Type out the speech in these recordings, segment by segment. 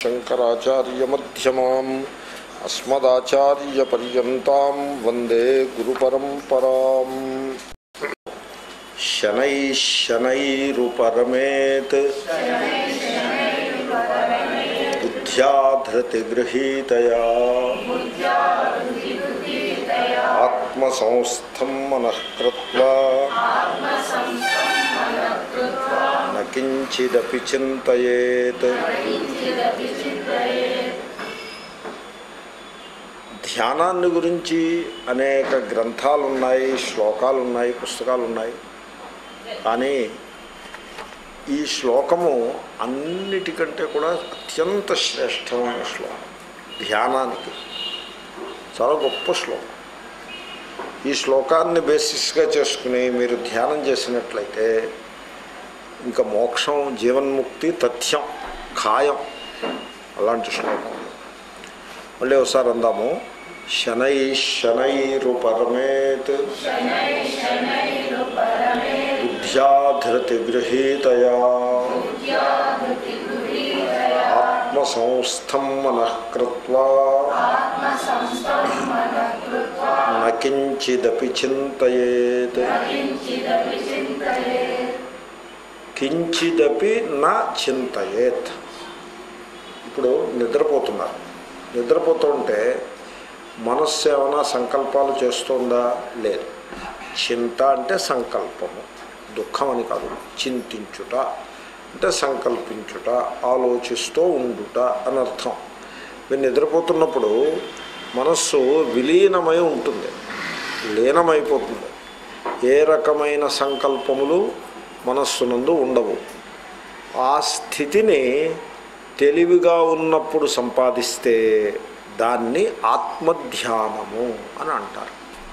శంకరాచార్యమ్యమాం అస్మదాచార్యపర్యంతం వందే గురుపరంపరాం శనై శనైరుపరమేత్ బుద్ధ్యా ధృతిగృహీతయా ఆత్మసంస్థం మనఃకృత్వా నకించిదపి చింతయేత్ ధ్యానాన్ని గురించి అనేక గ్రంథాలు ఉన్నాయి శ్లోకాలు ఉన్నాయి పుస్తకాలు ఉన్నాయి కానీ ఈ శ్లోకము అన్నిటికంటే కూడా అత్యంత శ్రేష్టమైన శ్లోకం ధ్యానానికి చాలా గొప్ప శ్లోకం ఈ శ్లోకాన్ని బేసిస్గా చేసుకుని మీరు ధ్యానం చేసినట్లయితే ఇంకా మోక్షం జీవన్ముక్తి తథ్యం ఖాయం అలాంటి శ్లోకం మళ్ళీ ఒకసారి అందాము శనై శనైరుపరమేత్ బుద్ధ్యాధృతి గృహీతయా ఆత్మసంస్థం మనఃకృత్వా నకించిదపి చింతయేత్ కించిదపి నా చింతయేత్ ఇప్పుడు నిద్రపోతున్నారు నిద్రపోతుంటే మనస్సు ఏమైనా సంకల్పాలు చేస్తుందా లేదు చింత అంటే సంకల్పము దుఃఖం అని కాదు చింతించుట అంటే సంకల్పించుట ఆలోచిస్తూ ఉండుట అని అర్థం మీరు నిద్రపోతున్నప్పుడు మనస్సు విలీనమై ఉంటుంది లీనమైపోతుంది ఏ రకమైన సంకల్పములు మనస్సునందు ఉండవు ఆ స్థితిని తెలివిగా ఉన్నప్పుడు సంపాదిస్తే దాన్ని ఆత్మధ్యానము అని అంటారు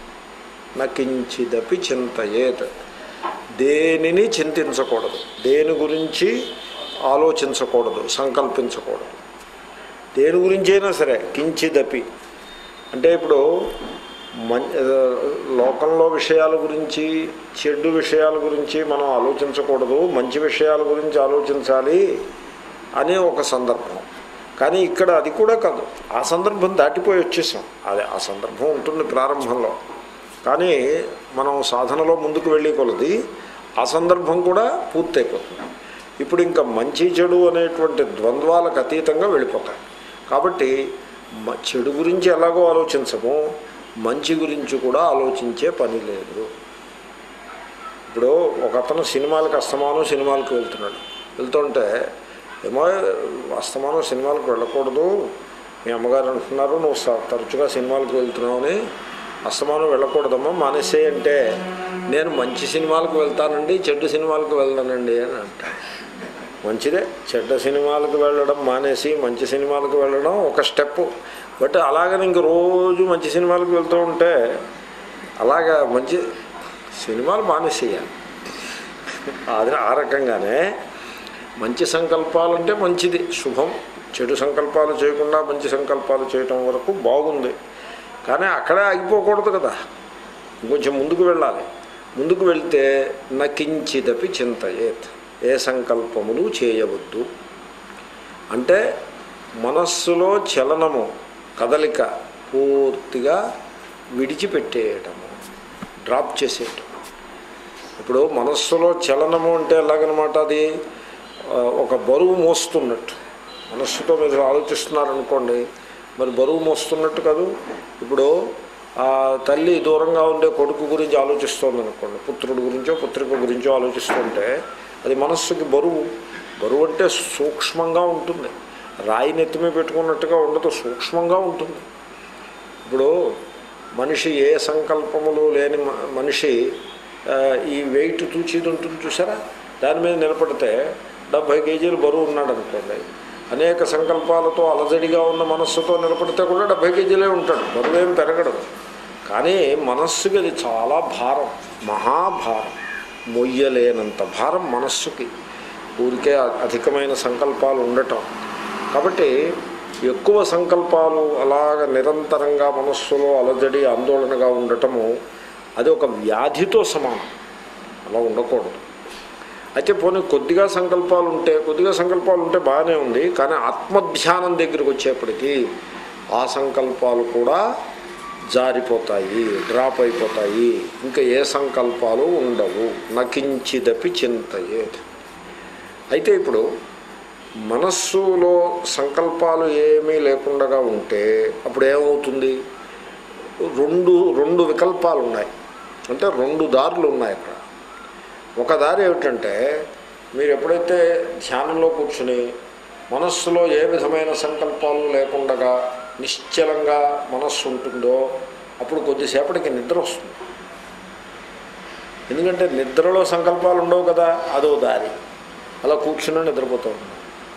నకించిదపి చింతయేత్ దేనిని చింతించకూడదు దేని గురించి ఆలోచించకూడదు సంకల్పించకూడదు దేని గురించైనా సరే కించిదపి అంటే ఇప్పుడు మం లోకంలో విషయాల గురించి చెడు విషయాల గురించి మనం ఆలోచించకూడదు మంచి విషయాల గురించి ఆలోచించాలి అనే ఒక సందర్భం కానీ ఇక్కడ అది కూడా కాదు ఆ సందర్భం దాటిపోయి వచ్చేసాం అదే ఆ సందర్భం ఉంటుంది ప్రారంభంలో కానీ మనం సాధనలో ముందుకు వెళ్ళే కొలది ఆ సందర్భం కూడా పూర్తయిపోతుంది ఇప్పుడు ఇంకా మంచి చెడు అనేటువంటి ద్వంద్వాలకు అతీతంగా వెళ్ళిపోతాయి కాబట్టి చెడు గురించి ఎలాగో ఆలోచించము మంచి గురించి కూడా ఆలోచించే పని లేదు ఇప్పుడు ఒక అతను సినిమాలకు అస్తమానం సినిమాలకు వెళ్తున్నాడు వెళ్తుంటే ఏమో అస్తమానం సినిమాలకు వెళ్ళకూడదు మీ అమ్మగారు అంటున్నారు నువ్వు తరచుగా సినిమాలకు వెళ్తున్నావు అని అస్తమానం వెళ్ళకూడదమ్మా మానేసే అంటే నేను మంచి సినిమాలకు వెళ్తానండి చెడ్డ సినిమాలకు వెళ్తానండి అని అంటాను మంచిదే చెడ్డ సినిమాలకు వెళ్ళడం మానేసి మంచి సినిమాలకు వెళ్ళడం ఒక స్టెప్ బట్ అలాగని ఇంక రోజు మంచి సినిమాలకు వెళ్తూ ఉంటే అలాగా మంచి సినిమాలు మానేసేయాలి అది ఆ రకంగానే మంచి సంకల్పాలు అంటే మంచిది శుభం చెడు సంకల్పాలు చేయకుండా మంచి సంకల్పాలు చేయటం వరకు బాగుంది కానీ అక్కడే ఆగిపోకూడదు కదా ఇంకొంచెం ముందుకు వెళ్ళాలి ముందుకు వెళ్తే నకించిదపి చింతయేత్ ఏ సంకల్పములు చేయవద్దు అంటే మనస్సులో చలనము కదలిక పూర్తిగా విడిచిపెట్టేయటము డ్రాప్ చేసేయటం ఇప్పుడు మనస్సులో చలనము అంటే ఎలాగనమాట అది ఒక బరువు మోస్తున్నట్టు మనస్సుతో మీరు ఆలోచిస్తున్నారనుకోండి మరి బరువు మోస్తున్నట్టు కాదు ఇప్పుడు ఆ తల్లి దూరంగా ఉండే కొడుకు గురించి ఆలోచిస్తోంది అనుకోండి పుత్రుడి గురించో పుత్రిక గురించో ఆలోచిస్తుంటే అది మనస్సుకి బరువు బరువు అంటే సూక్ష్మంగా ఉంటుంది రాయి నెత్తిమే పెట్టుకున్నట్టుగా ఉండదు సూక్ష్మంగా ఉంటుంది ఇప్పుడు మనిషి ఏ సంకల్పములు లేని మనిషి ఈ వెయిట్ తూచిది ఉంటుంది చూసారా దాని మీద నిలబడితే డెబ్భై కేజీలు బరువు ఉన్నాడు అనుకోండి అనేక సంకల్పాలతో అలజడిగా ఉన్న మనస్సుతో నిలబడితే కూడా డెబ్భై కేజీలే ఉంటాడు బరువు ఏం పెరగడు కానీ మనస్సుకి అది చాలా భారం మహాభారం మొయ్యలేనంత భారం మనస్సుకి ఊరికే అధికమైన సంకల్పాలు ఉండటం కాబట్టి ఎక్కువ సంకల్పాలు అలాగ నిరంతరంగా మనస్సులో అలజడి ఆందోళనగా ఉండటము అది ఒక వ్యాధితో సమానం అలా ఉండకూడదు అయితే పోనీ కొద్దిగా సంకల్పాలు ఉంటే కొద్దిగా సంకల్పాలు ఉంటే బాగానే ఉంది కానీ ఆత్మధ్యానం దగ్గరికి వచ్చేప్పటికీ ఆ సంకల్పాలు కూడా జారిపోతాయి డ్రాప్ అయిపోతాయి ఇంకా ఏ సంకల్పాలు ఉండవు నకించిదపి చింతయేది అయితే ఇప్పుడు మనస్సులో సంకల్పాలు ఏమీ లేకుండా ఉంటే అప్పుడు ఏమవుతుంది రెండు రెండు వికల్పాలు ఉన్నాయి అంటే రెండు దారులు ఉన్నాయి అక్కడ ఒక దారి ఏమిటంటే మీరు ఎప్పుడైతే ధ్యానంలో కూర్చుని మనస్సులో ఏ విధమైన సంకల్పాలు లేకుండా నిశ్చలంగా మనస్సు ఉంటుందో అప్పుడు కొద్దిసేపటికి నిద్ర వస్తుంది ఎందుకంటే నిద్రలో సంకల్పాలు ఉండవు కదా అదో దారి అలా కూర్చుని నిద్రపోతూ ఉన్నాం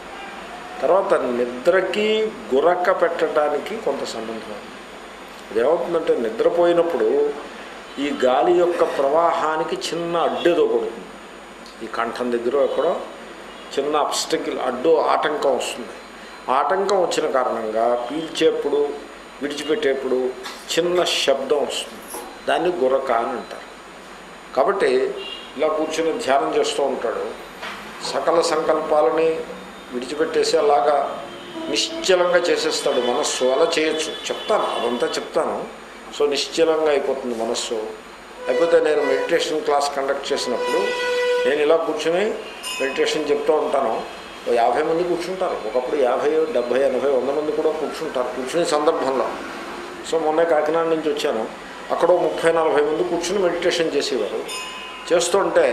తర్వాత నిద్రకి గురక పెట్టడానికి కొంత సంబంధం ఉంది అదేమవుతుందంటే నిద్రపోయినప్పుడు ఈ గాలి యొక్క ప్రవాహానికి చిన్న అడ్డేదో కొడుతుంది ఈ కంఠం దగ్గర ఎక్కడో చిన్న అబ్స్టకిల్ అడ్డు ఆటంకం వస్తుంది ఆటంకం వచ్చిన కారణంగా పీల్చేప్పుడు విడిచిపెట్టేప్పుడు చిన్న శబ్దం వస్తుంది దాన్ని గుర్రక అని అంటారు కాబట్టి ఇలా కూర్చొని ధ్యానం చేస్తూ ఉంటాడు సకల సంకల్పాలని విడిచిపెట్టేసి అలాగా నిశ్చలంగా చేసేస్తాడు మనస్సు అలా చేయొచ్చు చెప్తాను అదంతా చెప్తాను సో నిశ్చలంగా అయిపోతుంది మనస్సు అయిపోతే నేను మెడిటేషన్ క్లాస్ కండక్ట్ చేసినప్పుడు నేను ఇలా కూర్చొని మెడిటేషన్ చెప్తూ ఉంటాను ఓ యాభై మంది కూర్చుంటారు ఒకప్పుడు యాభై డెబ్భై ఎనభై వంద మంది కూడా కూర్చుంటారు కూర్చునే సందర్భంలో సో మొన్నే కాకినాడ నుంచి వచ్చాను అక్కడ ఓ ముప్పై నలభై మంది కూర్చుని మెడిటేషన్ చేసేవారు చేస్తుంటే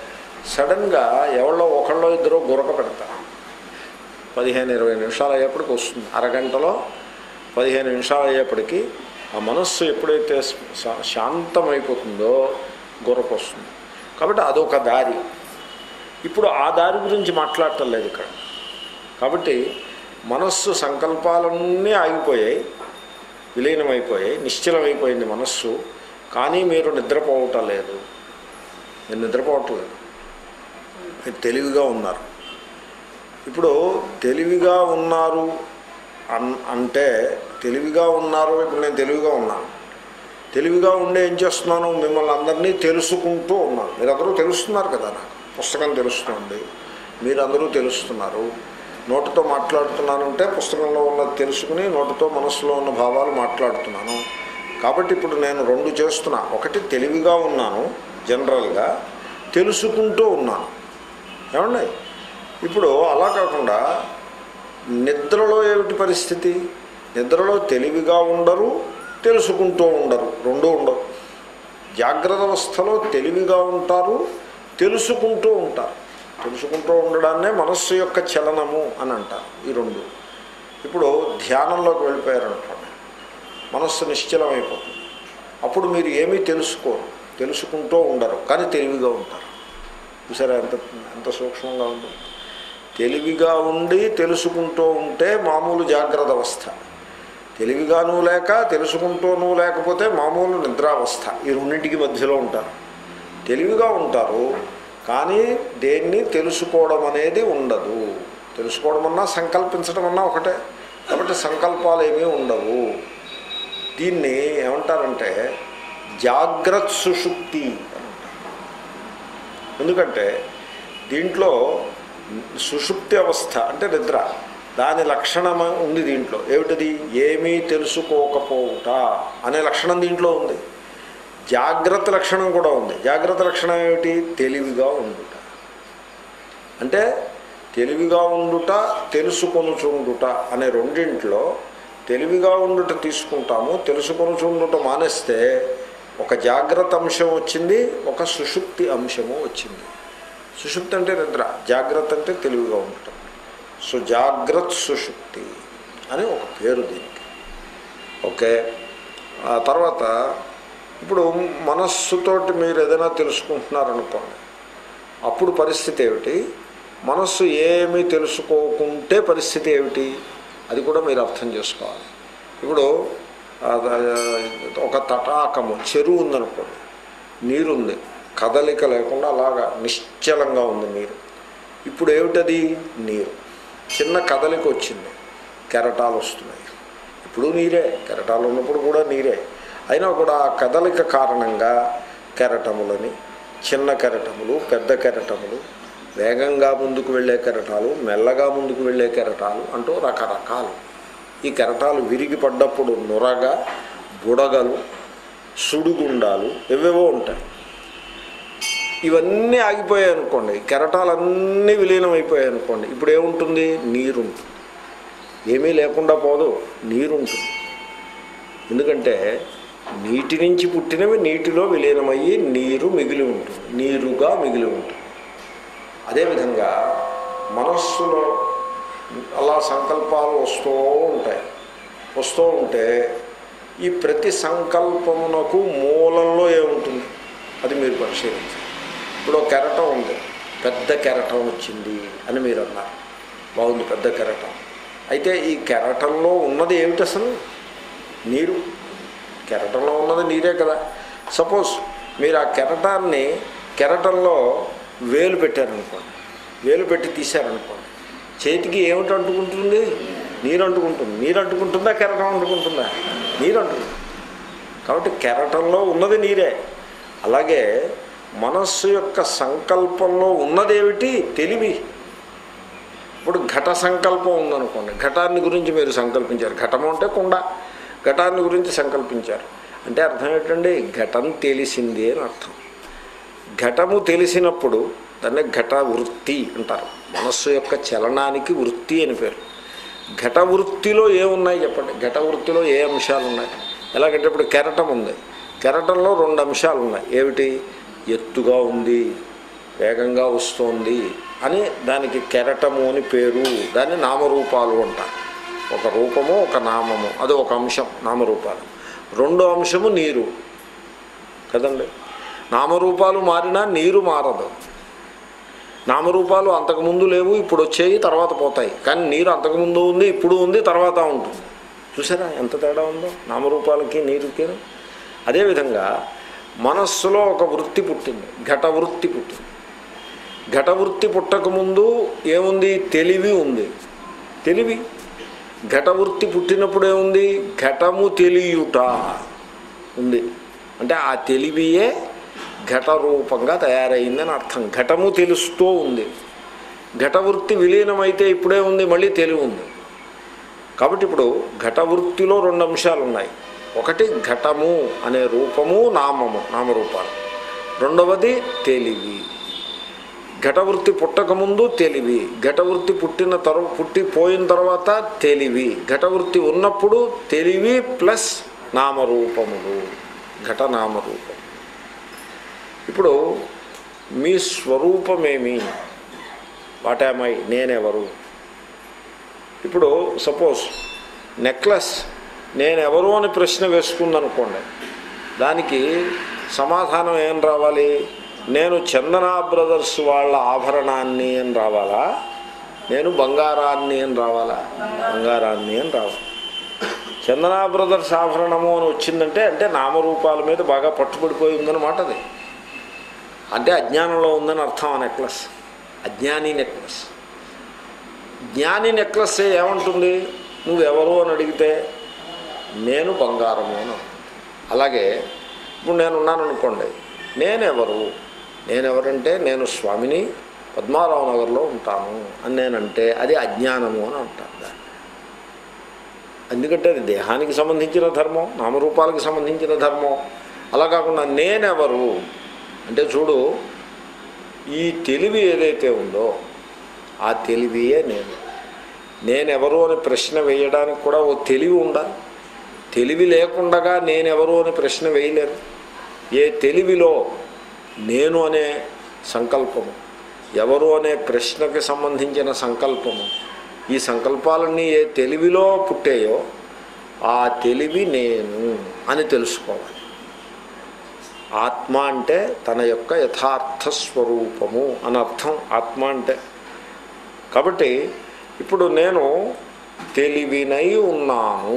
సడన్గా ఎవరో ఒకళ్ళో ఇద్దరు గురక పెడతారు పదిహేను ఇరవై నిమిషాలు అయ్యేప్పటికి వస్తుంది అరగంటలో పదిహేను నిమిషాలు అయ్యేప్పటికి ఆ మనస్సు ఎప్పుడైతే శా- శాంతమైపోతుందో గురక వస్తుంది కాబట్టి అదొక దారి ఇప్పుడు ఆ దారి గురించి మాట్లాడటం లేదు ఇక్కడ కాబట్టి మనస్సు సంకల్పాలన్నీ ఆగిపోయాయి విలీనమైపోయాయి నిశ్చలమైపోయింది మనస్సు కానీ మీరు నిద్రపోవటం లేదు మీరు నిద్రపోవటం లేదు మీరు తెలివిగా ఉన్నారు ఇప్పుడు తెలివిగా ఉన్నారు అన్ అంటే తెలివిగా ఉన్నారు ఇప్పుడు నేను తెలివిగా ఉన్నాను తెలివిగా ఉండే ఏం చేస్తున్నాను మిమ్మల్ని అందరినీ తెలుసుకుంటూ ఉన్నాను మీరందరూ తెలుస్తున్నారు కదా నాకు పుస్తకం తెలుస్తుంది మీరందరూ తెలుస్తున్నారు నోటితో మాట్లాడుతున్నానంటే పుస్తకంలో ఉన్నది తెలుసుకుని నోటితో మనసులో ఉన్న భావాలు మాట్లాడుతున్నాను కాబట్టి ఇప్పుడు నేను రెండు చేస్తున్నా ఒకటి తెలివిగా ఉన్నాను జనరల్గా తెలుసుకుంటూ ఉన్నాను ఏమండి ఇప్పుడు అలా కాకుండా నిద్రలో ఏమిటి పరిస్థితి నిద్రలో తెలివిగా ఉండరు తెలుసుకుంటూ ఉండరు రెండూ ఉండవు జాగ్రత్త అవస్థలో తెలివిగా ఉంటారు తెలుసుకుంటూ ఉంటారు తెలుసుకుంటూ ఉండడాన్నే మనస్సు యొక్క చలనము అని అంటారు ఈ రెండు ఇప్పుడు ధ్యానంలోకి వెళ్ళిపోయారనుకోండి మనస్సు నిశ్చలమైపోతుంది అప్పుడు మీరు ఏమీ తెలుసుకోరు తెలుసుకుంటూ ఉండరు కానీ తెలివిగా ఉంటారు చూసారా ఎంత ఎంత సూక్ష్మంగా ఉంది తెలివిగా ఉండి తెలుసుకుంటూ ఉంటే మామూలు జాగ్రత్త అవస్థ తెలివిగాను లేక తెలుసుకుంటూనూ లేకపోతే మామూలు నిద్రావస్థ ఈ రెండింటికి మధ్యలో ఉంటారు తెలివిగా ఉంటారు కానీ దేన్ని తెలుసుకోవడం అనేది ఉండదు తెలుసుకోవడం అన్నా సంకల్పించడం అన్నా ఒకటే కాబట్టి సంకల్పాలు ఏమీ ఉండవు దీన్ని ఏమంటారంటే జాగ్రత్త సుషుప్తి అని అంటారు ఎందుకంటే దీంట్లో సుషుప్తి అవస్థ అంటే నిద్ర దాని లక్షణం ఉంది దీంట్లో ఏమిటది ఏమీ తెలుసుకోకపోవుట అనే లక్షణం దీంట్లో ఉంది జాగ్రత్త లక్షణం కూడా ఉంది జాగ్రత్త లక్షణం ఏమిటి తెలివిగా ఉండుట అంటే తెలివిగా ఉండుట తెలుసుకొనుచుండుట అనే రెండింటిలో తెలివిగా ఉండుట తీసుకుంటాము తెలుసుకొనుచుండుట మానేస్తే ఒక జాగ్రత్త అంశం వచ్చింది ఒక సుషుప్తి అంశము వచ్చింది సుషుప్తి అంటే నిద్ర జాగ్రత్త అంటే తెలివిగా ఉండటం సో జాగ్రత్త సుషుప్తి అని ఒక పేరు దీనికి ఓకే ఆ తర్వాత ఇప్పుడు మనస్సుతోటి మీరు ఏదైనా తెలుసుకుంటున్నారనుకోండి అప్పుడు పరిస్థితి ఏమిటి మనస్సు ఏమీ తెలుసుకోకుంటే పరిస్థితి ఏమిటి అది కూడా మీరు అర్థం చేసుకోవాలి ఇప్పుడు ఆ, ఒక తటాకము చెరువు ఉందనుకోండి నీరుంది కదలిక లేకుండా అలాగా నిశ్చలంగా ఉంది నీరు ఇప్పుడు ఏమిటది నీరు చిన్న కదలిక వచ్చింది కెరటాలు వస్తున్నాయి ఇప్పుడు నీరే కెరటాలు ఉన్నప్పుడు కూడా నీరే అయినా కూడా ఆ కదలిక కారణంగా కెరటములని చిన్న కెరటములు పెద్ద కెరటములు వేగంగా ముందుకు వెళ్ళే కెరటాలు మెల్లగా ముందుకు వెళ్ళే కెరటాలు అంటూ రకరకాలు ఈ కెరటాలు విరిగి పడ్డప్పుడు నురగ బుడగలు సుడిగుండాలు ఎవేవో ఉంటాయి ఇవన్నీ ఆగిపోయాయి అనుకోండి కెరటాలన్నీ విలీనం అయిపోయాయి అనుకోండి ఇప్పుడు ఏముంటుంది నీరు ఉంటుంది ఏమీ లేకుండా పోదు నీరు ఉంటుంది ఎందుకంటే నీటి నుంచి పుట్టినవి నీటిలో విలీనమయ్యి నీరు మిగిలి ఉంటుంది నీరుగా మిగిలి ఉంటుంది అదేవిధంగా మనస్సులో అలా సంకల్పాలు వస్తూ ఉంటాయి వస్తూ ఉంటే ఈ ప్రతి సంకల్పమునకు మూలంలో ఏముంటుంది అది మీరు పరిశీలించాలి ఇప్పుడు ఒక కెరటం ఉంది పెద్ద కెరటం వచ్చింది అని మీరు అన్నారు బాగుంది పెద్ద కెరటం అయితే ఈ కెరటంలో ఉన్నది ఏమిటి అసలు నీరు కెరటంలో ఉన్నది నీరే కదా సపోజ్ మీరు ఆ కెరటాన్ని కెరటంలో వేలు పెట్టారనుకోండి వేలు పెట్టి తీశారనుకోండి చేతికి ఏమిటి అంటుకుంటుంది నీరు అంటుకుంటుంది నీరు అంటుకుంటుందా కెరటం అంటుకుంటుందా నీరు అంటుకుంటుంది కాబట్టి కెరటంలో ఉన్నది నీరే అలాగే మనస్సు యొక్క సంకల్పంలో ఉన్నదేమిటి తెలివి ఇప్పుడు ఘట సంకల్పం ఉందనుకోండి ఘటాన్ని గురించి మీరు సంకల్పించారు ఘటము అంటే కుండ ఘటాన్ని గురించి సంకల్పించారు అంటే అర్థం ఏంటండి ఘటం తెలిసింది అని అర్థం ఘటము తెలిసినప్పుడు దాన్ని ఘట వృత్తి అంటారు మనస్సు యొక్క చలనానికి వృత్తి అని పేరు ఘట వృత్తిలో ఏమున్నాయి చెప్పండి ఘట వృత్తిలో ఏ అంశాలు ఉన్నాయి ఎలాగంటే ఇప్పుడు కెరటం ఉంది కెరటంలో రెండు అంశాలు ఉన్నాయి ఏమిటి ఎత్తుగా ఉంది వేగంగా వస్తోంది అని దానికి కెరటము అని పేరు దాన్ని నామరూపాలు అంటారు ఒక రూపము ఒక నామము అది ఒక అంశం నామరూపాలు రెండో అంశము నీరు కదండి నామరూపాలు మారినా నీరు మారదు నామరూపాలు అంతకుముందు లేవు ఇప్పుడు వచ్చాయి తర్వాత పోతాయి కానీ నీరు అంతకుముందు ఉంది ఇప్పుడు ఉంది తర్వాత ఉంటుంది చూసారా ఎంత తేడా ఉందో నామరూపాలకి నీరుకి అదేవిధంగా మనస్సులో ఒక వృత్తి పుట్టింది ఘట వృత్తి పుట్టింది ఘట వృత్తి పుట్టకముందు ఏముంది తెలివి ఉంది తెలివి ఘట వృత్తి పుట్టినప్పుడు ఏముంది ఘటము తెలియుట ఉంది అంటే ఆ తెలివియే ఘట రూపంగా తయారైందని అర్థం ఘటము తెలుస్తూ ఉంది ఘటవృత్తి విలీనమైతే ఇప్పుడే ఉంది మళ్ళీ తెలివి ఉంది కాబట్టి ఇప్పుడు ఘటవృత్తిలో రెండు అంశాలు ఉన్నాయి ఒకటి ఘటము అనే రూపము నామము నామరూపాలు రెండవది తెలివి ఘటవృత్తి పుట్టకముందు తెలివి ఘటవృత్తి పుట్టిన తర్వా పుట్టిపోయిన తర్వాత తెలివి ఘటవృత్తి ఉన్నప్పుడు తెలివి ప్లస్ నామరూపములు ఘట నామరూపం ఇప్పుడు మీ స్వరూపమేమి వాటామై నేనెవరు ఇప్పుడు సపోజ్ నెక్లెస్ నేనెవరు అని ప్రశ్న వేసుకుందనుకోండి దానికి సమాధానం ఏం రావాలి నేను చందన బ్రదర్స్ వాళ్ళ ఆభరణాన్ని అని రావాలా నేను బంగారాన్ని అని రావాలా బంగారాన్ని అని రావాలి చందన బ్రదర్స్ ఆభరణము అని వచ్చిందంటే అంటే నామరూపాల మీద బాగా పట్టుబడిపోయి ఉందన్నమాట అది అంటే అజ్ఞానంలో ఉందని అర్థం ఆ నెక్లెస్ అజ్ఞాని నెక్లెస్ జ్ఞాని నెక్లెస్ ఏమంటుంది నువ్వెవరు అని అడిగితే నేను బంగారము అని అంటుంది. అలాగే ఇప్పుడు నేను ఉన్నాను అనుకోండి నేనెవరు నేనెవరంటే నేను స్వామిని పద్మారావు నగర్లో ఉంటాను అని నేనంటే అది అజ్ఞానము అని అంటాను దాన్ని ఎందుకంటే అది దేహానికి సంబంధించిన ధర్మం నామరూపాలకు సంబంధించిన ధర్మం అలా కాకుండా నేనెవరు అంటే చూడు ఈ తెలివి ఏదైతే ఉందో ఆ తెలివియే నేను నేనెవరు అని ప్రశ్న వేయడానికి కూడా ఓ తెలివి ఉండాలి తెలివి లేకుండగా నేనెవరు అని ప్రశ్న వేయలేరు ఏ తెలివిలో నేను అనే సంకల్పము ఎవరు అనే ప్రశ్నకి సంబంధించిన సంకల్పము ఈ సంకల్పాలన్నీ ఏ తెలివిలో పుట్టాయో ఆ తెలివి నేను అని తెలుసుకోవాలి ఆత్మ అంటే తన యొక్క యథార్థ స్వరూపము అని అర్థం ఆత్మ అంటే కాబట్టి ఇప్పుడు నేను తెలివినై ఉన్నాను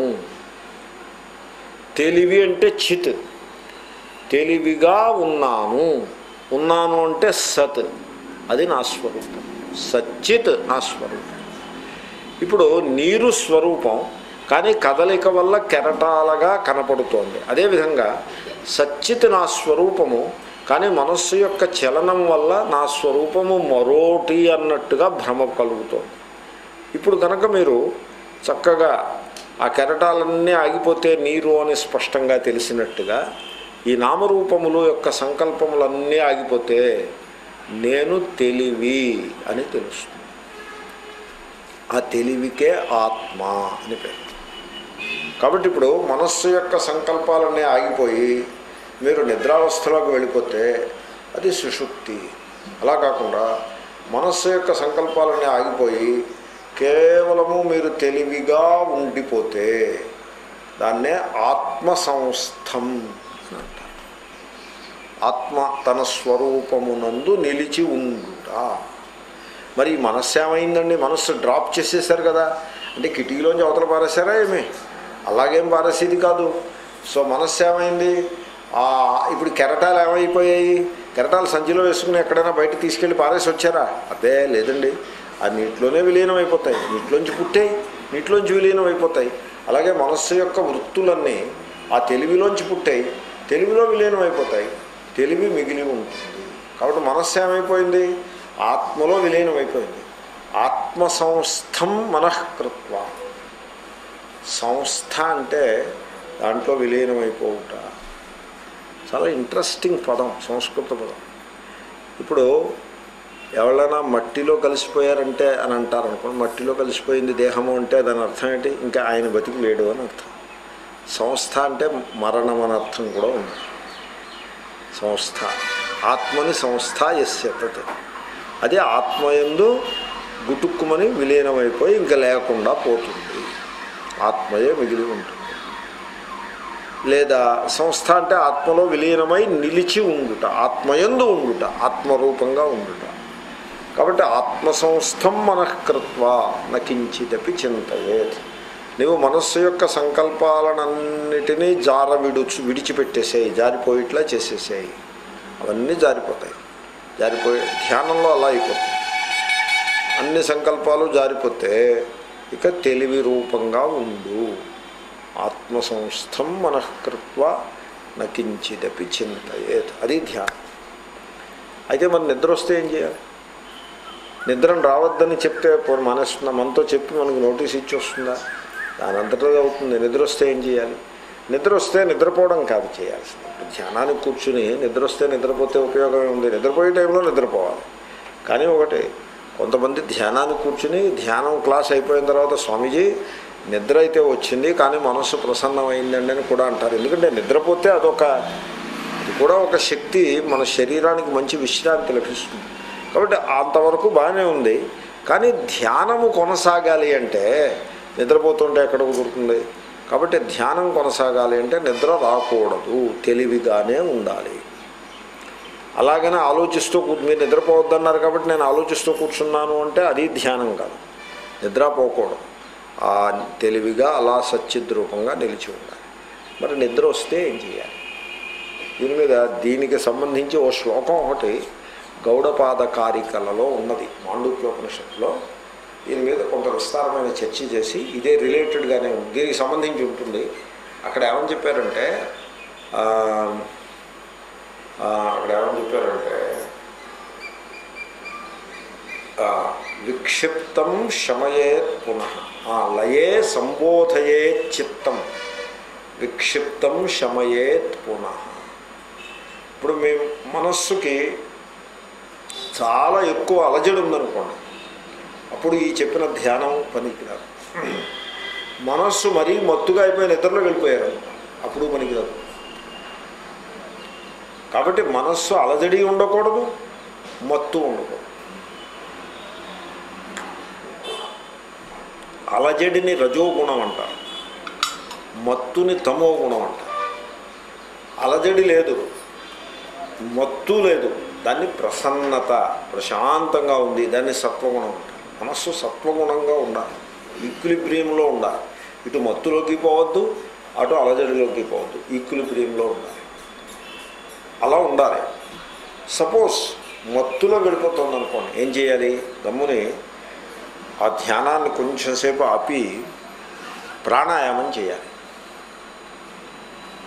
తెలివి అంటే చిత్ తెలివిగా ఉన్నాను ఉన్నాను అంటే సత్ అది నా స్వరూపం సచ్చిత్ నా స్వరూపం ఇప్పుడు నీరు స్వరూపం కానీ కదలిక వల్ల కెరటాలగా కనపడుతోంది అదేవిధంగా సచ్చిత్ నా స్వరూపము కానీ మనస్సు యొక్క చలనం వల్ల నా స్వరూపము మరోటి అన్నట్టుగా భ్రమ కలుగుతోంది ఇప్పుడు కనుక మీరు చక్కగా ఆ కెరటాలన్నీ ఆగిపోతే నీరు అని స్పష్టంగా తెలిసినట్టుగా ఈ నామరూపములు యొక్క సంకల్పములన్నీ ఆగిపోతే నేను తెలివి అని తెలుస్తుంది ఆ తెలివికే ఆత్మ అని పేరు కాబట్టి ఇప్పుడు మనస్సు యొక్క సంకల్పాలన్నీ ఆగిపోయి మీరు నిద్రావస్థలోకి వెళ్ళిపోతే అది సుషుప్తి అలా కాకుండా మనస్సు యొక్క సంకల్పాలన్నీ ఆగిపోయి కేవలము మీరు తెలివిగా ఉండిపోతే దాన్నే ఆత్మ సంస్థం అని అంటారు ఆత్మ తన స్వరూపమునందు నిలిచి ఉండుట మరి ఈ మనస్సు ఏమైందండి మనస్సు డ్రాప్ చేసేసారు కదా అంటే కిటికీలోంచి అవతల పారేశారా ఏమి అలాగేం పారేసేది కాదు సో మనస్సు ఏమైంది ఆ, ఇప్పుడు కెరటాలు ఏమైపోయాయి కెరటాలు సంచిలో వేసుకుని ఎక్కడైనా బయట తీసుకెళ్ళి పారేసి వచ్చారా అదే లేదండి ఆ నీటిలోనే విలీనం అయిపోతాయి నీటిలోంచి పుట్టాయి నీటిలోంచి విలీనం అయిపోతాయి అలాగే మనస్సు యొక్క వృత్తులన్నీ ఆ తెలివిలోంచి పుట్టాయి తెలివిలో విలీనం అయిపోతాయి తెలివి మిగిలి ఉంటుంది కాబట్టి మనస్సు ఏమైపోయింది ఆత్మలో విలీనం అయిపోయింది ఆత్మ సంస్థం మనఃకృత్వ సంస్థ అంటే దాంట్లో విలీనం అయిపోవుట చాలా ఇంట్రెస్టింగ్ పదం సంస్కృత పదం ఇప్పుడు ఎవరైనా మట్టిలో కలిసిపోయారంటే అని అంటారు అనుకోండి మట్టిలో కలిసిపోయింది దేహము అంటే దాని అర్థం ఏంటి ఇంకా ఆయన బతికి లేడు అని అర్థం సంస్థ అంటే మరణం అని అర్థం కూడా ఉంది సంస్థ ఆత్మని సంస్థ ఎస్యతత్ అది ఆత్మయందు గుటుక్కుమని విలీనమైపోయి ఇంకా లేకుండా పోతుంది ఆత్మయే మిగిలి ఉంటుంది లేదా సంస్థ అంటే ఆత్మలో విలీనమై నిలిచి ఉండుట ఆత్మయందు ఉండుట ఆత్మరూపంగా ఉండుట కాబట్టి ఆత్మ సంస్థం మనఃకృత్వ నకించిదపి చింతయేత్ నీవు మనస్సు యొక్క సంకల్పాలనన్నిటినీ జార విడుచు విడిచిపెట్టేసేయి జారిపోయిట్లా చేసేసేయి అవన్నీ జారిపోతాయి జారిపోయి ధ్యానంలో అలా అయిపోతుంది అన్ని సంకల్పాలు జారిపోతే ఇక తెలివి రూపంగా ఉండు ఆత్మ సంస్థం మనఃకృత్వ నకించిదపి చింతయేత్ అది ధ్యానం అయితే మరి నిద్ర వస్తే ఏం చేయాలి నిద్రను రావద్దని చెప్తే పోనీ మానేస్తున్నా మనతో చెప్పి మనకు నోటీస్ ఇచ్చి వస్తుందా దాని అంతటా అవుతుంది నిద్ర వస్తే ఏం చేయాలి నిద్ర వస్తే నిద్రపోవడం కాదు చేయాల్సింది ఇప్పుడు ధ్యానానికి కూర్చుని నిద్ర వస్తే నిద్రపోతే ఉపయోగమే ఉంది నిద్రపోయే టైంలో నిద్రపోవాలి కానీ ఒకటి కొంతమంది ధ్యానానికి కూర్చుని ధ్యానం క్లాస్ అయిపోయిన తర్వాత స్వామీజీ నిద్ర అయితే వచ్చింది కానీ మనస్సు ప్రసన్నమైందండి అని కూడా అంటారు ఎందుకంటే నిద్రపోతే అదొక అది కూడా ఒక శక్తి మన శరీరానికి మంచి విశ్రాంతి లభిస్తుంది కాబట్టి అంతవరకు బాగానే ఉంది కానీ ధ్యానము కొనసాగాలి అంటే నిద్రపోతుంటే ఎక్కడ కుదురుతుంది కాబట్టి ధ్యానం కొనసాగాలి అంటే నిద్ర రాకూడదు తెలివిగానే ఉండాలి అలాగనే ఆలోచిస్తూ కూ మీరు నిద్రపోవద్దన్నారు కాబట్టి నేను ఆలోచిస్తూ కూర్చున్నాను అంటే అది ధ్యానం కాదు నిద్రపోకూడదు ఆ తెలివిగా అలా సచ్చిద్రూపంగా నిలిచి ఉండాలి మరి నిద్ర వస్తే ఏం చేయాలి దీని మీద దీనికి సంబంధించి ఓ శ్లోకం ఒకటి గౌడపాద కారికలలో ఉన్నది మాండూక్యోపనిషత్తులో దీని మీద కొంత విస్తారమైన చర్చ చేసి ఇదే రిలేటెడ్గానే ఉంది దీనికి సంబంధించి ఉంటుంది అక్కడ ఏమని చెప్పారంటే ఆ, ఆ, అక్కడ ఏమని చెప్పారంటే ఆ, విక్షిప్తం శమయేత్ పునః ఆ, లయే సంబోధయే చిత్తం విక్షిప్తం శమయేత్ పునః ఇప్పుడు మీ మనస్సుకి చాలా ఎక్కువ అలజడి ఉందనుకోండి అప్పుడు ఈ చెప్పిన ధ్యానం పనికిరాదు మనస్సు మరీ మత్తుగా అయిపోయి నిద్రలో వెళ్ళిపోయారు అప్పుడు పనికిరాదు కాబట్టి మనస్సు అలజడి ఉండకూడదు మత్తు ఉండకూడదు అలజడిని రజో గుణం అంటారు మత్తుని తమో గుణం అంటారు అలజడి లేదు మత్తు లేదు దాన్ని ప్రసన్నత ప్రశాంతంగా ఉంది దాన్ని సత్వగుణం అంటారు మనస్సు సత్వగుణంగా ఉండాలి ఈక్విలిబ్రియంలో ఉండాలి ఇటు మత్తులోకి పోవద్దు అటు అలజడిలోకి పోవద్దు ఈక్విలిబ్రియంలో ఉండాలి అలా ఉండాలి సపోజ్ మత్తులో వెళ్ళిపోతుంది అనుకోండి ఏం చేయాలి గమ్ముని ఆ ధ్యానాన్ని కొంచెంసేపు ఆపి ప్రాణాయామం చేయాలి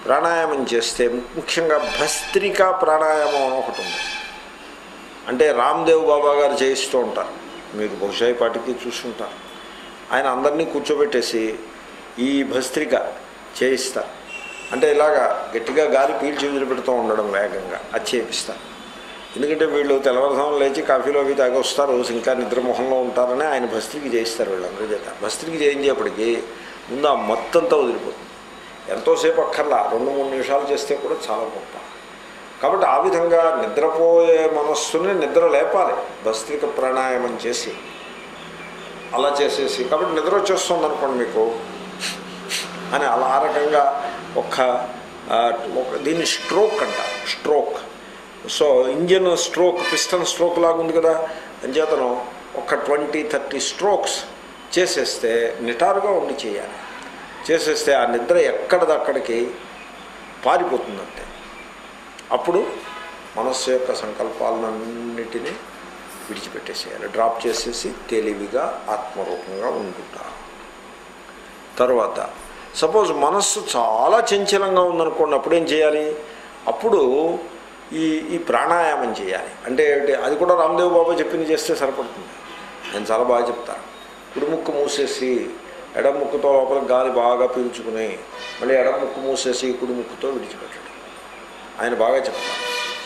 ప్రాణాయామం చేస్తే ముఖ్యంగా భస్త్రికా ప్రాణాయామం అని ఒకటి ఉంది అంటే రామ్దేవ్ బాబా గారు చేయిస్తూ ఉంటారు మీరు బహుశా ఈ పాటికి చూస్తుంటారు ఆయన అందరినీ కూర్చోబెట్టేసి ఈ భస్త్రిక చేయిస్తారు అంటే ఇలాగా గట్టిగా గాలి పీల్చి వదిలిపెడుతూ ఉండడం వేగంగా అది చేపిస్తారు ఎందుకంటే వీళ్ళు తెల్లవారుజామున లేచి కాఫీలో అవి తాగి వస్తారు ఇంకా నిద్రమోహంలో ఉంటారని ఆయన భస్త్రికి చేయిస్తారు వీళ్ళందరి చేత భస్త్రికి చేయించేప్పటికి ముందు ఆ మొత్తంతో వదిలిపోతుంది ఎంతోసేపు అక్కర్లా రెండు మూడు నిమిషాలు చేస్తే కూడా చాలా గొప్ప కాబట్టి ఆ విధంగా నిద్రపోయే మనస్సుని నిద్ర లేపాలి భస్త్రిక ప్రాణాయామం చేసి అలా చేసేసి కాబట్టి నిద్ర వచ్చేస్తుంది అనుకోండి మీకు అని అలా ఆ రకంగా ఒక ఆ, ఒక- దీన్ని స్ట్రోక్ అంట stroke so engine stroke piston stroke లాగా ఉంది కదా అంచేతను ఒక ట్వంటీ థర్టీ స్ట్రోక్స్ చేసేస్తే నిటారుగా ఉండి చేయాలి చేసేస్తే ఆ నిద్ర ఎక్కడిదక్కడికి పారిపోతుందంటే అప్పుడు మనస్సు యొక్క సంకల్పాలన్నిటినీ విడిచిపెట్టేసేయాలి డ్రాప్ చేసేసి తెలివిగా ఆత్మరూపంగా ఉండుట తర్వాత సపోజ్ మనస్సు చాలా చంచలంగా ఉందనుకోండి అప్పుడు ఏం చేయాలి అప్పుడు ఈ ఈ ప్రాణాయామం చేయాలి అంటే ఏంటి అది కూడా రామ్దేవ్ బాబా చెప్పింది చేస్తే సరిపడుతుంది ఆయన చాలా బాగా చెప్తారు కుడి ముక్కు మూసేసి ఎడం ముక్కుతో లోపల గాలి బాగా పీల్చుకుని మళ్ళీ ఎడం ముక్కు మూసేసి కుడి ముక్కుతో విడిచిపెట్టడం ఆయన బాగా చెప్తారు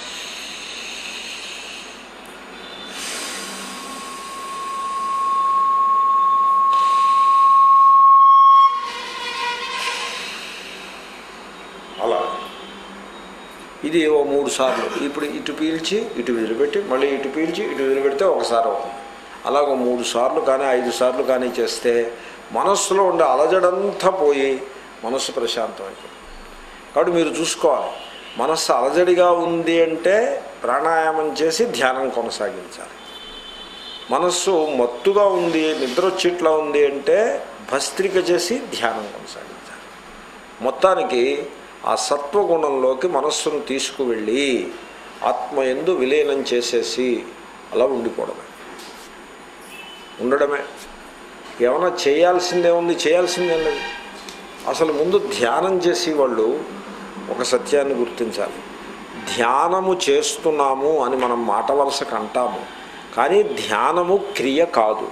అలా ఇది ఓ మూడు సార్లు ఇప్పుడు ఇటు పీల్చి ఇటు వదిలిపెట్టి మళ్ళీ ఇటు పీల్చి ఇటు వదిలిపెడితే ఒకసారి అవుతుంది అలాగ మూడు సార్లు కానీ ఐదు సార్లు కానీ చేస్తే మనస్సులో ఉండే అలజడంతా పోయి మనస్సు ప్రశాంతం అయిపోతుంది కాబట్టి మీరు చూసుకోవాలి మనస్సు అలజడిగా ఉంది అంటే ప్రాణాయామం చేసి ధ్యానం కొనసాగించాలి మనస్సు మత్తుగా ఉంది నిద్ర వచ్చేట్లా ఉంది అంటే భస్త్రిక చేసి ధ్యానం కొనసాగించాలి మొత్తానికి ఆ సత్వగుణంలోకి మనస్సును తీసుకువెళ్ళి ఆత్మ ఎందు విలీనం చేసేసి అలా ఉండిపోవడమే ఉండడమే ఏమైనా చేయాల్సిందే ఉంది చేయాల్సిందేం లేదు అసలు ముందు ధ్యానం చేసి వాళ్ళు ఒక సత్యాన్ని గుర్తించాలి ధ్యానము చేస్తున్నాము అని మనం మాట వరుసకు అంటాము కానీ ధ్యానము క్రియ కాదు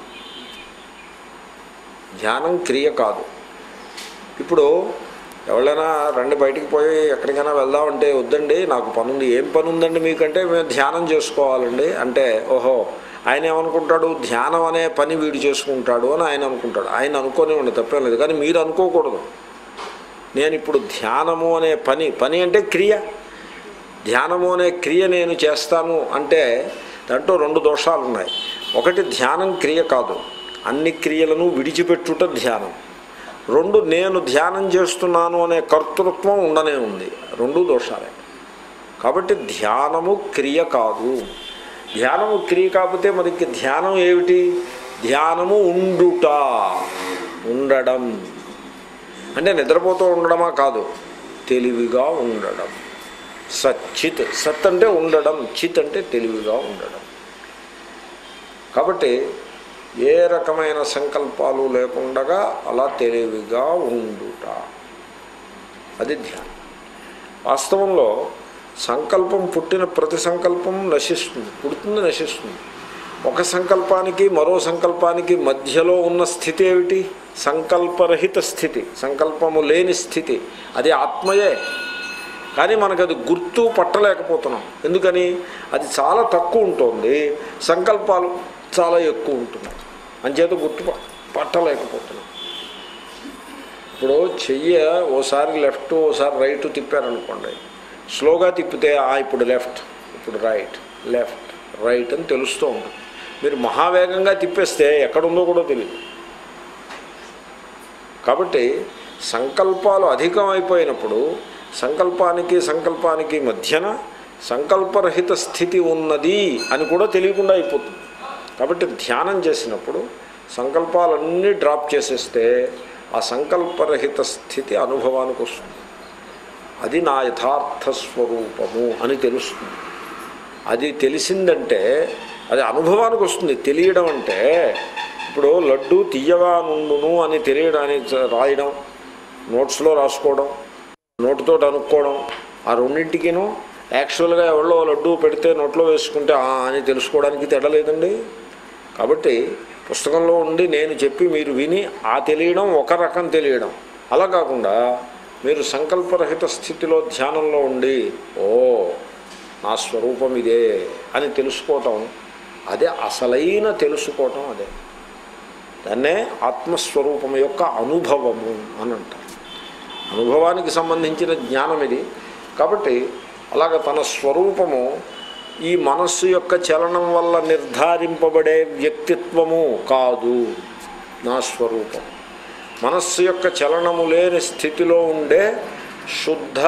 ధ్యానం క్రియ కాదు ఇప్పుడు ఎవరైనా రండి బయటికి పోయి ఎక్కడికైనా వెళ్దామంటే వద్దండి నాకు పని ఉంది ఏం పని ఉందండి మీకంటే మేము ధ్యానం చేసుకోవాలండి అంటే ఓహో ఆయన ఏమనుకుంటాడు ధ్యానం అనే పని వీడు చేసుకుంటాడు అని ఆయన అనుకుంటాడు ఆయన అనుకోనే ఉండే తప్పేం లేదు కానీ మీరు అనుకోకూడదు నేను ఇప్పుడు ధ్యానము అనే పని పని అంటే క్రియ ధ్యానము అనే క్రియ నేను చేస్తాను అంటే దాంట్లో రెండు దోషాలు ఉన్నాయి ఒకటి ధ్యానం క్రియ కాదు అన్ని క్రియలను విడిచిపెట్టుట ధ్యానం రెండు నేను ధ్యానం చేస్తున్నాను అనే కర్తృత్వం ఉండనే ఉంది రెండు దోషాలే కాబట్టి ధ్యానము క్రియ కాదు ధ్యానము క్రియ కాకపోతే మనకి ధ్యానం ఏమిటి ధ్యానము ఉండుట ఉండడం అంటే నిద్రపోతూ ఉండడమా కాదు తెలివిగా ఉండడం సచ్చిత్ సత్ అంటే ఉండడం చిత్ అంటే తెలివిగా ఉండడం కాబట్టి ఏ రకమైన సంకల్పాలు లేకుండగా అలా తెలివిగా ఉండుట అది ధ్యానం వాస్తవంలో సంకల్పం పుట్టిన ప్రతి సంకల్పం నశిస్తుంది పుడుతుంది నశిస్తుంది ఒక సంకల్పానికి మరో సంకల్పానికి మధ్యలో ఉన్న స్థితి ఏమిటి సంకల్పరహిత స్థితి సంకల్పము లేని స్థితి అది ఆత్మయే కానీ మనకు అది గుర్తు పట్టలేకపోతున్నాం ఎందుకని అది చాలా తక్కువ ఉంటుంది సంకల్పాలు చాలా ఎక్కువ ఉంటున్నాయి అంచేత గుర్తు ప- పట్టలేకపోతున్నాం ఇప్పుడు చెయ్య ఓసారి లెఫ్ట్ ఓసారి రైట్ తిప్పారనుకోండి స్లోగా తిప్పితే ఆ ఇప్పుడు లెఫ్ట్ ఇప్పుడు రైట్ లెఫ్ట్ రైట్ అని తెలుస్తూ ఉంటుంది మీరు మహావేగంగా తిప్పేస్తే ఎక్కడుందో కూడా తెలియదు కాబట్టి సంకల్పాలు అధికమైపోయినప్పుడు సంకల్పానికి సంకల్పానికి మధ్యన సంకల్పరహిత స్థితి ఉన్నది అని కూడా తెలియకుండా అయిపోతుంది కాబట్టి ధ్యానం చేసినప్పుడు సంకల్పాలన్నీ డ్రాప్ చేసేస్తే ఆ సంకల్పరహిత స్థితి అనుభవానికి వస్తుంది అది నా యథార్థ స్వరూపము అని తెలుస్తుంది అది తెలిసిందంటే అది అనుభవానికి వస్తుంది తెలియడం అంటే ఇప్పుడు లడ్డు తీయగా నుండును అని తెలియడానికి రాయడం నోట్స్లో రాసుకోవడం నోటితో అనుకోవడం ఆ రెండింటికిను యాక్చువల్గా ఎవరో లడ్డు పెడితే నోట్లో వేసుకుంటే ఆ అని తెలుసుకోవడానికి తేడా లేదండి కాబట్టి పుస్తకంలో ఉండి నేను చెప్పి మీరు విని ఆ తెలియడం ఒక రకం తెలియడం అలా కాకుండా మీరు సంకల్పరహిత స్థితిలో ధ్యానంలో ఉండి ఓ నా స్వరూపం ఇదే అని తెలుసుకోవటం అదే అసలైన తెలుసుకోవటం అదే దాన్నే ఆత్మస్వరూపం యొక్క అనుభవము అని అంటారు అనుభవానికి సంబంధించిన జ్ఞానం ఇది కాబట్టి అలాగ తన స్వరూపము ఈ మనస్సు యొక్క చలనం వల్ల నిర్ధారింపబడే వ్యక్తిత్వము కాదు నా స్వరూపం మనస్సు యొక్క చలనము లేని స్థితిలో ఉండే శుద్ధ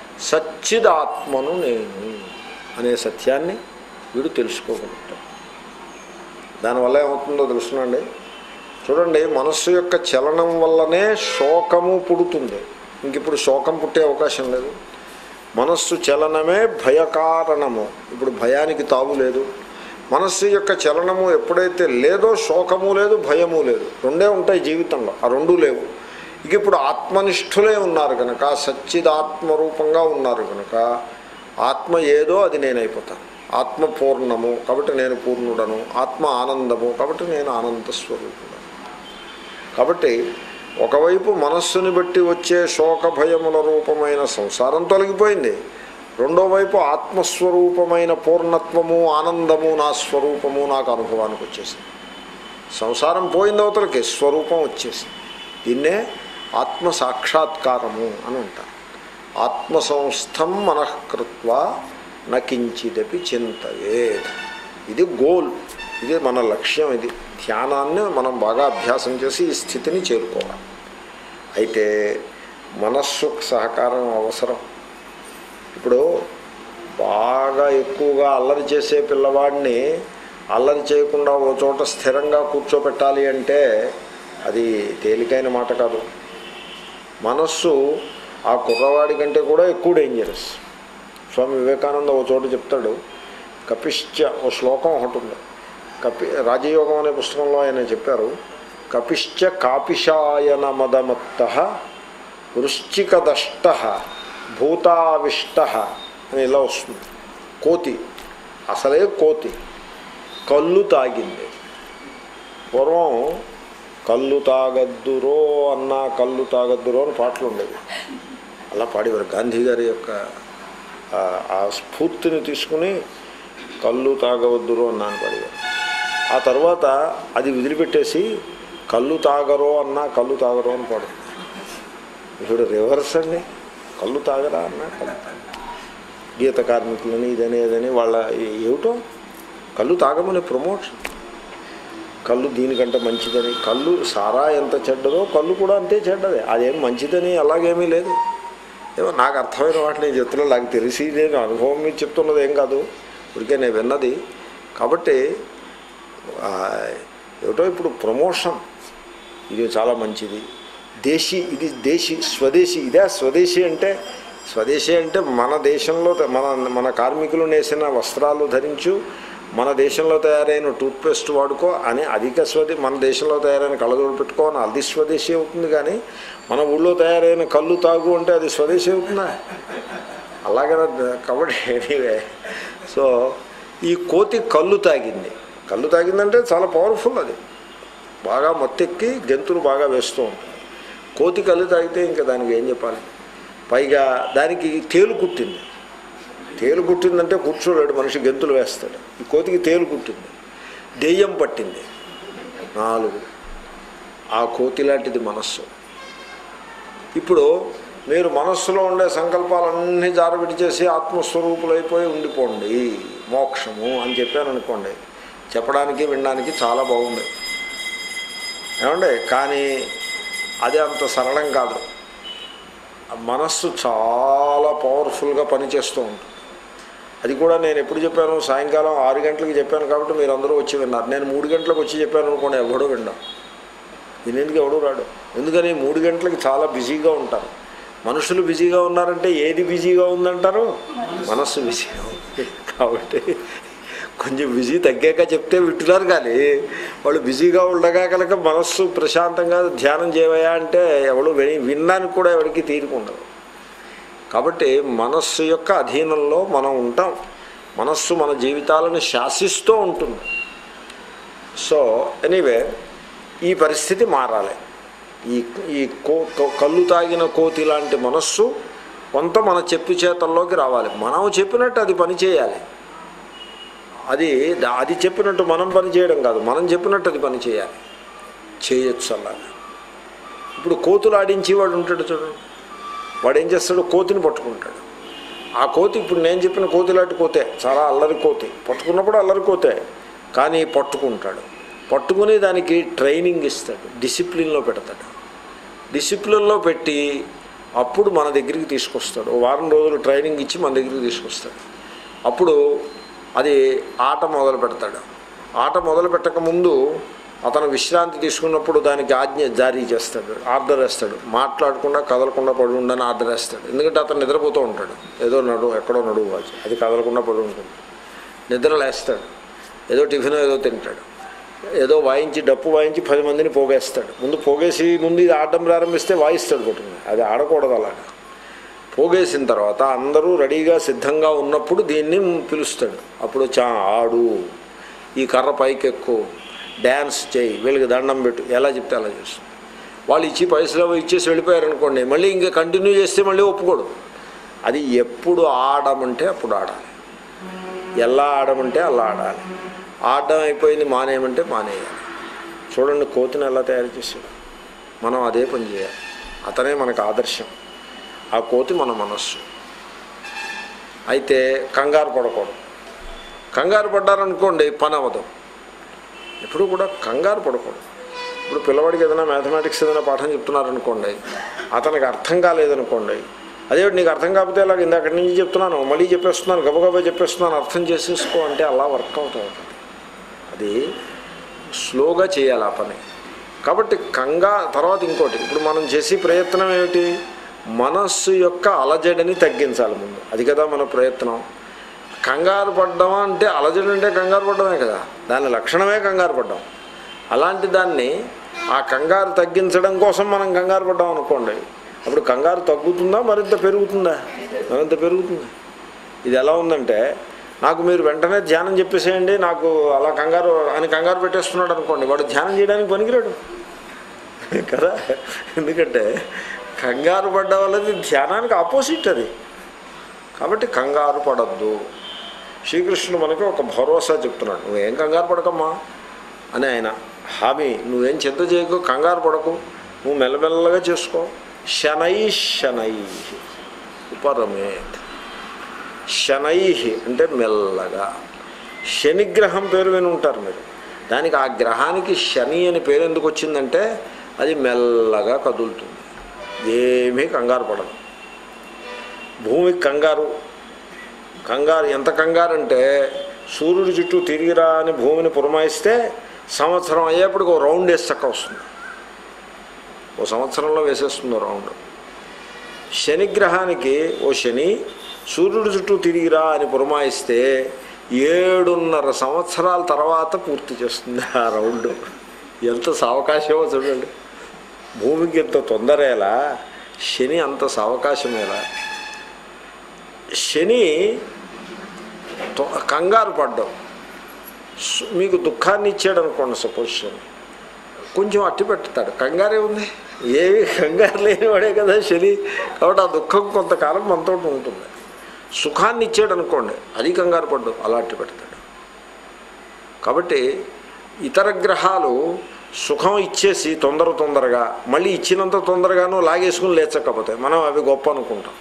సచ్చిదాత్మను నేను అనే సత్యాన్ని వీడు తెలుసుకోగలుగుతాడు దానివల్ల ఏమవుతుందో తెలుసునండి చూడండి మనస్సు యొక్క చలనం వల్లనే శోకము పుడుతుంది ఇంక ఇప్పుడు శోకం పుట్టే అవకాశం లేదు మనస్సు చలనమే భయకారణము ఇప్పుడు భయానికి తావు లేదు మనస్సు యొక్క చలనము ఎప్పుడైతే లేదో శోకము లేదు భయము లేదు రెండే ఉంటాయి జీవితంలో ఆ రెండు లేవు ఇక ఇప్పుడు ఆత్మనిష్ఠులే ఉన్నారు కనుక సచ్చిదాత్మ రూపంగా ఉన్నారు కనుక ఆత్మ ఏదో అది నేనైపోతాను ఆత్మ పూర్ణము కాబట్టి నేను పూర్ణుడను ఆత్మ ఆనందము కాబట్టి నేను ఆనంద స్వరూపుడను కాబట్టి ఒకవైపు మనస్సుని బట్టి వచ్చే శోక భయముల రూపమైన సంసారం తొలగిపోయింది రెండో వైపు ఆత్మస్వరూపమైన పూర్ణత్వము ఆనందము నా స్వరూపము నాకు అనుభవానికి వచ్చేసింది సంసారం పోయింది అవతలకి స్వరూపం వచ్చేసింది దీన్నే ఆత్మ సాక్షాత్కారము అని అంటారు ఆత్మ సంస్థం మనఃకృత్వ నకించిదపి చింతయే ఇది గోల్ ఇది మన లక్ష్యం ఇది ధ్యానాన్ని మనం బాగా అభ్యాసం చేసి ఈ స్థితిని చేరుకోవాలి అయితే మనస్సు సహకారం అవసరం ఇప్పుడు బాగా ఎక్కువగా అల్లరి చేసే పిల్లవాడిని అల్లరి చేయకుండా ఓ చోట స్థిరంగా కూర్చోపెట్టాలి అంటే అది తేలికైన మాట కాదు మనస్సు ఆ కుర్రవాడి కంటే కూడా ఎక్కువ డేంజరస్ స్వామి వివేకానంద ఓ చోట చెప్తాడు కపిశ్చ ఓ శ్లోకం ఒకటి ఉంది కపి రాజయోగం అనే పుస్తకంలో ఆయన చెప్పారు కపిశ్చ కాపిషాయన మదమత్త వృశ్చికదష్ట భూతావిష్ట అని ఇలా వస్తుంది కోతి అసలే కోతి కళ్ళు తాగింది పూర్వం కళ్ళు తాగద్దురో అన్న కళ్ళు తాగద్దురో అని పాటలు ఉండేవి అలా పాడేవారు గాంధీ గారి యొక్క ఆ- ఆ స్ఫూర్తిని తీసుకుని కళ్ళు తాగవద్దురో అన్నా అని పాడేవారు ఆ తర్వాత అది వదిలిపెట్టేసి కళ్ళు తాగరో అన్నా కళ్ళు తాగరో అని పాడు ఇప్పుడు రివర్స్ అండి కళ్ళు తాగరా అన్నా కళ్ళు తాగరా. గీత కార్మికులని ఇదని ఇదని వాళ్ళ ఏ- ఏమిటో కళ్ళు తాగమని ప్రమోషన్ కళ్ళు దీనికంటే మంచిదని కళ్ళు సారా ఎంత చెడ్డదో కళ్ళు కూడా అంతే చెడ్డదే అదేం మంచిదని అలాగేమీ లేదు ఏమో నాకు అర్థమైన వాటిని నేను చెప్తున్నా నాకు తెలిసి నేను అనుభవం మీద చెప్తున్నది ఏం కాదు ఇప్పటికే నేను విన్నది కాబట్టి ఆ, ఏమిటో ఇప్పుడు ప్రమోషన్ ఇది చాలా మంచిది దేశీ ఇది దేశీ స్వదేశీ ఇదే స్వదేశీ అంటే స్వదేశీ అంటే మన దేశంలో త- మన మన కార్మికులు నేసిన వస్త్రాలు ధరించు మన దేశంలో తయారైన టూత్పేస్ట్ వాడుకో అని అధిక స్వదే మన దేశంలో తయారైన కళ్ళజోడు పెట్టుకో అని అది స్వదేశీ అవుతుంది కానీ మన ఊళ్ళో తయారైన కళ్ళు తాగు అంటే అది స్వదేశీ అవుతుందా అలాగే కాబట్టి ఎనీవే సో ఈ కోతి కళ్ళు తాగింది కళ్ళు తాగిందంటే చాలా పవర్ఫుల్ అది బాగా మొత్తెక్కి గెంతులు బాగా వేస్తూ ఉంటుంది కోతి కళ్ళు తాగితే ఇంకా దానికి ఏం చెప్పాలి పైగా దానికి తేలు కుట్టింది తేలు కుట్టిందంటే కూర్చోలేడు మనిషి గెంతులు వేస్తాడు ఈ కోతికి తేలు కుట్టింది దెయ్యం పట్టింది నాలుగు ఆ కోతి లాంటిది మనస్సు ఇప్పుడు మీరు మనస్సులో ఉండే సంకల్పాలన్నీ జారబిడి చేసి ఆత్మస్వరూపులైపోయి ఉండిపోండి మోక్షము అని చెప్పాను అనుకోండి చెప్పడానికి వినడానికి చాలా బాగుంది ఏమండి కానీ అది అంత సరళం కాదు ఆ మనస్సు చాలా పవర్ఫుల్గా పనిచేస్తూ ఉంటుంది అది కూడా నేను ఎప్పుడు చెప్పాను సాయంకాలం ఆరు గంటలకు చెప్పాను కాబట్టి మీరు అందరూ వచ్చి విన్నారు నేను మూడు గంటలకు వచ్చి చెప్పాను అనుకోండి ఎవడో విన్నాం దీనికి ఎవడూ రాడు ఎందుకని మూడు గంటలకి చాలా బిజీగా ఉంటారు మనుషులు బిజీగా ఉన్నారంటే ఏది బిజీగా ఉందంటారు మనస్సు బిజీగా ఉంది కాబట్టి కొంచెం బిజీ తగ్గాక చెప్తే వింటున్నారు కానీ వాళ్ళు బిజీగా ఉండగా కనుక మనస్సు ప్రశాంతంగా ధ్యానం చేయవయా అంటే ఎవడు విని వినడానికి కూడా ఎవరికి తీరుకుండదు కాబట్టి మనస్సు యొక్క అధీనంలో మనం ఉంటాం మనస్సు మన జీవితాలను శాసిస్తూ ఉంటుంది సో ఎనీవే ఈ పరిస్థితి మారాలి ఈ ఈ కో కో- కళ్ళు తాగిన కోతి లాంటి మనస్సు కొంత మన చెప్పు చేతల్లోకి రావాలి మనం చెప్పినట్టు అది పని చేయాలి అది దా- అది చెప్పినట్టు మనం పని చేయడం కాదు మనం చెప్పినట్టు అది పని చేయాలి చేయొచ్చు అలాగా ఇప్పుడు కోతులు ఆడించి వాడు ఉంటాడు చూడండి వాడు ఏం చేస్తాడు కోతిని పట్టుకుంటాడు ఆ కోతి ఇప్పుడు నేను చెప్పిన కోతిలాంటి కోతే చాలా అల్లరి కోతి పట్టుకున్నప్పుడు అల్లరి కోతే కానీ పట్టుకుంటాడు పట్టుకుని దానికి ట్రైనింగ్ ఇస్తాడు డిసిప్లిన్లో పెడతాడు డిసిప్లిన్లో పెట్టి అప్పుడు మన దగ్గరికి తీసుకొస్తాడు ఓ వారం రోజులు ట్రైనింగ్ ఇచ్చి మన దగ్గరికి తీసుకొస్తాడు అప్పుడు అది ఆట మొదలు పెడతాడు ఆట మొదలు పెట్టక ముందు అతను విశ్రాంతి తీసుకున్నప్పుడు దానికి ఆజ్ఞ జారీ చేస్తాడు ఆర్డర్ వేస్తాడు మాట్లాడకుండా కదలకుండా పడి ఉండని ఆర్డర్ వేస్తాడు ఎందుకంటే అతను నిద్రపోతూ ఉంటాడు ఏదో నడు ఎక్కడో నడువు వాచి అది కదలకుండా పడి ఉంటుంది నిద్ర లేస్తాడు ఏదో టిఫిన్ ఏదో తింటాడు ఏదో వాయించి డప్పు వాయించి పది మందిని పోగేస్తాడు ముందు పోగేసి ముందు ఇది ఆడడం ప్రారంభిస్తే వాయిస్తాడు కొట్టుకుని అది ఆడకూడదు అలాగా పోగేసిన తర్వాత అందరూ రెడీగా సిద్ధంగా ఉన్నప్పుడు దీన్ని పిలుస్తాడు అప్పుడు చా ఆడు ఈ కర్ర పైకి ఎక్కువ డ్యాన్స్ చేయి వీళ్ళకి దండం పెట్టు ఎలా చెప్తే అలా చేస్తుంది వాళ్ళు ఇచ్చి పైసలు అవి ఇచ్చేసి వెళ్ళిపోయారు అనుకోండి మళ్ళీ ఇంకా కంటిన్యూ చేస్తే మళ్ళీ ఒప్పుకోడు అది ఎప్పుడు ఆడమంటే అప్పుడు ఆడాలి ఎలా ఆడమంటే అలా ఆడాలి ఆడడం అయిపోయింది మానేయమంటే మానేయాలి చూడండి కోతిని ఎలా తయారు చేసాడు మనం అదే పని చేయాలి అతనే మనకు ఆదర్శం ఆ కోతి మన మనస్సు అయితే కంగారు పడకూడదు కంగారు పడ్డారనుకోండి పని అవ్వదు ఎప్పుడు కూడా కంగారు పడకూడదు ఇప్పుడు పిల్లవాడికి ఏదైనా మ్యాథమెటిక్స్ ఏదైనా పాఠం చెప్తున్నారనుకోండి అతనికి అర్థం కాలేదనుకోండి అదే నీకు అర్థం కాకపోతే ఇలాగ ఇందాక నుంచి చెప్తున్నాను మళ్ళీ చెప్పేస్తున్నాను గబగబా చెప్పేస్తున్నాను అర్థం చేసేసుకో అంటే అలా వర్కౌట్ అవుతుంది అది స్లోగా చేయాలి ఆ పని కాబట్టి కంగా తర్వాత ఇంకోటి ఇప్పుడు మనం చేసే ప్రయత్నం ఏమిటి మనస్సు యొక్క అలజడిని తగ్గించాలి ముందు అది కదా మన ప్రయత్నం కంగారు పడ్డమా అంటే అలజడి అంటే కంగారు పడ్డమే కదా దాని లక్షణమే కంగారు పడ్డం అలాంటి దాన్ని ఆ కంగారు తగ్గించడం కోసం మనం కంగారు పడ్డాం అనుకోండి అప్పుడు కంగారు తగ్గుతుందా మరింత పెరుగుతుందా మరింత పెరుగుతుంది ఇది ఎలా ఉందంటే నాకు మీరు వెంటనే ధ్యానం చెప్పేసేయండి నాకు అలా కంగారు అని కంగారు పెట్టేస్తున్నాడు అనుకోండి వాడు ధ్యానం చేయడానికి పనికిరాడు కదా ఎందుకంటే కంగారు పడ్డ వల్లది ధ్యానానికి ఆపోజిట్ అది కాబట్టి కంగారు పడద్దు శ్రీకృష్ణుడు మనకి ఒక భరోసా చెప్తున్నాడు నువ్వేం కంగారు పడకమ్మా అని ఆయన హామీ నువ్వేం చింత చేయకు కంగారు పడకు నువ్వు మెల్లమెల్లగా చేసుకో శనై శనై ఉపరమేత్ శనై అంటే మెల్లగా శనిగ్రహం పేరు విని ఉంటారు మీరు దానికి ఆ గ్రహానికి శని అని పేరు ఎందుకు వచ్చిందంటే అది మెల్లగా కదులుతుంది ఏమీ కంగారు పడదు భూమికి కంగారు కంగారు ఎంత కంగారు అంటే సూర్యుడి చుట్టూ తిరిగిరా అని భూమిని పురమాయిస్తే సంవత్సరం అయ్యేప్పటికి ఓ రౌండ్ వేసి చక్క వస్తుంది ఓ సంవత్సరంలో వేసేస్తుంది ఓ రౌండ్ శనిగ్రహానికి ఓ శని సూర్యుడి చుట్టూ తిరిగిరా అని పురమాయిస్తే ఏడున్నర సంవత్సరాల తర్వాత పూర్తి చేస్తుంది ఆ రౌండ్ ఎంత సావకాశమో చూడండి భూమికి ఎంత తొందరేలా శని అంత సావకాశమేలా శని తొ- కంగారు పడ్డం సు- మీకు దుఃఖాన్ని ఇచ్చాడు అనుకోండి సపోజ్ శని కొంచెం అట్టి పెట్టుతాడు కంగారే ఉంది ఏవి కంగారు లేనివాడే కదా శని కాబట్టి ఆ దుఃఖం కొంతకాలం మనతో ఉంటుంది సుఖాన్ని ఇచ్చాడు అనుకోండి అది కంగారు పడ్డు అలా అట్టి పెడతాడు కాబట్టి ఇతర గ్రహాలు సుఖం ఇచ్చేసి తొందర తొందరగా మళ్ళీ ఇచ్చినంత తొందరగాను లాగేసుకుని లేచకపోతాయి మనం అవి గొప్ప అనుకుంటాం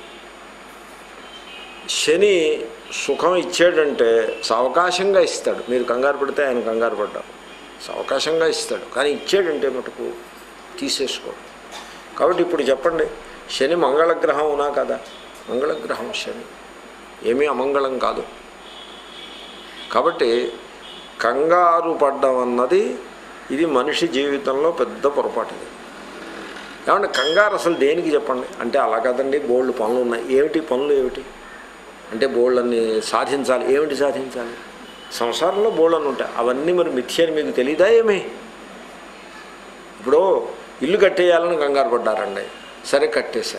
శని సుఖం ఇచ్చాడంటే సావకాశంగా ఇస్తాడు మీరు కంగారు పడితే ఆయన కంగారు పడ్డారు సావకాశంగా ఇస్తాడు కానీ ఇచ్చాడంటే మటుకు తీసేసుకోడు కాబట్టి ఇప్పుడు చెప్పండి శని మంగళగ్రహం ఉనా కదా మంగళగ్రహం శని ఏమీ అమంగళం కాదు కాబట్టి కంగారు పడ్డం అన్నది ఇది మనిషి జీవితంలో పెద్ద పొరపాటు ఇది ఏమంటే కంగారు అసలు దేనికి చెప్పండి అంటే అలా కదండి బోల్డ్ పనులు ఉన్నాయి ఏమిటి పనులు ఏమిటి అంటే బోళ్ళన్ని సాధించాలి ఏమిటి సాధించాలి సంసారంలో బోళ్ళని ఉంటాయి అవన్నీ మరి మిథ్య అని మీకు తెలియదా ఏమి ఇప్పుడు ఇల్లు కట్టేయాలని కంగారు పడ్డారండి సరే కట్టేశారు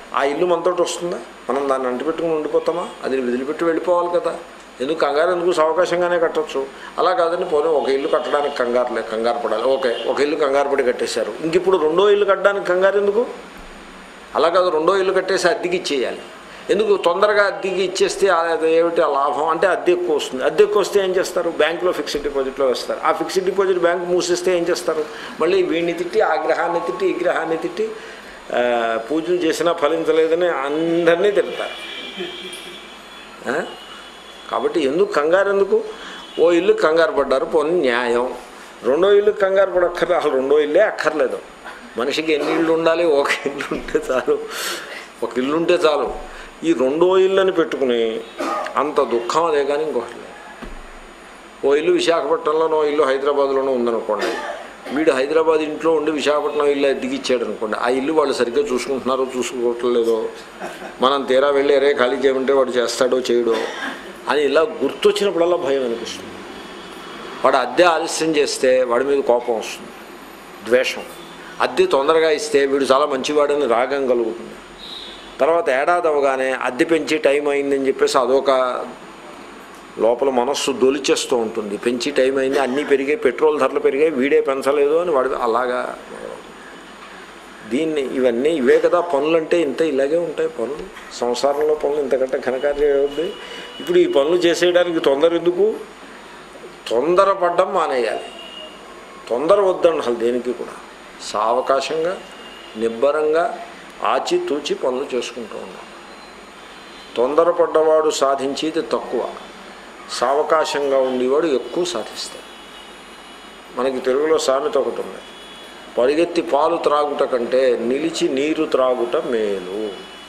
ఆ ఇల్లు మనతోటి వస్తుందా మనం దాన్ని అంటిపెట్టుకుని ఉండిపోతామా అది వదిలిపెట్టి వెళ్ళిపోవాలి కదా ఎందుకు కంగారు ఎందుకు అవకాశంగానే కట్టొచ్చు అలా కాదని పోనీ ఒక ఇల్లు కట్టడానికి కంగారు లే కంగారు పడాలి ఓకే ఒక ఇల్లు కంగారు పడి కట్టేశారు ఇంక ఇప్పుడు రెండో ఇల్లు కట్టడానికి కంగారు ఎందుకు అలా కాదు రెండో ఇల్లు కట్టేసి అద్దెకి ఇచ్చేయాలి ఎందుకు తొందరగా అద్దెకి ఇచ్చేస్తే అది ఏమిటి ఆ లాభం అంటే అద్దె ఎక్కువ వస్తుంది అద్దె ఎక్కువ వస్తే ఏం చేస్తారు బ్యాంకులో ఫిక్స్డ్ డిపాజిట్లో వేస్తారు ఆ ఫిక్స్డ్ డిపాజిట్ బ్యాంక్ మూసేస్తే ఏం చేస్తారు మళ్ళీ వీడిని తిట్టి ఆ గ్రహాన్ని తిట్టి ఈ గ్రహాన్ని తిట్టి ఆ, పూజలు చేసినా ఫలించలేదని అందరినీ తిడతారు ఆ? కాబట్టి ఎందుకు కంగారు ఎందుకు ఓ ఇల్లు కంగారు పడ్డారు పోనీ న్యాయం రెండో ఇల్లు కంగారు పడక్కర్లేదు అసలు రెండో ఇల్లే అక్కర్లేదు మనిషికి ఎన్ని ఇళ్ళు ఉండాలి ఒక ఇల్లు ఉంటే చాలు ఒక ఇల్లు ఉంటే చాలు ఈ రెండో ఇల్లు అని పెట్టుకుని అంత దుఃఖం అదే కానీ ఇంకొకటి లేదు ఓ ఇల్లు విశాఖపట్నంలోనో ఓ ఇల్లు హైదరాబాద్లోనో ఉందనుకోండి వీడు హైదరాబాద్ ఇంట్లో ఉండి విశాఖపట్నం ఇల్లు ఎదిగిచ్చాడు అనుకోండి ఆ ఇల్లు వాళ్ళు సరిగ్గా చూసుకుంటున్నారో చూసుకోవట్లేదో మనం తీరా వెళ్ళి అరే ఖాళీ చేయమంటే వాడు చేస్తాడో చేయడో అని ఇలా గుర్తొచ్చినప్పుడల్లా భయం అనిపిస్తుంది వాడు అద్దె ఆలస్యం చేస్తే వాడి మీద కోపం వస్తుంది ద్వేషం అద్దె తొందరగా ఇస్తే వీడు చాలా మంచివాడని రాగం కలుగుతుంది తర్వాత ఏడాది అవగానే అద్దె పెంచి టైం అయిందని చెప్పేసి అదొక లోపల మనస్సు దొలిచేస్తూ ఉంటుంది పెంచి టైం అయింది అన్నీ పెరిగాయి పెట్రోల్ ధరలు పెరిగాయి వీడే పెంచలేదు అని వాడు అలాగా దీన్ని ఇవన్నీ ఇవే కదా పనులు అంటే ఇంత ఇలాగే ఉంటాయి పనులు సంసారంలో పనులు ఇంతకంటే ఘనకార్యం ఏముంది ఇప్పుడు ఈ పనులు చేసేయడానికి తొందర ఎందుకు తొందరపడ్డం మానేయాలి తొందర వద్దండి అసలు దేనికి కూడా సావకాశంగా నిబ్బరంగా ఆచి తూచి పనులు చేసుకుంటూ ఉన్నాం తొందరపడ్డవాడు సాధించేది తక్కువ సావకాశంగా ఉండేవాడు ఎక్కువ సాధిస్తాడు మనకి తెలుగులో సామెత ఒకటి ఉంది పరిగెత్తి పాలు త్రాగుట కంటే నిలిచి నీరు త్రాగుట మేలు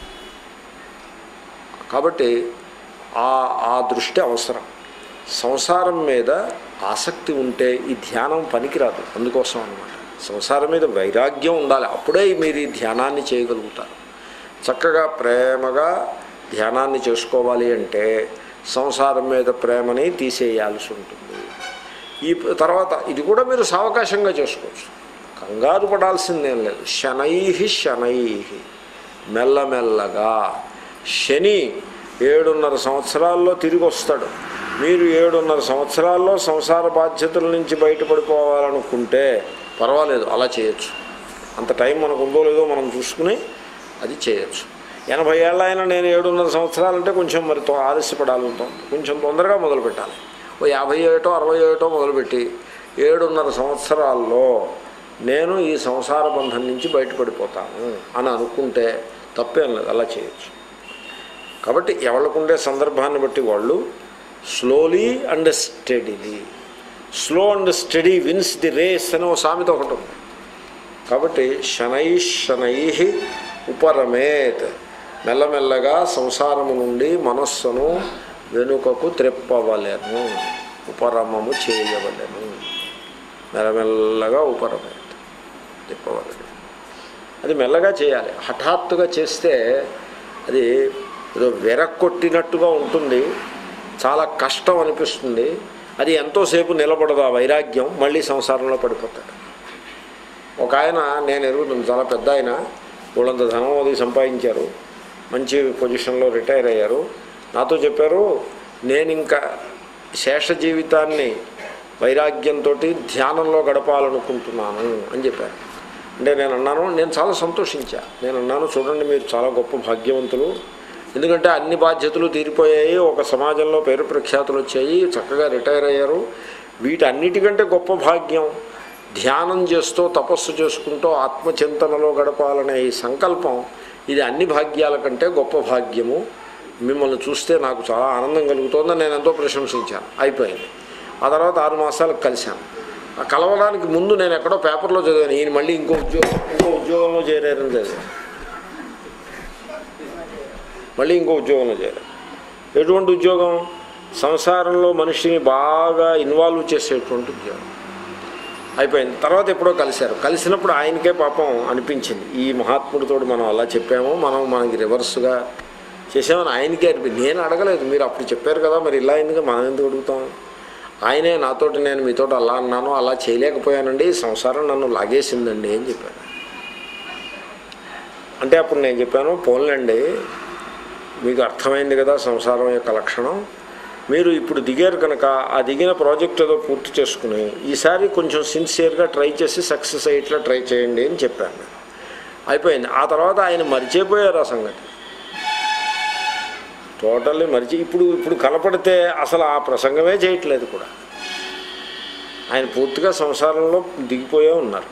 కాబట్టి ఆ ఆ దృష్టి అవసరం సంసారం మీద ఆసక్తి ఉంటే ఈ ధ్యానం పనికిరాదు అందుకోసం అనమాట సంసారం మీద వైరాగ్యం ఉండాలి అప్పుడే మీరు ఈ ధ్యానాన్ని చేయగలుగుతారు చక్కగా ప్రేమగా ధ్యానాన్ని చేసుకోవాలి అంటే సంసారం మీద ప్రేమని తీసేయాల్సి ఉంటుంది ఈ తర్వాత ఇది కూడా మీరు సావకాశంగా చేసుకోవచ్చు కంగారు పడాల్సిందేం లేదు శనై శనై మెల్లమెల్లగా శని ఏడున్నర సంవత్సరాల్లో తిరిగి వస్తాడు మీరు ఏడున్నర సంవత్సరాల్లో సంసార బాధ్యతల నుంచి బయటపడిపోవాలనుకుంటే పర్వాలేదు అలా చేయొచ్చు అంత టైం మనకు ఉందో లేదో మనం చూసుకుని అది చేయొచ్చు ఎనభై ఏళ్ళ అయినా నేను ఏడున్నర సంవత్సరాలంటే కొంచెం మరి తో- ఆలస్యపడాలి ఉంటుంది కొంచెం తొందరగా మొదలు పెట్టాలి ఓ యాభై ఏటో అరవై ఏటో మొదలుపెట్టి ఏడున్నర సంవత్సరాల్లో నేను ఈ సంసార బంధం నుంచి బయటపడిపోతాను అని అనుకుంటే తప్పేం లేదు అలా చేయొచ్చు కాబట్టి ఎవరికుండే సందర్భాన్ని బట్టి వాళ్ళు slowly and steadily slow and steady wins the race అనే ఓ సామెత ఒకటి ఉంది కాబట్టి శనై శనై ఉపరమేత్ మెల్లమెల్లగా సంసారము నుండి మనస్సును వెనుకకు త్రెప్పవలెను ఉపరమము చేయవలెను మెల్లమెల్లగా ఉపరమేత్ తిప్పవలెను అది మెల్లగా చేయాలి హఠాత్తుగా చేస్తే అది ఏదో వెరక్కొట్టినట్టుగా ఉంటుంది చాలా కష్టం అనిపిస్తుంది అది ఎంతోసేపు నిలబడదు ఆ వైరాగ్యం మళ్ళీ సంసారంలో పడిపోతాడు ఒక ఆయన నేను ఎరుగుతుంది చాలా పెద్ద ఆయన వాళ్ళంత ధనం అది సంపాదించారు మంచి పొజిషన్లో రిటైర్ అయ్యారు నాతో చెప్పారు నేను ఇంకా శేష జీవితాన్ని వైరాగ్యంతో ధ్యానంలో గడపాలనుకుంటున్నాను అని చెప్పారు అంటే నేను అన్నాను నేను చాలా సంతోషించా నేను అన్నాను చూడండి మీరు చాలా గొప్ప భాగ్యవంతులు ఎందుకంటే అన్ని బాధ్యతలు తీరిపోయాయి ఒక సమాజంలో పేరు ప్రఖ్యాతులు వచ్చాయి చక్కగా రిటైర్ అయ్యారు వీటన్నిటికంటే గొప్ప భాగ్యం ధ్యానం చేస్తూ తపస్సు చేసుకుంటూ ఆత్మచింతనలో గడపాలనే ఈ సంకల్పం ఇది అన్ని భాగ్యాల కంటే గొప్ప భాగ్యము మిమ్మల్ని చూస్తే నాకు చాలా ఆనందం కలుగుతోందని నేను ఎంతో ప్రశంసించాను అయిపోయింది ఆ తర్వాత ఆరు మాసాలకు కలిశాను ఆ కలవడానికి ముందు నేను ఎక్కడో పేపర్లో చదివాను ఈయన మళ్ళీ ఇంకో ఉద్యోగం ఇంకో ఉద్యోగంలో చేరారని చదివాను మళ్ళీ ఇంకో ఉద్యోగంలో చేరారు ఎటువంటి ఉద్యోగం సంసారంలో మనిషిని బాగా ఇన్వాల్వ్ చేసేటువంటి ఉద్యోగం అయిపోయింది తర్వాత ఎప్పుడో కలిశారు కలిసినప్పుడు ఆయనకే పాపం అనిపించింది ఈ మహాత్ముడితో మనం అలా చెప్పాము మనం మనకి రివర్స్గా చేసామని ఆయనకే అనిపించింది నేను అడగలేదు మీరు అప్పుడు చెప్పారు కదా మరి ఇలా ఎందుకు మనం ఎందుకు అడుగుతాం ఆయనే నాతోటి నేను మీతోటి అలా అన్నాను అలా చేయలేకపోయానండి సంసారం నన్ను లాగేసిందండి అని చెప్పాను అంటే అప్పుడు నేను చెప్పాను పోన్లండి మీకు అర్థమైంది కదా సంసారం యొక్క లక్షణం మీరు ఇప్పుడు దిగారు కనుక ఆ దిగిన ప్రాజెక్ట్ ఏదో పూర్తి చేసుకుని ఈసారి కొంచెం సిన్సియర్గా ట్రై చేసి సక్సెస్ అయ్యేట్లా ట్రై చేయండి అని చెప్పాను నేను. అయిపోయింది ఆ తర్వాత ఆయన మర్చిపోయారు ఆ సంగతి టోటల్లీ మరిచి ఇప్పుడు ఇప్పుడు కనపడితే అసలు ఆ ప్రసంగమే చేయట్లేదు కూడా ఆయన పూర్తిగా సంసారంలో దిగిపోయే ఉన్నారు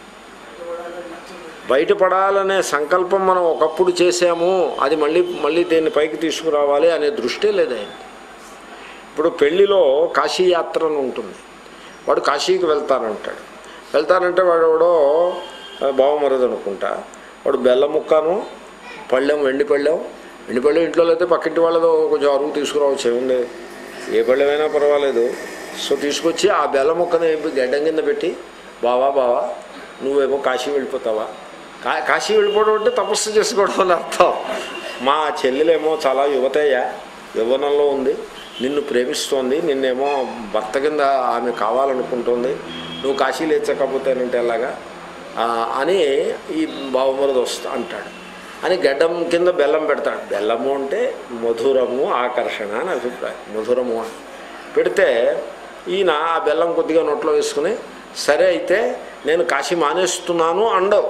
బయటపడాలనే సంకల్పం మనం ఒకప్పుడు చేసాము అది మళ్ళీ మళ్ళీ దీన్ని పైకి తీసుకురావాలి అనే దృష్టే లేదు ఆయన ఇప్పుడు పెళ్లిలో కాశీ యాత్ర అని ఉంటుంది వాడు కాశీకి వెళ్తానంటాడు వెళ్తానంటే వాడు ఎవడో బావమరదు అనుకుంటా వాడు బెల్లం ముక్కను పళ్ళెం వెండి పళ్ళెం వెండి పళ్ళెం ఇంట్లో అయితే పక్కింటి వాళ్ళదో కొంచెం అరువు తీసుకురావచ్చు ఏముంది ఏ పళ్ళెమైనా పర్వాలేదు సో తీసుకొచ్చి ఆ బెల్లం ముక్కను ఏంపి గడ్డం కింద పెట్టి బావా బావా నువ్వేమో కాశీ వెళ్ళిపోతావా కా కాశీ వెళ్ళిపోవడం అంటే తపస్సు చేసుకోవడం అని అర్థం మా చెల్లెలేమో చాలా యువతయ్య యవ్వనంలో ఉంది నిన్ను ప్రేమిస్తోంది నిన్నేమో భర్త కింద ఆమె కావాలనుకుంటుంది నువ్వు కాశీ లేచకపోతేనంటే ఎలాగా ఆ, అని ఈ బావమరది వస్తా అంటాడు అని గడ్డం కింద బెల్లం పెడతాడు బెల్లము అంటే మధురము ఆకర్షణ అని అభిప్రాయం మధురము అని పెడితే ఈయన ఆ బెల్లం కొద్దిగా నోట్లో వేసుకుని సరే అయితే నేను కాశీ మానేస్తున్నాను అండవు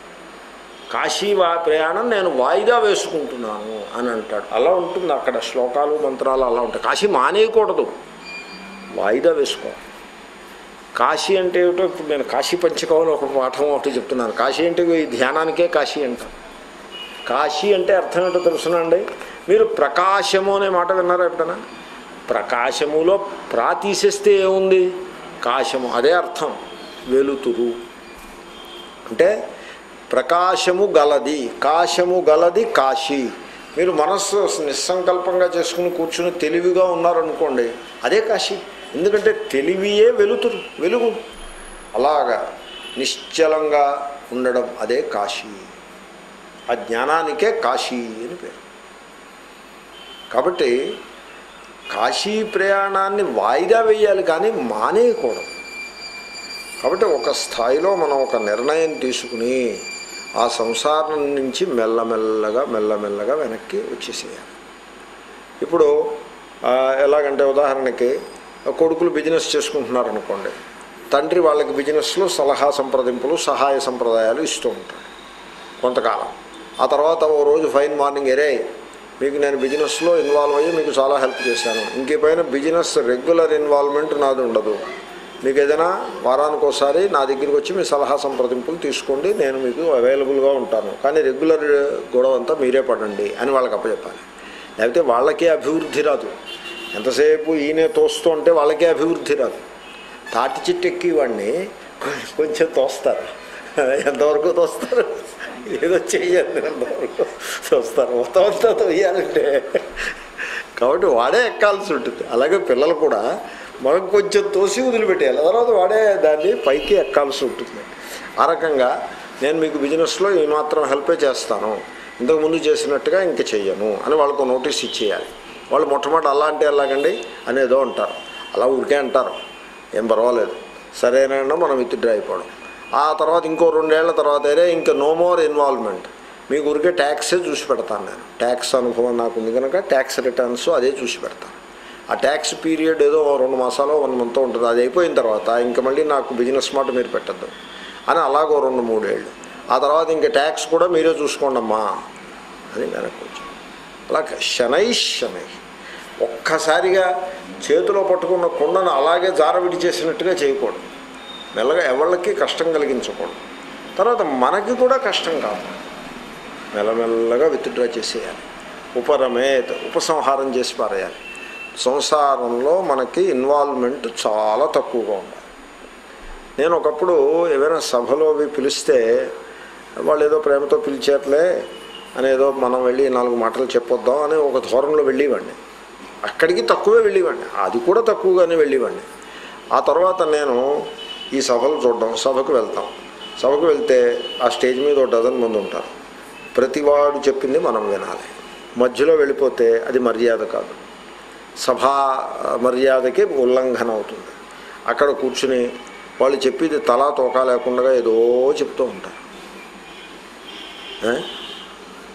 కాశీ వా ప్రయాణం నేను వాయిదా వేసుకుంటున్నాను అని అంటాడు అలా ఉంటుంది అక్కడ శ్లోకాలు మంత్రాలు అలా ఉంటాయి కాశీ మానేయకూడదు వాయిదా వేసుకోవాలి కాశీ అంటే ఏమిటో ఇప్పుడు నేను కాశీ పంచకంలో ఒక పాఠం ఒకటి చెప్తున్నాను కాశీ అంటే ఈ ధ్యానానికే కాశీ అంటాం కాశీ అంటే అర్థం ఏంటో తెలుసునండి మీరు ప్రకాశము అనే మాట విన్నారా ఎప్పుడైనా ప్రకాశములో ప్రా తీసేస్తే ఏముంది కాశము అదే అర్థం వెలుతురు అంటే ప్రకాశము గలది కాశము గలది కాశీ మీరు మనస్సు నిస్సంకల్పంగా చేసుకుని కూర్చుని తెలివిగా ఉన్నారనుకోండి అదే కాశీ ఎందుకంటే తెలివియే వెలుతురు వెలుగు అలాగా నిశ్చలంగా ఉండడం అదే కాశీ ఆ జ్ఞానానికే కాశీ అని పేరు కాబట్టి కాశీ ప్రయాణాన్ని వాయిదా వేయాలి కానీ మానేయకూడదు కాబట్టి ఒక స్థాయిలో మనం ఒక నిర్ణయం తీసుకుని ఆ సంసారం నుంచి మెల్లమెల్లగా మెల్లమెల్లగా వెనక్కి వచ్చేసేయాలి ఇప్పుడు ఆ, ఎలాగంటే ఉదాహరణకి కొడుకులు బిజినెస్ చేసుకుంటున్నారు అనుకోండి తండ్రి వాళ్ళకి బిజినెస్లో సలహా సంప్రదింపులు సహాయ సంప్రదాయాలు ఇస్తూ ఉంటాడు కొంతకాలం ఆ తర్వాత ఓ రోజు ఫైన్ మార్నింగ్ ఎరే మీకు నేను బిజినెస్లో ఇన్వాల్వ్ అయ్యి మీకు చాలా హెల్ప్ చేశాను ఇంకే పైన బిజినెస్ రెగ్యులర్ ఇన్వాల్వ్మెంట్ నాది ఉండదు మీకు ఏదైనా వారానికి ఒకసారి నా దగ్గరికి వచ్చి మీ సలహా సంప్రదింపులు తీసుకోండి నేను మీకు అవైలబుల్గా ఉంటాను కానీ రెగ్యులర్ గొడవ అంతా మీరే పడండి అని వాళ్ళకి అప్పచెప్పాలి లేకపోతే వాళ్ళకే అభివృద్ధి రాదు ఎంతసేపు ఈయనే తోస్తూ ఉంటే వాళ్ళకే అభివృద్ధి రాదు తాటి చెట్టు ఎక్కి వాడిని కొంచెం తోస్తారు ఎంతవరకు తోస్తారు ఏదో చెయ్యండి ఎంతవరకు తోస్తారు మొత్తం అంతా తోయాలంటే కాబట్టి వాడే ఎక్కాల్సి ఉంటుంది అలాగే పిల్లలు కూడా మనం కొంచెం తోసి వదిలిపెట్టేయాలి తర్వాత వాడే దాన్ని పైకి ఎక్కాల్సి ఉంటుంది ఆ రకంగా నేను మీకు బిజినెస్లో ఏమాత్రం హెల్పే చేస్తాను ఇంతకుముందు చేసినట్టుగా ఇంక చెయ్యను అని వాళ్ళకు నోటీస్ ఇచ్చేయాలి వాళ్ళు మొట్టమొదటి అలా అంటే ఎలాగండి అనేదో అంటారు అలా ఊరికే అంటారు ఏం పర్వాలేదు సరేనన్నా మనం విత్డ్రా అయిపోవడం ఆ తర్వాత ఇంకో రెండేళ్ల తర్వాత అయితే ఇంకా నో మోర్ ఇన్వాల్వ్మెంట్ మీకు ఊరికే ట్యాక్సే చూసి పెడతాను నేను ట్యాక్స్ అనుభవం నాకు ఉంది కనుక ట్యాక్స్ రిటర్న్స్ అదే చూసి పెడతాను ఆ ట్యాక్స్ పీరియడ్ ఏదో ఓ రెండు మాసాలు వన్ మంత్ ఉంటుంది అది అయిపోయిన తర్వాత ఇంకా మళ్ళీ నాకు బిజినెస్ మాట మీరు పెట్టద్దు అని అలాగో రెండు మూడేళ్ళు ఆ తర్వాత ఇంకా ట్యాక్స్ కూడా మీరే చూసుకోండి అమ్మా అని వెనక్కి వచ్చాను అలా శనై శనై ఒక్కసారిగా చేతిలో పట్టుకున్న కుండను అలాగే జారవిడి చేసినట్టుగా చేయకూడదు మెల్లగా ఎవళ్ళకి కష్టం కలిగించకూడదు తర్వాత మనకి కూడా కష్టం కాదు మెల్లమెల్లగా విత్డ్రా చేసేయాలి ఉపరమేత్ ఉపసంహారం చేసి పారేయాలి సంసారంలో మనకి ఇన్వాల్వ్మెంట్ చాలా తక్కువగా ఉండాలి నేను ఒకప్పుడు ఏదైనా సభలో అవి పిలిస్తే వాళ్ళు ఏదో ప్రేమతో పిలిచేట్లే అని ఏదో మనం వెళ్ళి నాలుగు మాటలు చెప్పొద్దాం అని ఒక ధోరణిలో వెళ్ళేవాడిని అక్కడికి తక్కువే వెళ్ళేవాడిని అది కూడా తక్కువగానే వెళ్ళేవాడిని ఆ తర్వాత నేను ఈ సభలు చూడడం సభకు వెళ్తాం సభకు వెళ్తే ఆ స్టేజ్ మీద ఒక డజన్ మంది ఉంటారు ప్రతివాడు చెప్పింది మనం వినాలి మధ్యలో వెళ్ళిపోతే అది మర్యాద కాదు సభా మర్యాదకి ఉల్లంఘన అవుతుంది అక్కడ కూర్చుని వాళ్ళు చెప్పేది తలా తోకా లేకుండా ఏదో చెప్తూ ఉంటారు ఏ?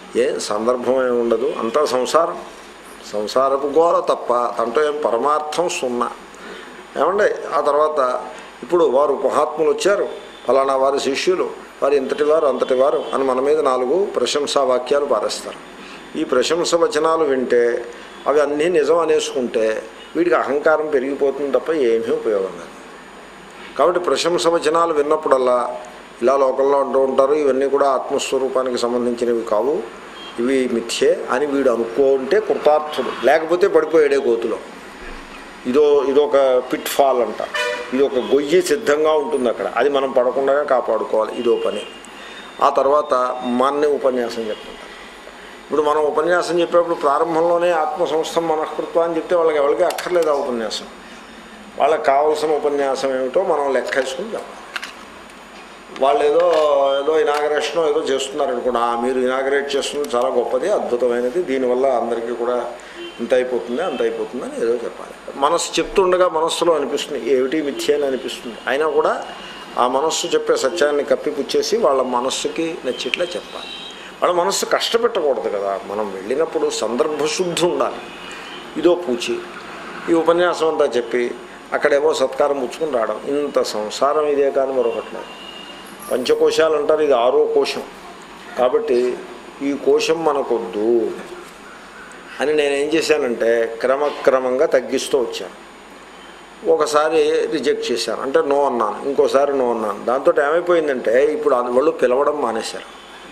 ఏ సందర్భం ఏమి ఉండదు అంతా సంసారం సంసారపు గోల తప్ప దాంట్లో ఏం పరమార్థం సున్నా ఏమండి ఆ తర్వాత ఇప్పుడు వారు మహాత్ములు వచ్చారు ఫలానా వారి శిష్యులు వారు ఇంతటి వారు అంతటి వారు అని మన మీద నాలుగు ప్రశంసా వాక్యాలు పారేస్తారు ఈ ప్రశంస వచనాలు వింటే అవి అన్నీ నిజం అనేసుకుంటే వీడికి అహంకారం పెరిగిపోతుంది తప్ప ఏమీ ఉపయోగం లేదు కాబట్టి ప్రశంస వచనాలు విన్నప్పుడల్లా ఇలా లోకల్లో అంటూ ఉంటారు ఇవన్నీ కూడా ఆత్మస్వరూపానికి సంబంధించినవి కావు ఇవి మిథ్యే అని వీడు అనుకుంటే కృతార్థుడు లేకపోతే పడిపోయాడే గోతులో ఇదో ఇదొక పిట్ ఫాల్ అంట ఇది ఒక గొయ్యి సిద్ధంగా ఉంటుంది అక్కడ అది మనం పడకుండా కాపాడుకోవాలి ఇదో పని ఆ తర్వాత మన్ని ఉపన్యాసం చెప్తుంటారు ఇప్పుడు మనం ఉపన్యాసం చెప్పేప్పుడు ప్రారంభంలోనే ఆత్మ సంస్థం మనఃకృత్వ అని చెప్తే వాళ్ళకి ఎవరికి అక్కర్లేదు ఆ ఉపన్యాసం వాళ్ళకి కావాల్సిన ఉపన్యాసం ఏమిటో మనం లెక్క వేసుకుని చెప్పాలి వాళ్ళు ఏదో ఏదో ఇనాగరేషన్ ఏదో చేస్తున్నారు అనుకోండి "ఆ, మీరు ఇనాగరేట్ చేస్తున్నది చాలా గొప్పది అద్భుతమైనది దీనివల్ల అందరికీ కూడా ఇంత అయిపోతుంది అంత అయిపోతుంది అని ఏదో చెప్పాలి మనస్సు చెప్తుండగా మనస్సులో అనిపిస్తుంది ఏమిటి మిథ్య అని అనిపిస్తుంది అయినా కూడా ఆ మనస్సు చెప్పే సత్యాన్ని కప్పిపుచ్చేసి వాళ్ళ మనస్సుకి నచ్చిట్లా చెప్పాలి వాళ్ళ మనస్సు కష్టపెట్టకూడదు కదా మనం వెళ్ళినప్పుడు సందర్భశుద్ధి ఉండాలి ఇదో పూచి ఈ ఉపన్యాసం అంతా చెప్పి అక్కడేమో సత్కారం పుచ్చుకుని రావడం ఇంత సంసారం ఇదే కానీ మరొకటి లేదు పంచకోశాలు అంటారు ఇది ఆరో కోశం కాబట్టి ఈ కోశం మనకొద్దు అని నేనేం చేశానంటే క్రమక్రమంగా తగ్గిస్తూ వచ్చాను ఒకసారి రిజెక్ట్ చేశాను అంటే నో అన్నాను ఇంకోసారి నో అన్నాను దాంతో ఏమైపోయిందంటే ఇప్పుడు అది వాళ్ళు పిలవడం మానేశారు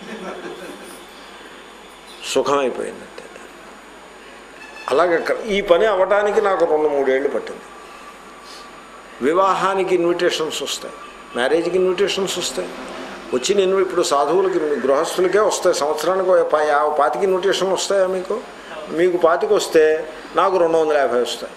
సుఖమైపోయిందంటే అలాగే క్ర- ఈ పని అవ్వడానికి నాకు రెండు మూడేళ్ళు పట్టింది వివాహానికి ఇన్విటేషన్స్ వస్తాయి మ్యారేజ్కి ఇన్విటేషన్స్ వస్తాయి వచ్చిన ఇన్వి ఇప్పుడు సాధువులకి గృహస్థులకే వస్తాయి సంవత్సరానికి ఓ పా- యాభై పాతికి ఇన్విటేషన్ వస్తాయా మీకు మీకు పాతికి వస్తే నాకు రెండు వందల యాభై వస్తాయి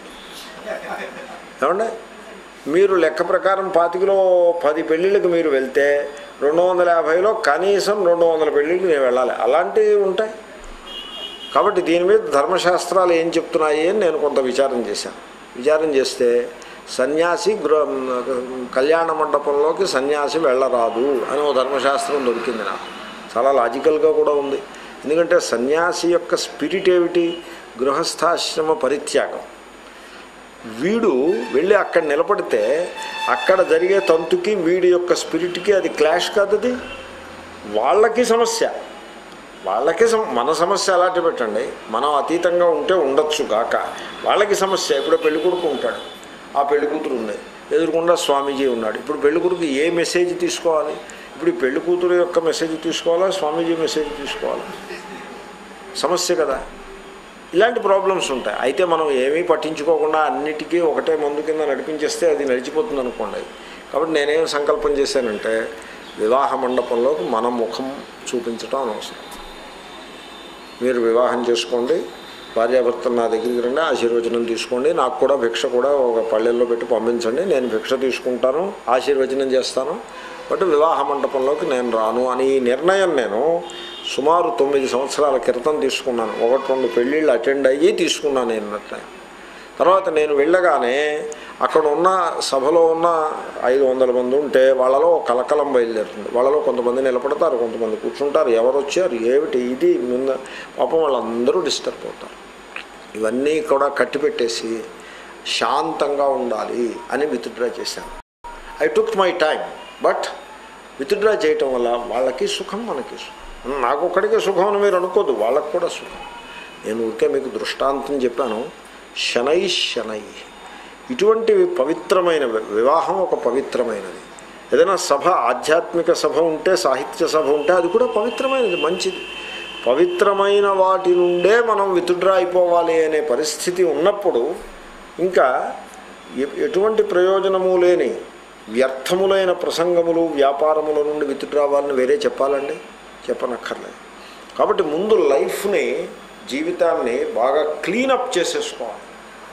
ఏమండి మీరు లెక్క ప్రకారం పాతికిలో పది పెళ్ళిళ్ళకి మీరు వెళ్తే రెండు వందల యాభైలో కనీసం రెండు వందల పెళ్ళిళ్ళకి నేను వెళ్ళాలి అలాంటివి ఉంటాయి కాబట్టి దీని మీద ధర్మశాస్త్రాలు ఏం చెప్తున్నాయి అని నేను కొంత విచారం చేశాను విచారం చేస్తే సన్యాసి గృహ కళ్యాణ మండపంలోకి సన్యాసి వెళ్ళరాదు అని ఓ ధర్మశాస్త్రం దొరికింది నాకు చాలా లాజికల్గా కూడా ఉంది ఎందుకంటే సన్యాసి యొక్క స్పిరిట్ ఏమిటి గృహస్థాశ్రమ పరిత్యాగం వీడు వెళ్ళి అక్కడ నిలబడితే అక్కడ జరిగే తంతుకి వీడి యొక్క స్పిరిట్కి అది క్లాష్ కాదు అది వాళ్ళకి సమస్య వాళ్ళకి సమ మన సమస్య అలాంటి పెట్టండి మనం అతీతంగా ఉంటే ఉండొచ్చు గాక వాళ్ళకి సమస్య ఇప్పుడు పెళ్లి కొడుకు ఉంటాడు ఆ పెళ్లి కూతురు ఉంది ఎదురుకుండా స్వామీజీ ఉన్నాడు ఇప్పుడు పెళ్లి కొడుకు ఏ మెసేజ్ తీసుకోవాలి ఇప్పుడు ఈ పెళ్లి కూతురు యొక్క మెసేజ్ తీసుకోవాలా స్వామీజీ మెసేజ్ తీసుకోవాలా సమస్య కదా ఇలాంటి ప్రాబ్లమ్స్ ఉంటాయి అయితే మనం ఏమీ పట్టించుకోకుండా అన్నిటికీ ఒకటే మందు కింద నడిపించేస్తే అది నడిచిపోతుంది అనుకోండి కాబట్టి నేనేం సంకల్పం చేశానంటే వివాహ మండపంలోకి మన ముఖం చూపించడం అనవసరం మీరు వివాహం చేసుకోండి భార్యాభర్తలు నా దగ్గరికి రండి ఆశీర్వచనం తీసుకోండి నాకు కూడా భిక్ష కూడా ఒక పళ్ళెల్లో పెట్టి పంపించండి నేను భిక్ష తీసుకుంటాను ఆశీర్వచనం చేస్తాను బట్ వివాహ మండపంలోకి నేను రాను అని ఈ నిర్ణయం నేను సుమారు తొమ్మిది సంవత్సరాల క్రితం తీసుకున్నాను ఒకటి రెండు పెళ్ళిళ్ళు అటెండ్ అయ్యి తీసుకున్నాను నేను నిర్ణయం తర్వాత నేను వెళ్ళగానే అక్కడ ఉన్న సభలో ఉన్న ఐదు వందల మంది ఉంటే వాళ్ళలో ఒక కలకలం బయలుదేరుతుంది వాళ్ళలో కొంతమంది నిలబడతారు కొంతమంది కూర్చుంటారు ఎవరు వచ్చారు ఏమిటి ఇది ముందు పాపం వాళ్ళందరూ డిస్టర్బ్ అవుతారు ఇవన్నీ కూడా కట్టిపెట్టేసి శాంతంగా ఉండాలి అని విత్డ్రా చేశాను I took my time but withdraw చేయటం వల్ల వాళ్ళకి సుఖం మనకి సుఖం నాకు ఒక్కడికే సుఖం అని మీరు అనుకోదు వాళ్ళకి కూడా సుఖం నేను ఊరికే మీకు దృష్టాంతం చెప్పాను శనై శనై ఇటువంటివి పవిత్రమైన వి- వివాహం ఒక పవిత్రమైనది ఏదైనా సభ ఆధ్యాత్మిక సభ ఉంటే సాహిత్య సభ ఉంటే అది కూడా పవిత్రమైనది మంచిది పవిత్రమైన వాటి నుండే మనం విత్డ్రా అయిపోవాలి అనే పరిస్థితి ఉన్నప్పుడు ఇంకా ఎ- ఎటువంటి ప్రయోజనము లేని వ్యర్థములైన ప్రసంగములు వ్యాపారముల నుండి విత్డ్రావాలని వేరే చెప్పాలండి చెప్పనక్కర్లేదు కాబట్టి ముందు లైఫ్ని జీవితాన్ని బాగా క్లీనప్ చేసేసుకోవాలి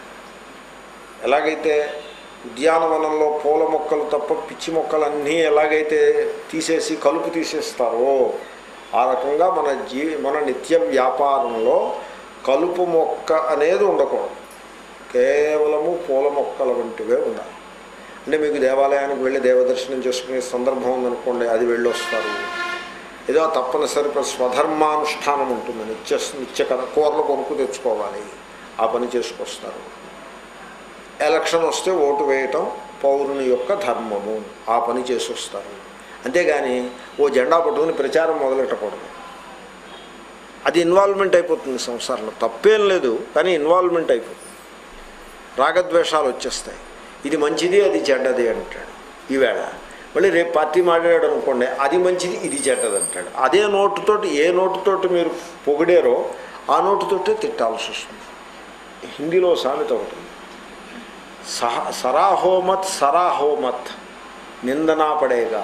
ఎలాగైతే ఉద్యానవనంలో పూల మొక్కలు తప్ప పిచ్చి మొక్కలన్నీ ఎలాగైతే తీసేసి కలుపు తీసేస్తారో ఆ రకంగా మన జీ మన నిత్య వ్యాపారంలో కలుపు మొక్క అనేది ఉండకూడదు కేవలము పూల మొక్కల వంటివే ఉండాలి అంటే మీకు దేవాలయానికి వెళ్ళి దేవదర్శనం చేసుకునే సందర్భం ఉందనుకోండి అది వెళ్ళి వస్తారు ఏదో తప్పనిసరి స్వధర్మానుష్ఠానం ఉంటుంది నిత్య నిత్య కథ కూరలు కొనుక్కు తెచ్చుకోవాలి ఆ పని చేసుకొస్తారు ఎలక్షన్ వస్తే ఓటు వేయటం పౌరుని యొక్క ధర్మము ఆ పని చేసి వస్తారు అంతేగాని ఓ జెండా పట్టుకుని ప్రచారం మొదలెట్టకూడదు అది ఇన్వాల్వ్మెంట్ అయిపోతుంది సంసారంలో తప్పేం లేదు కానీ ఇన్వాల్వ్మెంట్ అయిపోతుంది రాగద్వేషాలు వచ్చేస్తాయి ఇది మంచిది అది చెడ్డది అంటాడు ఈవేళ మళ్ళీ రేపు పార్టీ మాట్లాడాడు అనుకోండి అది మంచిది ఇది చెడ్డది అంటాడు అదే నోటుతోటి ఏ నోటుతోటి మీరు పొగిడారో ఆ నోటుతోటే తిట్టాల్సి వస్తుంది హిందీలో సామెత ఒకటి ఉంది. సహ సరాహోమత్ సరాహోమత్ నిందనా పడేగా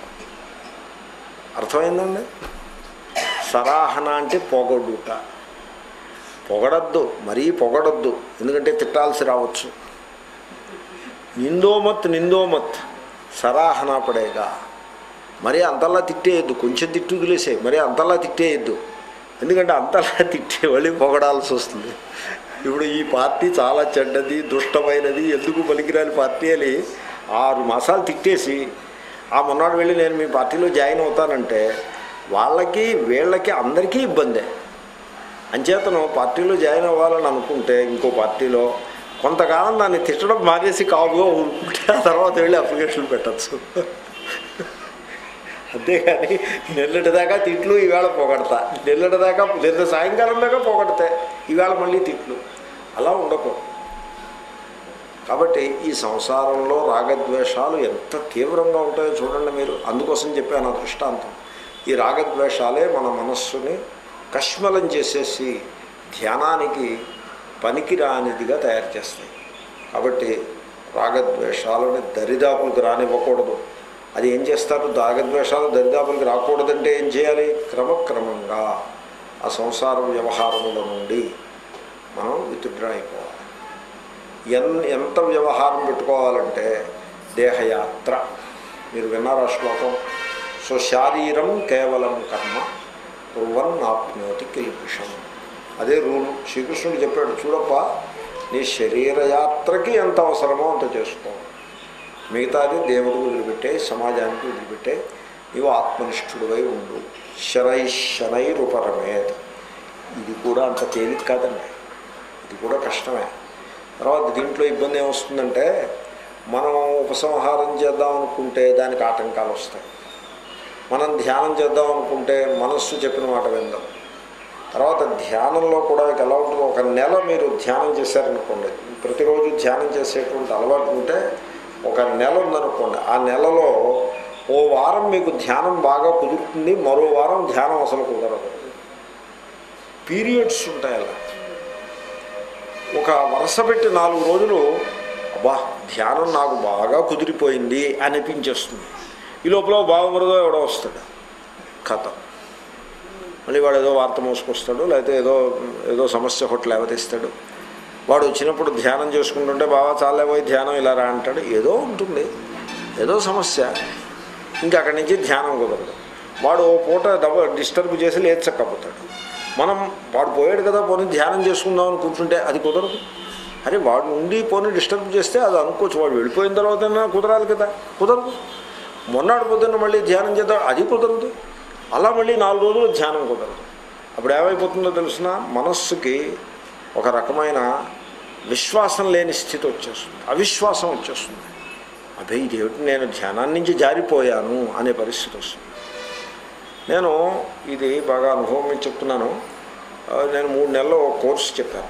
అర్థమైందండి సరాహన అంటే పొగడుట పొగడద్దు మరీ పొగడద్దు ఎందుకంటే తిట్టాల్సి రావచ్చు నిందోమత్ నిందోమత్ సరాహన పడేగా మరీ అంతలా తిట్టేయద్దు కొంచెం తిట్టు వదిలేసే మరీ అంతలా తిట్టేయద్దు ఎందుకంటే అంతలా తిట్టే మళ్ళీ పొగడాల్సి వస్తుంది ఇప్పుడు ఈ పార్టీ చాలా చెడ్డది దుష్టమైనది ఎందుకు పనికిరాని పార్టీ అని ఆరు మాసాలు తిట్టేసి ఆ మొన్నటి వెళ్ళి నేను మీ పార్టీలో జాయిన్ అవుతానంటే వాళ్ళకి వీళ్ళకి అందరికీ ఇబ్బందే అంచేతను పార్టీలో జాయిన్ అవ్వాలని అనుకుంటే ఇంకో పార్టీలో కొంతకాలం దాన్ని తిట్టడం మానేసి కావుగా ఊరుకుంటే ఆ తర్వాత వెళ్ళి అప్లికేషన్ పెట్టచ్చు అంతేగాని నిన్నటి దాకా తిట్లు ఈవేళ పొగడతా నిన్నటి దాకా నిన్న సాయంకాలం దాకా పొగడతే ఈవేళ మళ్ళీ తిట్లు అలా ఉండకూడదు కాబట్టి ఈ సంసారంలో రాగద్వేషాలు ఎంత తీవ్రంగా ఉంటాయో చూడండి మీరు అందుకోసం చెప్పాను ఆ దృష్టాంతం ఈ రాగద్వేషాలే మన మనస్సుని కష్మలం చేసేసి ధ్యానానికి పనికిరానిదిగా తయారు చేస్తాయి కాబట్టి రాగద్వేషాలని దరిదాపులకు రానివ్వకూడదు అది ఏం చేస్తారు రాగద్వేషాలు దరిదాపులకు రాకూడదంటే ఏం చేయాలి క్రమక్రమంగా ఆ సంసార వ్యవహారముల నుండి మనం విత్డ్రా అయిపోవాలి ఎన్ ఎంత వ్యవహారం పెట్టుకోవాలంటే దేహయాత్ర మీరు విన్నారా శ్లోకం సో శారీరం కేవలం కర్మ కుర్వన్ ఆప్నోతి కిల్పిషం అదే రూల్ శ్రీకృష్ణుడు చెప్పాడు చూడప్ప నీ శరీరయాత్రకి ఎంత అవసరమో అంత చేసుకో మిగతాది దేవుడికి వదిలిపెట్టే సమాజానికి వదిలిపెట్టే నీవు ఆత్మనిష్ఠుడివై ఉండు శనై శనైరుపరమేత్ ఇది కూడా అంత తేలిక కాదండి ఇది కూడా కష్టమే తర్వాత దీంట్లో ఇబ్బంది ఏమొస్తుందంటే మనం ఉపసంహారం చేద్దాం అనుకుంటే దానికి ఆటంకాలు వస్తాయి మనం ధ్యానం చేద్దాం అనుకుంటే మనస్సు చెప్పిన మాట విందాం తర్వాత ధ్యానంలో కూడా మీకు ఎలా ఉంటుందో ఒక నెల మీరు ధ్యానం చేశారనుకోండి ప్రతిరోజు ధ్యానం చేసేటువంటి అలవాటు ఉంటే ఒక నెల ఉందనుకోండి ఆ నెలలో ఓ వారం మీకు ధ్యానం బాగా కుదురుతుంది మరో వారం ధ్యానం అసలు కుదరదు పీరియడ్స్ ఉంటాయి అలా ఒక వరుస పెట్టి నాలుగు రోజులు అబ్బా ధ్యానం నాకు బాగా కుదిరిపోయింది అనిపించేస్తుంది ఈ లోపల బావమరదో ఎవడో వస్తాడు కథ మళ్ళీ వాడు ఏదో వార్త మోసుకొస్తాడు లేకపోతే ఏదో ఏదో సమస్య ఒకటి లేవతీస్తాడు వాడు వచ్చినప్పుడు ధ్యానం చేసుకుంటుంటే బాగా చాలే పోయి ధ్యానం ఇలా రా అంటాడు ఏదో ఉంటుంది ఏదో సమస్య ఇంకా అక్కడి నుంచి ధ్యానం కుదరదు వాడు ఓ పూట డబ డిస్టర్బ్ చేసి లేచక్కపోతాడు మనం వాడు పోయాడు కదా పోనీ ధ్యానం చేసుకుందాం అని కూర్చుంటే అది కుదరదు అరే వాడు ఉండి పోనీ డిస్టర్బ్ చేస్తే అది అనుకోవచ్చు వాడు వెళ్ళిపోయిన తర్వాత కుదరాలి కదా కుదరదు మొన్నటి పొద్దున్న మళ్ళీ ధ్యానం చేద్దాం అది కుదరదు అలా మళ్ళీ నాలుగు రోజులు ధ్యానం కుదరదు అప్పుడు ఏమైపోతుందో తెలిసిన మనస్సుకి ఒక రకమైన విశ్వాసం లేని స్థితి వచ్చేస్తుంది అవిశ్వాసం వచ్చేస్తుంది అదే ఇదేమిటి నేను ధ్యానాన్ని నుంచి జారిపోయాను అనే పరిస్థితి వస్తుంది నేను ఇది బాగా అనుభవం మీద చెప్తున్నాను ఆ, నేను మూడు నెలలు ఒక కోర్సు చెప్పాను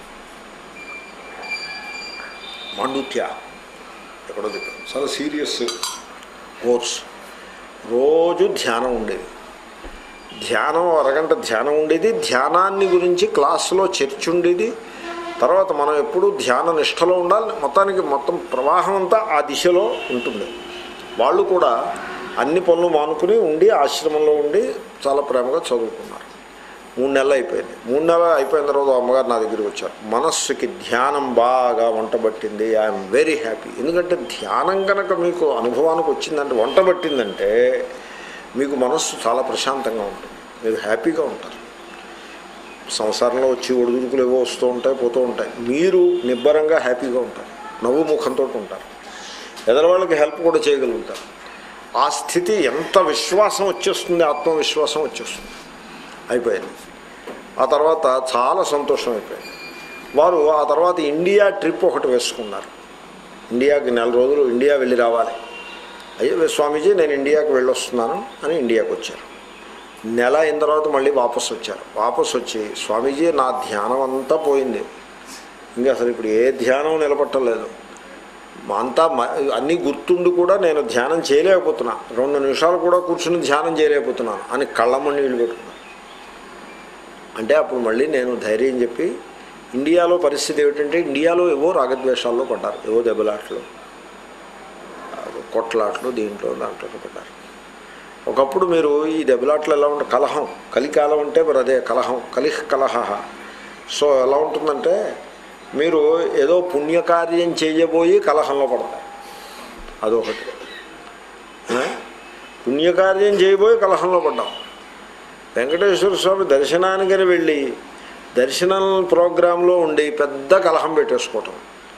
మాండుత్య ఎక్కడో చెప్పాను చాలా సీరియస్ కోర్స్ రోజు ధ్యానం ఉండేది ధ్యానం అరగంట ధ్యానం ఉండేది ధ్యానాన్ని గురించి క్లాసులో చర్చ ఉండేది తర్వాత మనం ఎప్పుడూ ధ్యాన నిష్టలో ఉండాలి మొత్తానికి మొత్తం ప్రవాహం అంతా ఆ దిశలో ఉంటుంది వాళ్ళు కూడా అన్ని పనులు మానుకుని ఉండి ఆశ్రమంలో ఉండి చాలా ప్రేమగా చదువుకున్నారు మూడు నెలలు అయిపోయింది మూడు నెలలు అయిపోయిన తర్వాత అమ్మగారు నా దగ్గరికి వచ్చారు మనస్సుకి ధ్యానం బాగా వంట పట్టింది ఐఎమ్ వెరీ హ్యాపీ ఎందుకంటే ధ్యానం కనుక మీకు అనుభవానికి వచ్చిందంటే వంట పట్టిందంటే మీకు మనస్సు చాలా ప్రశాంతంగా ఉంటుంది మీరు హ్యాపీగా ఉంటారు సంసారంలో వచ్చి ఒడిదుడుకులు ఏవో వస్తూ ఉంటాయి పోతూ ఉంటాయి మీరు నిబ్బరంగా హ్యాపీగా ఉంటారు నవ్వు ముఖంతో ఉంటారు ఎదరవాళ్ళకి హెల్ప్ కూడా చేయగలుగుతారు ఆ స్థితి ఎంత విశ్వాసం వచ్చేస్తుంది ఆత్మవిశ్వాసం వచ్చేస్తుంది అయిపోయింది ఆ తర్వాత చాలా సంతోషం అయిపోయింది వారు ఆ తర్వాత ఇండియా ట్రిప్ ఒకటి వేసుకున్నారు ఇండియాకి నెల రోజులు ఇండియా వెళ్ళి రావాలి అయ్యో స్వామీజీ నేను ఇండియాకి వెళ్ళొస్తున్నాను అని ఇండియాకి వచ్చారు నెల అయిన తర్వాత మళ్ళీ వాపసు వచ్చారు వాపసు వచ్చి స్వామీజీ నా ధ్యానం అంతా పోయింది ఇంకా అసలు ఇప్పుడు ఏ ధ్యానం నిలబట్టలేదు అంతా మ- అన్నీ గుర్తుండి కూడా నేను ధ్యానం చేయలేకపోతున్నా రెండు నిమిషాలు కూడా కూర్చుని ధ్యానం చేయలేకపోతున్నాను అని కళ్ళమ్మని నీళ్ళు పెట్టుకున్నాను అంటే అప్పుడు మళ్ళీ నేను ధైర్యం చెప్పి ఇండియాలో పరిస్థితి ఏమిటంటే ఇండియాలో ఏవో రాగద్వేషాల్లో పడ్డారు ఏవో దెబ్బలాట్లు కొట్లాట్లు దీంట్లో దాంట్లో పడ్డారు ఒకప్పుడు మీరు ఈ దెబ్బలాట్లు ఎలా ఉంటే కలహం కలికాలం అంటే మరి అదే కలహం కలిహ్ కలహ సో ఎలా ఉంటుందంటే మీరు ఏదో పుణ్యకార్యం చేయబోయి కలహంలో పడతారు అదొకటి ఆ? పుణ్యకార్యం చేయబోయి కలహంలో పడ్డాం వెంకటేశ్వర స్వామి దర్శనానికని వెళ్ళి దర్శనం ప్రోగ్రాంలో ఉండి పెద్ద కలహం పెట్టేసుకోవటం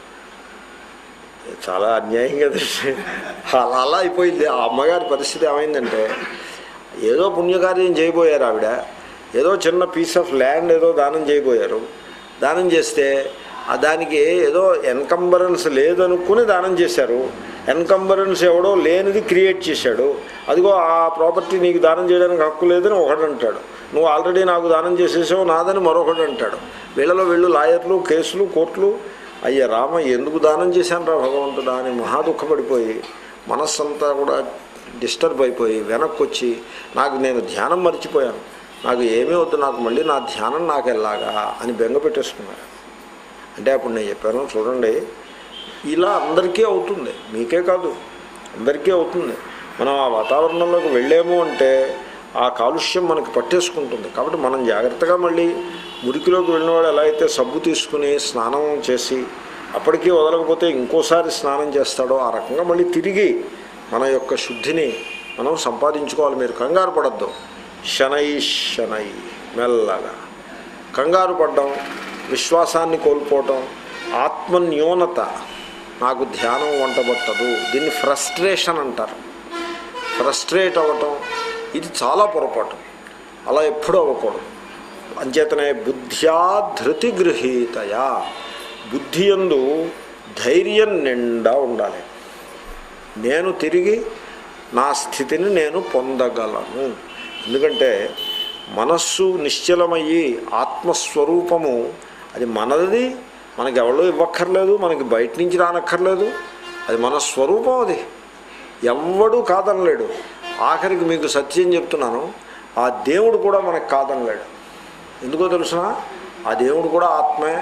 చాలా అన్యాయంగా తెలిసి అలా అలా అయిపోయింది ఆ అమ్మగారి పరిస్థితి ఏమైందంటే ఏదో పుణ్యకార్యం చేయబోయారు ఆవిడ ఏదో చిన్న పీస్ ఆఫ్ ల్యాండ్ ఏదో దానం చేయబోయారు దానం చేస్తే ఆ దానికి ఏదో ఎన్కంబరెన్స్ లేదనుకుని దానం చేశారు ఎన్కంబరెన్స్ ఎవడో లేనిది క్రియేట్ చేశాడు అదిగో ఆ ప్రాపర్టీ నీకు దానం చేయడానికి హక్కు లేదని ఒకడు అంటాడు నువ్వు ఆల్రెడీ నాకు దానం చేసేసావు నాదని మరొకడు అంటాడు వీళ్ళలో వీళ్ళు లాయర్లు కేసులు కోర్టులు అయ్యా రామ ఎందుకు దానం చేశాను రా భగవంతుడా అని మహా దుఃఖపడిపోయి మనస్సంతా కూడా డిస్టర్బ్ అయిపోయి వెనక్కి వచ్చి నాకు నేను ధ్యానం మర్చిపోయాను నాకు ఏమీ వద్దు నాకు మళ్ళీ నా ధ్యానం నాకు ఎలాగా అని బెంగ పెట్టేసుకున్నారు అంటే అప్పుడు నేను చెప్పాను చూడండి ఇలా అందరికీ అవుతుంది మీకే కాదు అందరికీ అవుతుంది మనం ఆ వాతావరణంలోకి వెళ్ళాము అంటే ఆ కాలుష్యం మనకి పట్టేసుకుంటుంది కాబట్టి మనం జాగ్రత్తగా మళ్ళీ మురికిలోకి వెళ్ళినవాడు ఎలా అయితే సబ్బు తీసుకుని స్నానం చేసి అప్పటికీ వదలకపోతే ఇంకోసారి స్నానం చేస్తాడో ఆ రకంగా మళ్ళీ తిరిగి మన యొక్క శుద్ధిని మనం సంపాదించుకోవాలి మీరు కంగారు పడద్దు శనై శనై మెల్లగా కంగారు పడ్డం విశ్వాసాన్ని కోల్పోవటం ఆత్మన్యూనత నాకు ధ్యానం వంటబట్టదు దీన్ని ఫ్రస్ట్రేషన్ అంటారు ఫ్రస్ట్రేట్ అవ్వటం ఇది చాలా పొరపాటు అలా ఎప్పుడూ అవ్వకూడదు అంచేతనే బుద్ధ్యా ధృతి గృహీతయా బుద్ధి ఎందు ధైర్యం నిండా ఉండాలి నేను తిరిగి నా స్థితిని నేను పొందగలను ఎందుకంటే మనస్సు నిశ్చలమయ్యి ఆత్మస్వరూపము అది మనది మనకి ఎవరో ఇవ్వక్కర్లేదు మనకి బయట నుంచి రానక్కర్లేదు అది మన స్వరూపం అది ఎవ్వడూ కాదనలేడు ఆఖరికి మీకు సత్యం చెప్తున్నాను ఆ దేవుడు కూడా మనకు కాదనలేడు ఎందుకో తెలుసిన ఆ దేవుడు కూడా ఆత్మే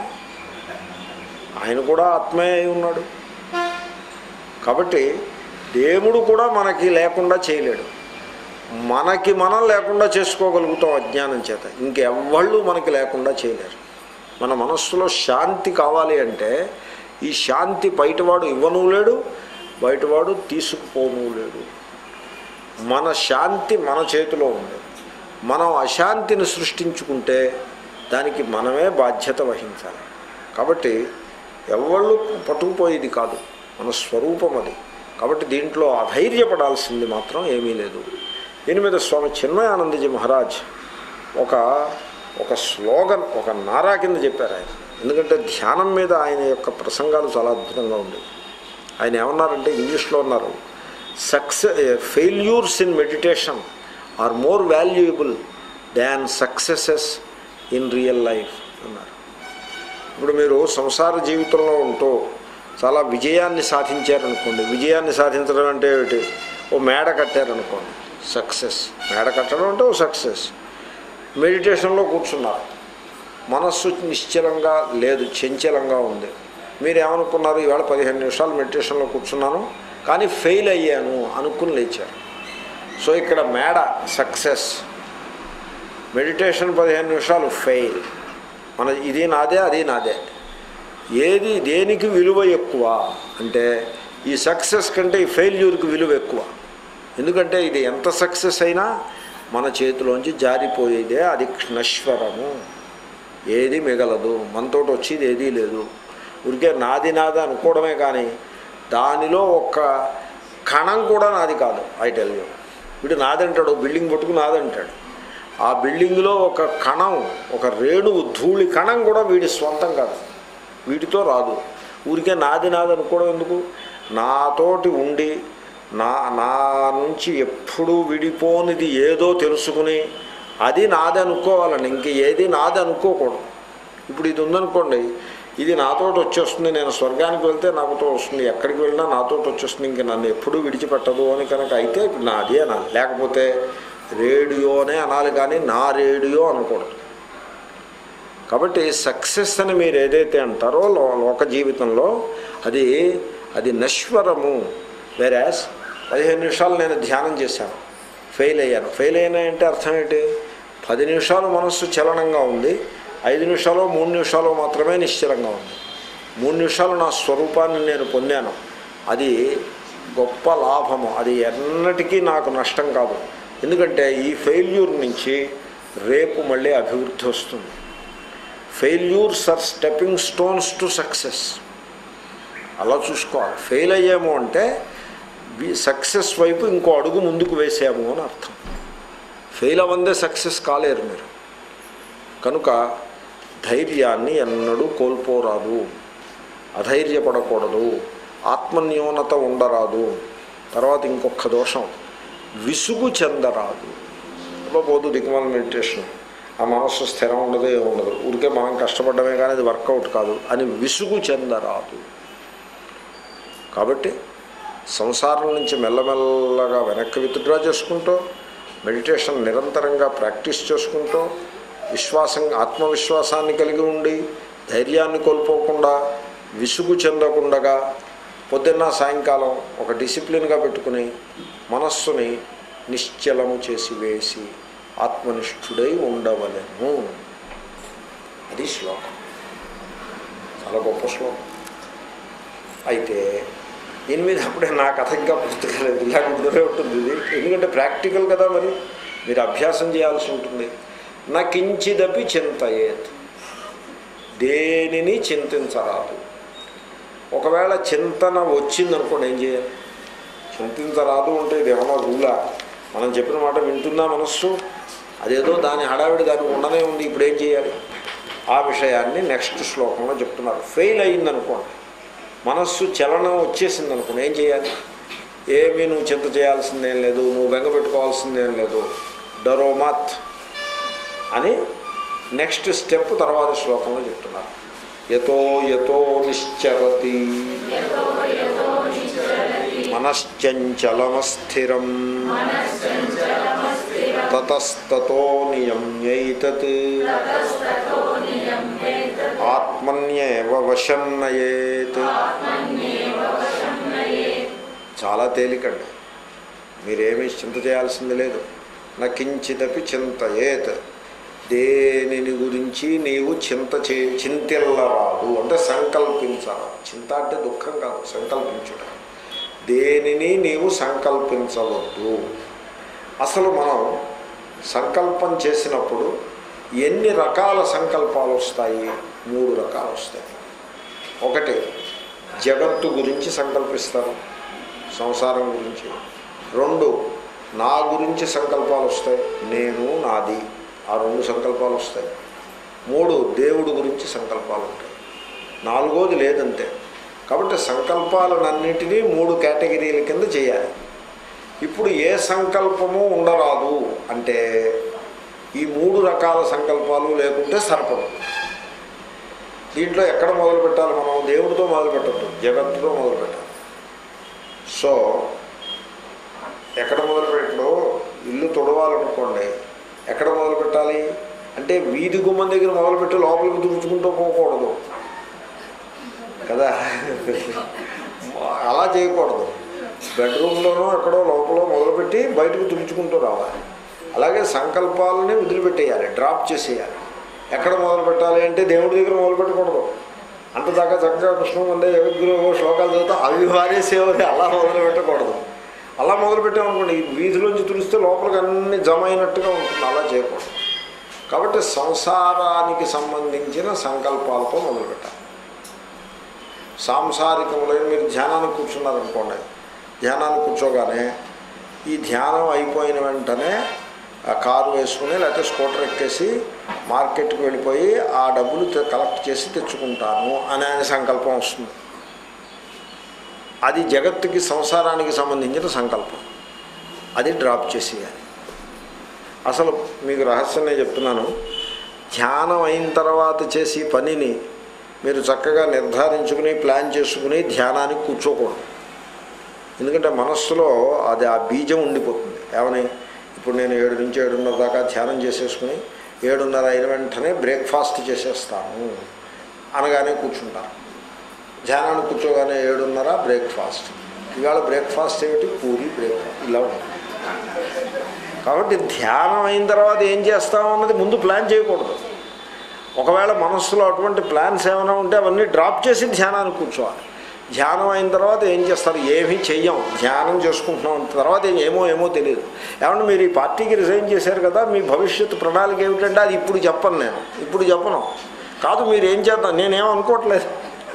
ఆయన కూడా ఆత్మే అయి ఉన్నాడు కాబట్టి దేవుడు కూడా మనకి లేకుండా చేయలేడు మనకి మనం లేకుండా చేసుకోగలుగుతాం అజ్ఞానం చేత ఇంకెవ్వళ్ళు మనకి లేకుండా చేయలేరు మన మనస్సులో శాంతి కావాలి అంటే ఈ శాంతి బయటవాడు ఇవ్వను లేడు బయటవాడు తీసుకుపోను లేడు మన శాంతి మన చేతిలో ఉంది మనం అశాంతిని సృష్టించుకుంటే దానికి మనమే బాధ్యత వహించాలి కాబట్టి ఎవళ్ళు పట్టుకుపోయేది కాదు మన స్వరూపం అది కాబట్టి దీంట్లో అధైర్యపడాల్సింది మాత్రం ఏమీ లేదు దీని మీద స్వామి చిన్మయానందజీ మహారాజ్ ఒక ఒక స్లోగన్ ఒక నారా కింద చెప్పారు ఆయన ఎందుకంటే ధ్యానం మీద ఆయన యొక్క ప్రసంగాలు చాలా అద్భుతంగా ఉండేవి ఆయన ఏమన్నారంటే ఇంగ్లీష్లో ఉన్నారు success failures in meditation are more valuable than successes in real life అన్నారు ఇప్పుడు మీరు సంసార జీవితంలో ఉంటూ చాలా విజయాన్ని సాధించారనుకోండి విజయాన్ని సాధించడం అంటే ఏమిటి ఓ మేడ కట్టారనుకోండి సక్సెస్ మేడ కట్టడం అంటే ఓ సక్సెస్ మెడిటేషన్లో కూర్చున్నారు మనస్సు నిశ్చలంగా లేదు చంచలంగా ఉంది మీరు ఏమనుకున్నారు ఈవేళ పదిహేను నిమిషాలు మెడిటేషన్లో కూర్చున్నాను కానీ ఫెయిల్ అయ్యాను అనుకుని లేచారు సో ఇక్కడ మేడ సక్సెస్ మెడిటేషన్ పదిహేను నిమిషాలు ఫెయిల్ మన ఇది నాదే అది నాదే ఏది దేనికి విలువ ఎక్కువ అంటే ఈ సక్సెస్ కంటే ఈ ఫెయిల్యూర్కి విలువ ఎక్కువ ఎందుకంటే ఇది ఎంత సక్సెస్ అయినా మన చేతిలోంచి జారిపోయేదే అది నశ్వరము ఏది మిగలదు మనతోటి వచ్చేది ఏదీ లేదు ఊరికే నాది నాది అనుకోవడమే కానీ దానిలో ఒక కణం కూడా నాది కాదు ఐ టెల్ యూ వీడు నాదంటాడు బిల్డింగ్ పట్టుకు నాదంటాడు ఆ బిల్డింగ్లో ఒక కణం ఒక రేణువు ధూళి కణం కూడా వీడి స్వంతం కాదు వీటితో రాదు ఊరికే నాది నాది అనుకోవడం ఎందుకు నాతోటి ఉండి నా నా నుంచి ఎప్పుడూ విడిపోనిది ఏదో తెలుసుకుని అది నాది అనుకోవాలండి ఇంక ఏది నాది అనుకోకూడదు ఇప్పుడు ఇది ఉందనుకోండి ఇది నాతోటి వచ్చేస్తుంది నేను స్వర్గానికి వెళ్తే నాకుతో వస్తుంది ఎక్కడికి వెళ్ళినా నాతోటి వచ్చేస్తుంది ఇంక నన్ను ఎప్పుడూ విడిచిపెట్టదు అని కనుక అయితే ఇప్పుడు నాది అనాలి లేకపోతే రేడియోనే అనాలి కానీ నా రేడియో అనకూడదు కాబట్టి సక్సెస్ అని మీరు ఏదైతే అంటారో లో- లోక జీవితంలో అది అది నశ్వరము వేరాస్ పదిహేను నిమిషాలు నేను ధ్యానం చేశాను ఫెయిల్ అయ్యాను ఫెయిల్ అయినా అంటే అర్థం ఏంటి పది నిమిషాలు మనస్సు చలనంగా ఉంది ఐదు నిమిషాలు మూడు నిమిషాలు మాత్రమే నిశ్చలంగా ఉంది మూడు నిమిషాలు నా స్వరూపాన్ని నేను పొందాను అది గొప్ప లాభము అది ఎన్నటికీ నాకు నష్టం కాదు ఎందుకంటే ఈ ఫెయిల్యూర్ నుంచి రేపు మళ్ళీ అభివృద్ధి వస్తుంది failures are stepping stones to success అలా చూసుకోవాలి ఫెయిల్ అయ్యాము అంటే సక్సెస్ వైపు ఇంకో అడుగు ముందుకు వేసాము అని అర్థం ఫెయిల్ అవ్వందే సక్సెస్ కాలేరు మీరు కనుక ధైర్యాన్ని ఎన్నడూ కోల్పోరాదు అధైర్యపడకూడదు ఆత్మన్యూనత ఉండరాదు తర్వాత ఇంకొక దోషం విసుగు చెందరాదు అబ్బా పోదు దిక్కుమాల మెడిటేషన్ ఆ మనస్సు స్థిరం ఉండదు ఏమి ఉండదు ఊరికే మనం కష్టపడమే కానీ అది వర్కౌట్ కాదు అని విసుగు చెందరాదు కాబట్టి సంసారం నుంచి మెల్లమెల్లగా వెనక్కి విత్డ్రా చేసుకుంటూ మెడిటేషన్ నిరంతరంగా ప్రాక్టీస్ చేసుకుంటూ విశ్వాసం ఆత్మవిశ్వాసాన్ని కలిగి ఉండి ధైర్యాన్ని కోల్పోకుండా విసుగు చెందకుండగా పొద్దున్న సాయంకాలం ఒక డిసిప్లిన్గా పెట్టుకుని మనస్సుని నిశ్చలము చేసి వేసి ఆత్మనిష్ఠుడై ఉండవలెను అది శ్లోకం చాలా గొప్ప శ్లోకం అయితే దీని మీద అప్పుడే నా కథ ఇంకా పూర్తి కాలేదు ఇలా గుర్తునే ఉంటుంది ఇది ఎందుకంటే ప్రాక్టికల్ కదా మరి మీరు అభ్యాసం చేయాల్సి ఉంటుంది నా కించిదపి చింతయేత్ దేనిని చింతించరాదు ఒకవేళ చింతన వచ్చిందనుకోండి ఏం చేయాలి చింతించరాదు అంటే ఇది ఏమన్నా రూలా మనం చెప్పిన మాట వింటుందా మనస్సు అదేదో దాని హడావిడి దాన్ని ఉండనే ఉంది ఇప్పుడు ఏం చేయాలి ఆ విషయాన్ని నెక్స్ట్ శ్లోకంలో చెప్తున్నారు ఫెయిల్ అయిందనుకోండి మనస్సు చలనం వచ్చేసింది అనుకోండి ఏం చేయాలి ఏమీ నువ్వు చింత చేయాల్సిందేం లేదు నువ్వు బెంగ పెట్టుకోవాల్సిందేం లేదు డరోమాత్ అని నెక్స్ట్ స్టెప్ తర్వాత శ్లోకంలో చెప్తున్నారు యతో యతో నిశ్చరతి మనశ్చంచలమస్థిరం తతస్తతో నియమ్యైతత్ ఆత్మన్యేవ వశన్నయేత్ చాలా తేలికండి మీరేమీ చింత చేయాల్సింది లేదు నకించిదపి చింతయేత్ దేనిని గురించి నీవు చింత చే చింతిల్లరాదు అంటే సంకల్పించరాదు చింత అంటే దుఃఖం కాదు సంకల్పించుట దేనిని నీవు సంకల్పించవద్దు అసలు మనం సంకల్పం చేసినప్పుడు ఎన్ని రకాల సంకల్పాలు వస్తాయి మూడు రకాలు వస్తాయి ఒకటి జగత్తు గురించి సంకల్పిస్తారు సంసారం గురించి రెండు నా గురించి సంకల్పాలు వస్తాయి నేను నాది ఆ రెండు సంకల్పాలు వస్తాయి మూడు దేవుడు గురించి సంకల్పాలు ఉంటాయి నాలుగోది లేదంతే కాబట్టి సంకల్పాలన్నింటినీ మూడు కేటగిరీల కింద చేయాలి ఇప్పుడు ఏ సంకల్పము ఉండరాదు అంటే ఈ మూడు రకాల సంకల్పాలు లేకుంటే సరిపడు దీంట్లో ఎక్కడ మొదలు పెట్టాలి మనం దేవుడితో మొదలు పెట్టద్దు జగత్తుతో మొదలు పెట్టాలి సో ఎక్కడ మొదలు పెట్టడు ఇల్లు తుడవాలనుకోండి ఎక్కడ మొదలు పెట్టాలి అంటే వీధి గుమ్మం దగ్గర మొదలుపెట్టి లోపలికి తుడుచుకుంటూ పోకూడదు కదా అలా చేయకూడదు బెడ్రూమ్లోనూ ఎక్కడో లోపల మొదలుపెట్టి బయటకు తుడుచుకుంటూ రావాలి అలాగే సంకల్పాలని వదిలిపెట్టేయాలి డ్రాప్ చేసేయాలి ఎక్కడ మొదలు పెట్టాలి అంటే దేవుడి దగ్గర మొదలు పెట్టకూడదు అంతదాకా చక్కగా కృష్ణ ఉండే జగద్గురు శ్లోకాలు చదువుతా అవి వారేసేవని అలా మొదలు పెట్టకూడదు అలా మొదలు పెట్టామనుకోండి ఈ వీధిలోంచి తుడిస్తే లోపలికి అన్ని జమ అయినట్టుగా ఉంటుంది అలా చేయకూడదు కాబట్టి సంసారానికి సంబంధించిన సంకల్పాలతో మొదలు పెట్టాలి సాంసారికంలో మీరు ధ్యానానికి కూర్చున్నారనుకోండి ధ్యానాన్ని కూర్చోగానే ఈ ధ్యానం అయిపోయిన వెంటనే ఆ కారు వేసుకుని లేకపోతే స్కూటర్ ఎక్కేసి మార్కెట్కి వెళ్ళిపోయి ఆ డబ్బులు తె- కలెక్ట్ చేసి తెచ్చుకుంటాను అనే సంకల్పం వస్తుంది అది జగత్తుకి సంసారానికి సంబంధించిన సంకల్పం అది డ్రాప్ చేసేయాలి అసలు మీకు రహస్యంగా చెప్తున్నాను ధ్యానం అయిన తర్వాత చేసి పనిని మీరు చక్కగా నిర్ధారించుకుని ప్లాన్ చేసుకుని ధ్యానానికి కూర్చోకూడదు ఎందుకంటే మనస్సులో అది ఆ బీజం ఉండిపోతుంది ఏమని ఇప్పుడు నేను ఏడు నుంచి ఏడున్నర దాకా ధ్యానం చేసేసుకుని ఏడున్నర అయిన వెంటనే బ్రేక్ఫాస్ట్ చేసేస్తాను అనగానే కూర్చుంటారు ధ్యానాన్ని కూర్చోగానే ఏడున్నర బ్రేక్ఫాస్ట్ ఇవాళ బ్రేక్ఫాస్ట్ ఏమిటి పూరి బ్రేక్ఫాస్ట్ ఇలా ఉంటుంది కాబట్టి ధ్యానం అయిన తర్వాత ఏం చేస్తాం అన్నది ముందు ప్లాన్ చేయకూడదు ఒకవేళ మనస్సులో అటువంటి ప్లాన్స్ ఏమైనా ఉంటే అవన్నీ డ్రాప్ చేసి ధ్యానానికి కూర్చోవాలి ధ్యానం అయిన తర్వాత ఏం చేస్తారు ఏమీ చెయ్యం ధ్యానం చేసుకుంటున్నాం తర్వాత ఏం- ఏమో ఏమో తెలియదు ఏమన్నా మీరు ఈ పార్టీకి రిజైన్ చేశారు కదా మీ భవిష్యత్తు ప్రణాళిక ఏమిటంటే అది ఇప్పుడు చెప్పను నేను ఇప్పుడు చెప్పను కాదు మీరు ఏం చేద్దాం నేనేం అనుకోవట్లేదు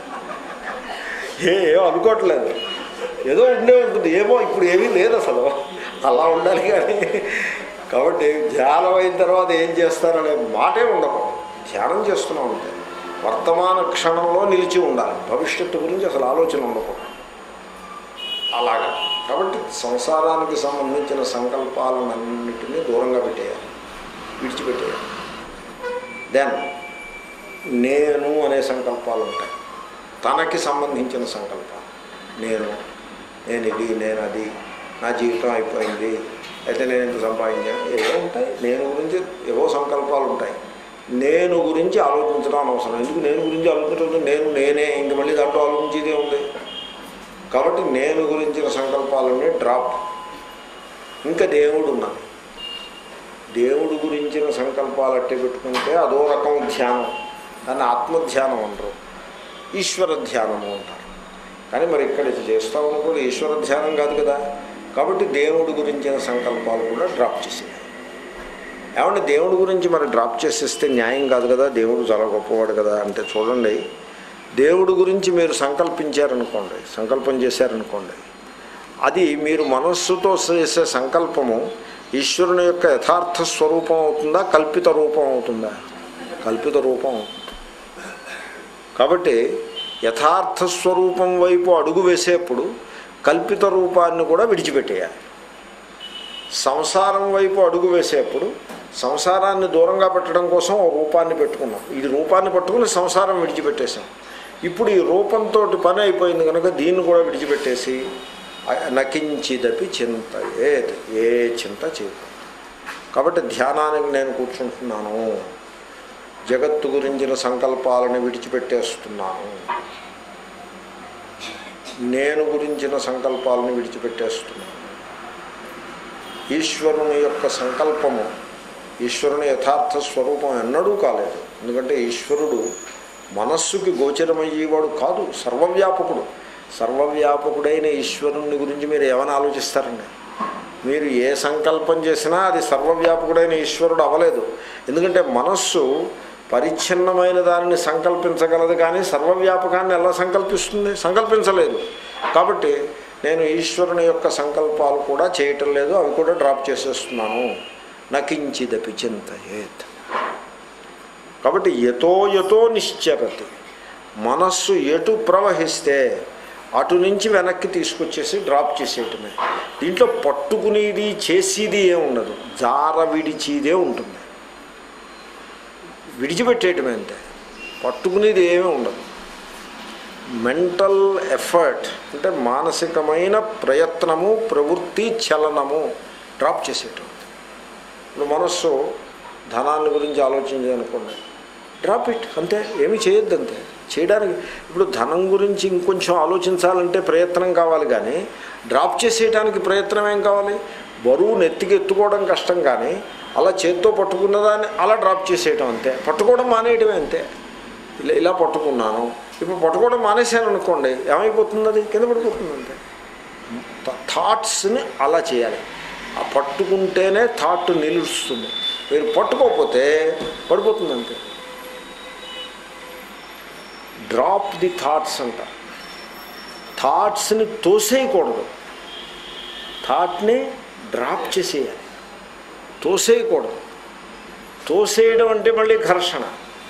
ఏ ఏం అనుకోవట్లేదు ఏదో ఉండే ఉంటుంది ఏమో ఇప్పుడు ఏమీ లేదు అసలు అలా ఉండాలి కానీ కాబట్టి ధ్యానం అయిన తర్వాత ఏం చేస్తారనే మాటే ఉండకూడదు ధ్యానం చేస్తున్నాం అంతే వర్తమాన క్షణంలో నిలిచి ఉండాలి భవిష్యత్తు గురించి అసలు ఆలోచన ఉండకూడదు అలాగా కాబట్టి సంసారానికి సంబంధించిన సంకల్పాలన్నింటినీ దూరంగా పెట్టేయాలి విడిచిపెట్టేయాలి దెన్ నేను అనే సంకల్పాలు ఉంటాయి తనకి సంబంధించిన సంకల్పాలు నేను నేను ఇది నేను అది నా జీవితం అయిపోయింది అయితే నేను ఇంత సంపాదించాను ఏవో ఉంటాయి నేను గురించి ఏవో సంకల్పాలు ఉంటాయి నేను గురించి ఆలోచించడం అనవసరం ఎందుకు నేను గురించి ఆలోచించడం నేను నేనే ఇంక మళ్ళీ దాంట్లో ఆలోచించేదే ఉంది కాబట్టి నేను గురించిన సంకల్పాలన్నీ డ్రాప్ ఇంకా దేవుడు ఉన్నాడు దేవుడు గురించిన సంకల్పాలు అట్టే పెట్టుకుంటే అదో రకం ధ్యానం దాన్ని ఆత్మధ్యానం అంటారు ఈశ్వర ధ్యానము అంటారు కానీ మరి ఇక్కడ ఇది చేస్తామని కూడా ఈశ్వర ధ్యానం కాదు కదా కాబట్టి దేవుడి గురించిన సంకల్పాలు కూడా డ్రాప్ చేసేయాలి ఏమంటే దేవుడి గురించి మరి డ్రాప్ చేసేస్తే న్యాయం కాదు కదా దేవుడు చాలా గొప్పవాడు కదా అంటే చూడండి దేవుడి గురించి మీరు సంకల్పించారనుకోండి సంకల్పం చేశారనుకోండి అది మీరు మనస్సుతో చేసే సంకల్పము ఈశ్వరుని యొక్క యథార్థ స్వరూపం అవుతుందా కల్పిత రూపం అవుతుందా కల్పిత రూపం అవుతుంది కాబట్టి యథార్థ స్వరూపం వైపు అడుగు వేసేప్పుడు కల్పిత రూపాన్ని కూడా విడిచిపెట్టేయాలి సంసారం వైపు అడుగు వేసేప్పుడు సంసారాన్ని దూరంగా పెట్టడం కోసం ఓ రూపాన్ని పెట్టుకున్నాం ఇది రూపాన్ని పట్టుకుని సంసారం విడిచిపెట్టేశాం ఇప్పుడు ఈ రూపంతో పని అయిపోయింది కనుక దీన్ని కూడా విడిచిపెట్టేసి అ- నకించిదపి చింత ఏది ఏ చింత చేయకూడదు కాబట్టి ధ్యానానికి నేను కూర్చుంటున్నాను జగత్తు గురించిన సంకల్పాలను విడిచిపెట్టేస్తున్నాను నేను గురించిన సంకల్పాలను విడిచిపెట్టేస్తున్నాను ఈశ్వరుని యొక్క సంకల్పము ఈశ్వరుని యథార్థ స్వరూపం ఎన్నడూ కాలేదు ఎందుకంటే ఈశ్వరుడు మనస్సుకి గోచరమయ్యేవాడు కాదు సర్వవ్యాపకుడు సర్వవ్యాపకుడైన ఈశ్వరుని గురించి మీరు ఏమైనా ఆలోచిస్తారండి మీరు ఏ సంకల్పం చేసినా అది సర్వవ్యాపకుడైన ఈశ్వరుడు అవ్వలేదు ఎందుకంటే మనస్సు పరిచ్ఛిన్నమైన దానిని సంకల్పించగలదు కానీ సర్వవ్యాపకాన్ని ఎలా సంకల్పిస్తుంది సంకల్పించలేదు కాబట్టి నేను ఈశ్వరుని యొక్క సంకల్పాలు కూడా చేయటం లేదు అవి కూడా డ్రాప్ చేసేస్తున్నాను నకించిదపి చింతయేత్ కాబట్టి ఎతో ఎతో నిశ్చరతి మనస్సు ఎటు ప్రవహిస్తే అటు నుంచి వెనక్కి తీసుకొచ్చేసి డ్రాప్ చేసేయటమే దీంట్లో పట్టుకునేది చేసేది ఏం ఉండదు జార విడిచిదే ఉంటుంది విడిచిపెట్టేయటమే అంతే పట్టుకునేది ఏమీ ఉండదు మెంటల్ ఎఫర్ట్ అంటే మానసికమైన ప్రయత్నము ప్రవృత్తి చలనము డ్రాప్ చేసేయటం ఇప్పుడు మనస్సు ధనాన్ని గురించి ఆలోచించాలనుకోండి డ్రాప్ ఇట్ అంతే ఏమీ చేయొద్దు అంతే చేయడానికి ఇప్పుడు ధనం గురించి ఇంకొంచెం ఆలోచించాలంటే ప్రయత్నం కావాలి కానీ డ్రాప్ చేసేయడానికి ప్రయత్నం ఏం కావాలి బరువు నెత్తికి ఎత్తుకోవడం కష్టం కానీ అలా చేత్తో పట్టుకున్నదాన్ని అలా డ్రాప్ చేసేయటం అంతే పట్టుకోవడం మానేయటమే అంతే ఇలా ఇలా పట్టుకున్నాను ఇప్పుడు పట్టుకోవడం మానేశాను అనుకోండి ఏమైపోతుంది అది కింద పడిపోతుంది అంతే థాట్స్ని అలా చేయాలి ఆ పట్టుకుంటేనే థాట్ నిలుస్తుంది మీరు పట్టుకోకపోతే పడిపోతుంది అంతే డ్రాప్ ది థాట్స్ అంటారు థాట్స్ని తోసేయకూడదు థాట్ని డ్రాప్ చేసేయాలి తోసేయకూడదు తోసేయడం అంటే మళ్ళీ ఘర్షణ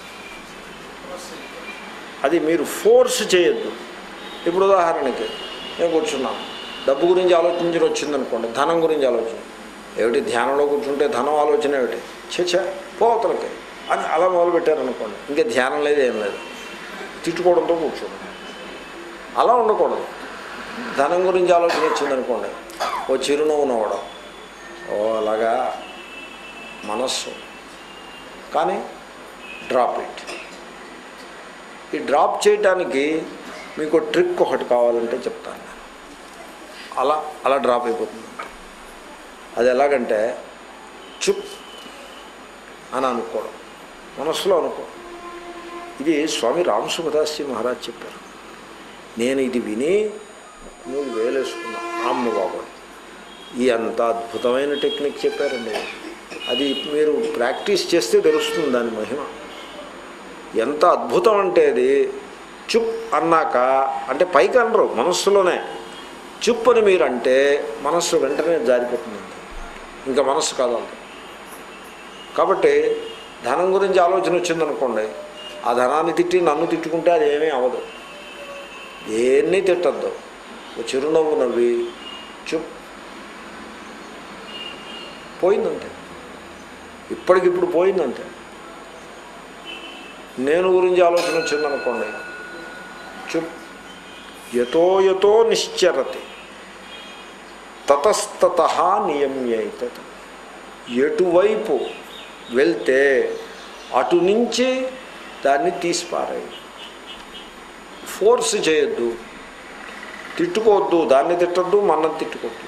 అది మీరు ఫోర్స్ చేయొద్దు ఇప్పుడు ఉదాహరణకి నేను కూర్చున్నాను డబ్బు గురించి ఆలోచించి వచ్చిందనుకోండి ధనం గురించి ఆలోచన ఏమిటి ధ్యానంలో కూర్చుంటే ధనం ఆలోచన ఏమిటి చచ్చా పోతలకి అని అలా మొదలుపెట్టారనుకోండి ఇంకా ధ్యానం లేదు ఏం లేదు తిట్టుకోవడంతో కూర్చోండి అలా ఉండకూడదు ధనం గురించి ఆలోచన వచ్చిందనుకోండి ఓ చిరునవ్వు నవ్వడం ఓ అలాగా మనస్సు కానీ డ్రాప్ ఇట్ ఈ డ్రాప్ చేయటానికి మీకు ట్రిక్ ఒకటి కావాలంటే చెప్తాను నేను. అలా అలా డ్రాప్ అయిపోతుంది అది ఎలాగంటే చుప్ అని అనుకోవడం మనస్సులో అనుకో ఇది స్వామి రామసుభదాస్జీ మహారాజ్ చెప్పారు నేను ఇది విని నువ్వు వేలేసుకున్నా అమ్మ బాబాయ్ ఈ అంత అద్భుతమైన టెక్నిక్ చెప్పారండి అది మీరు ప్రాక్టీస్ చేస్తే తెలుస్తుంది దాని మహిమ ఎంత అద్భుతం అంటే అది చుప్ అన్నాక అంటే పైకి అనరు మనస్సులోనే చుప్ అని మీరు అంటే మనస్సు వెంటనే జారిపోతుంది ఇంకా మనస్సు కాదంత కాబట్టి ధనం గురించి ఆలోచన వచ్చిందనుకోండి ఆ ధనాన్ని తిట్టి నన్ను తిట్టుకుంటే అది ఏమీ అవ్వదు దేన్ని తిట్టద్దు ఓ చిరునవ్వు నవ్వి చుప్ పోయిందంతే ఇప్పటికిప్పుడు పోయిందంతే నేను గురించి ఆలోచన వచ్చిందనుకోండి చుప్ యతో యతో నిశ్చరతి తతస్తత నియమ్యైతత్ ఎటువైపు వెళ్తే అటు నుంచి దాన్ని తీసిపారాయి ఫోర్స్ చేయొద్దు తిట్టుకోవద్దు దాన్ని తిట్టద్దు మనం తిట్టుకోవద్దు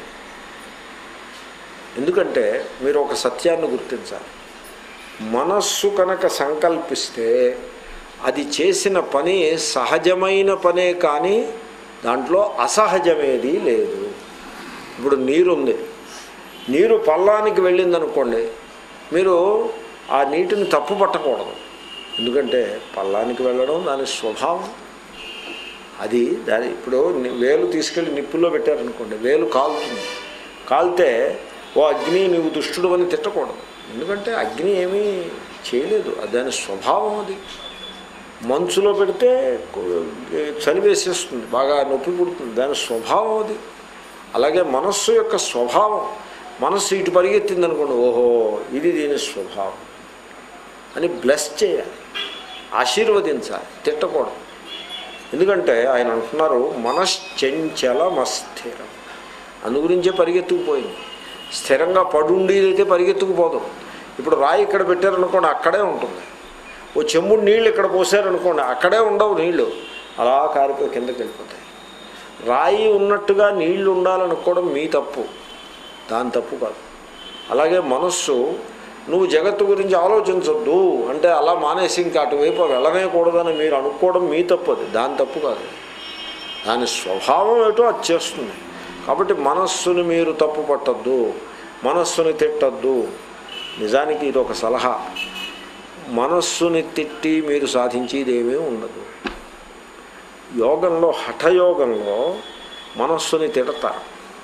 ఎందుకంటే మీరు ఒక సత్యాన్ని గుర్తించాలి మనస్సు కనుక సంకల్పిస్తే అది చేసిన పని సహజమైన పనే కానీ దాంట్లో అసహజమేది లేదు ఇప్పుడు నీరుంది నీరు పల్లానికి వెళ్ళిందనుకోండి మీరు ఆ నీటిని తప్పు పట్టకూడదు ఎందుకంటే పల్లానికి వెళ్ళడం దాని స్వభావం అది దాని ఇప్పుడు ని- వేలు తీసుకెళ్ళి నిప్పుల్లో పెట్టారనుకోండి వేలు కాలుతుంది కాలితే ఓ అగ్ని నీవు దుష్టుడు అని తిట్టకూడదు ఎందుకంటే అగ్ని ఏమీ చేయలేదు అది దాని స్వభావం అది మంచులో పెడితే కు- చలి వేసేస్తుంది బాగా నొప్పి పుడుతుంది దాని స్వభావం అది అలాగే మనస్సు యొక్క స్వభావం మనస్సు ఇటు పరిగెత్తింది అనుకోండి ఓహో ఇది దీని స్వభావం అని బ్లెస్ చేయాలి ఆశీర్వదించాలి తిట్టకూడదు ఎందుకంటే ఆయన అంటున్నారు మనశ్చంచలమస్థిరం అందు గురించే పరిగెత్తుకుపోయింది స్థిరంగా పడుండి అయితే పరిగెత్తుకుపోదు ఇప్పుడు రాయి ఇక్కడ పెట్టారనుకోండి అక్కడే ఉంటుంది ఓ చెంబుడు నీళ్ళు ఇక్కడ పోసారనుకోండి అక్కడే ఉండవు నీళ్లు అలా కారిపోయి కిందకి వెళ్ళిపోతాయి రాయి ఉన్నట్టుగా నీళ్లు ఉండాలనుకోవడం మీ తప్పు దాని తప్పు కాదు అలాగే మనస్సు నువ్వు జగత్తు గురించి ఆలోచించొద్దు అంటే అలా మానేసి ఇంకా అటువైపు వెళ్ళనే కూడదని మీరు అనుకోవడం మీ తప్పు అది దాని తప్పు కాదు దాని స్వభావం ఏటో అది చేస్తుంది కాబట్టి మనస్సుని మీరు తప్పు పట్టద్దు మనస్సుని తిట్టద్దు నిజానికి ఇది ఒక సలహా మనస్సుని తిట్టి మీరు సాధించేది ఏమీ ఉండదు యోగంలో హఠయోగంలో మనస్సుని తిడతారు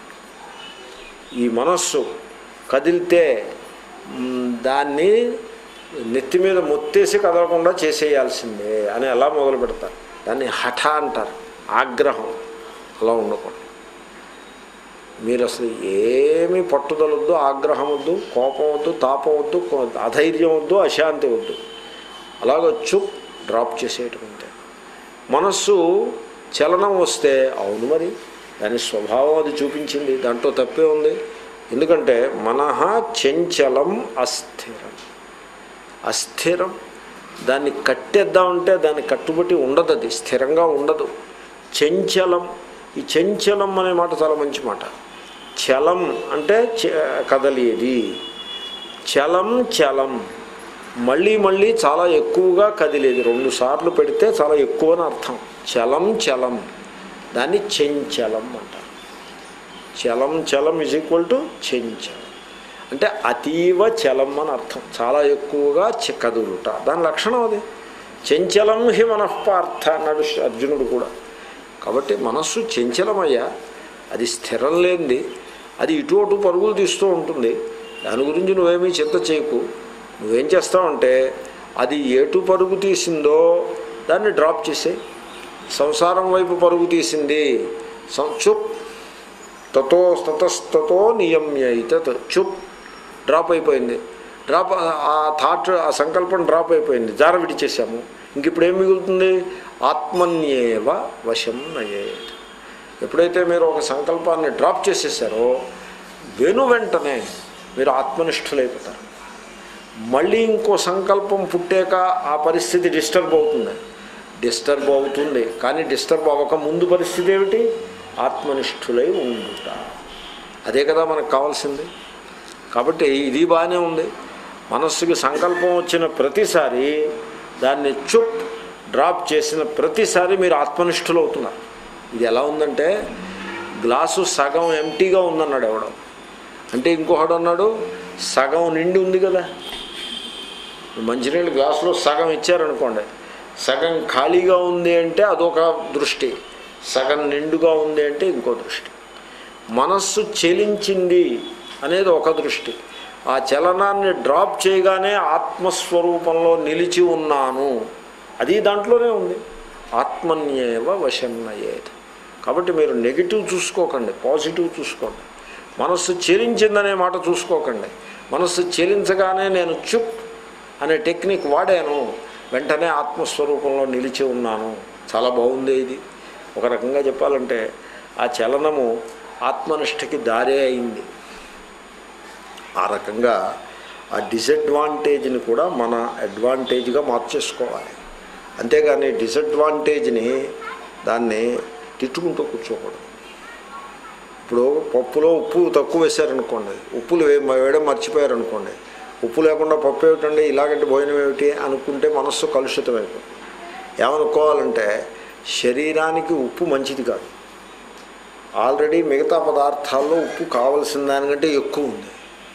ఈ మనస్సు కదిలితే మ్, దాన్ని నెత్తి మీద మొత్తేసి కదలకుండా చేసేయాల్సిందే అని ఎలా మొదలు పెడతారు దాన్ని హఠ అంటారు ఆగ్రహం అలా ఉండకూడదు మీరు అసలు ఏమీ పట్టుదల వద్దు ఆగ్రహం వద్దు కోపం వద్దు తాపం వద్దు కో- అధైర్యం వద్దు అశాంతి వద్దు అలాగ చుప్ డ్రాప్ చేసేయటం అంతే మనస్సు చలనం వస్తే అవును మరి దాని స్వభావం అది చూపించింది దాంట్లో తప్పే ఉంది ఎందుకంటే మనహ చంచలం అస్థిరం అస్థిరం దాన్ని కట్టేద్దామంటే దాన్ని కట్టుబట్టి ఉండదు అది స్థిరంగా ఉండదు చంచలం ఈ చంచలం అనే మాట చాలా మంచి మాట చలం అంటే చ- కదలియేది చలం చలం మళ్ళీ మళ్ళీ చాలా ఎక్కువగా కదిలేది రెండు సార్లు పెడితే చాలా ఎక్కువ అని అర్థం చలం చలం దాన్ని చెంచలం అంటారు చలం చలం ఇజ్ ఈక్వల్ టు చెంచలం అంటే అతీవ చలం అని అర్థం చాలా ఎక్కువగా చె- కదులుట దాని లక్షణం అది చెంచలం హి మనఃపార్థ అన్నాడు శ్రీ అర్జునుడు కూడా కాబట్టి మనస్సు చెంచలమయ్యా అది స్థిరం లేనిది అది ఇటు అటు పరుగులు తీస్తూ ఉంటుంది దాని గురించి నువ్వేమీ చింత చేయకు నువ్వేం చేస్తావంటే అది ఎటు పరుగు తీసిందో దాన్ని డ్రాప్ చేసే సంసారం వైపు పరుగు తీసింది సం- చుప్ తతో తతస్తతో నియమ్యయిత చుప్ డ్రాప్ అయిపోయింది డ్రాప్ ఆ థాట్ ఆ సంకల్పం డ్రాప్ అయిపోయింది జార విడిచేసాము ఇంక ఇప్పుడు ఏం మిగులుతుంది ఆత్మన్యేవ వశం నయేత్ ఎప్పుడైతే మీరు ఒక సంకల్పాన్ని డ్రాప్ చేసేసారో వెను వెంటనే మీరు ఆత్మనిష్ఠులైపోతారు మళ్ళీ ఇంకో సంకల్పం పుట్టాక ఆ పరిస్థితి డిస్టర్బ్ అవుతుంది డిస్టర్బ్ అవుతుంది కానీ డిస్టర్బ్ అవ్వక ముందు పరిస్థితి ఏమిటి ఆత్మనిష్ఠులై ఉండుట అదే కదా మనకు కావాల్సింది కాబట్టి ఇది బాగానే ఉంది మనస్సుకి సంకల్పం వచ్చిన ప్రతిసారి దాన్ని చుప్ డ్రాప్ చేసిన ప్రతిసారి మీరు ఆత్మనిష్ఠులు అవుతున్నారు ఇది ఎలా ఉందంటే గ్లాసు సగం ఎంటీగా ఉందన్నాడు ఎవడో అంటే ఇంకొకడు అన్నాడు సగం నిండి ఉంది కదా మంచినీళ్ళు గ్లాసులో సగం ఇచ్చారనుకోండి సగం ఖాళీగా ఉంది అంటే అదొక దృష్టి సగం నిండుగా ఉంది అంటే ఇంకో దృష్టి మనస్సు చెలించింది అనేది ఒక దృష్టి ఆ చలనాన్ని డ్రాప్ చేయగానే ఆత్మస్వరూపంలో నిలిచి ఉన్నాను అది దాంట్లోనే ఉంది ఆత్మన్యేవ వశన్నయేత్ కాబట్టి మీరు నెగిటివ్ చూసుకోకండి పాజిటివ్ చూసుకోండి మనస్సు చెలించిందనే మాట చూసుకోకండి మనస్సు చెలించగానే నేను చుప్ అనే టెక్నిక్ వాడాను వెంటనే ఆత్మస్వరూపంలో నిలిచి ఉన్నాను చాలా బాగుంది ఇది ఒక రకంగా చెప్పాలంటే ఆ చలనము ఆత్మనిష్టకి దారే అయింది ఆ రకంగా ఆ డిసడ్వాంటేజ్ని కూడా మన అడ్వాంటేజ్గా మార్చేసుకోవాలి అంతేగాని డిసడ్వాంటేజ్ని దాన్ని తిట్టుకుంటూ కూర్చోకూడదు ఇప్పుడు పప్పులో ఉప్పు తక్కువ వేశారనుకోండి ఉప్పులు వే వేయడం మర్చిపోయారనుకోండి ఉప్పు లేకుండా పప్పు ఏమిటండి ఇలాగంటే భోజనం ఏమిటి అనుకుంటే మనస్సు కలుషితం అయిపోతుంది ఏమనుకోవాలంటే శరీరానికి ఉప్పు మంచిది కాదు ఆల్రెడీ మిగతా పదార్థాల్లో ఉప్పు కావలసిన దానికంటే ఎక్కువ ఉంది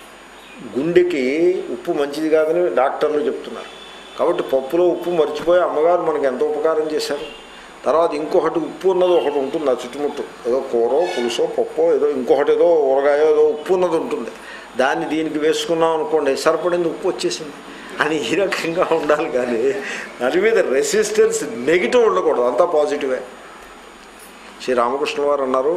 గుండెకి ఉప్పు మంచిది కాదని డాక్టర్లు చెప్తున్నారు కాబట్టి పప్పులో ఉప్పు మర్చిపోయి అమ్మగారు మనకి ఎంత ఉపకారం చేశారు తర్వాత ఇంకొకటి ఉప్పు ఉన్నది ఒకటి ఉంటుంది ఆ చుట్టుముట్టు ఏదో కూరో పులుసో పప్పో ఏదో ఇంకొకటి ఏదో ఊరగాయో ఏదో ఉప్పు ఉన్నది ఉంటుంది దాన్ని దీనికి వేసుకున్నాం అనుకోండి సరిపడింది ఉప్పు వచ్చేసింది అని ఈ రకంగా ఉండాలి కానీ దాని మీద రెసిస్టెన్స్ నెగిటివ్ ఉండకూడదు అంతా పాజిటివే శ్రీ రామకృష్ణ వారు అన్నారు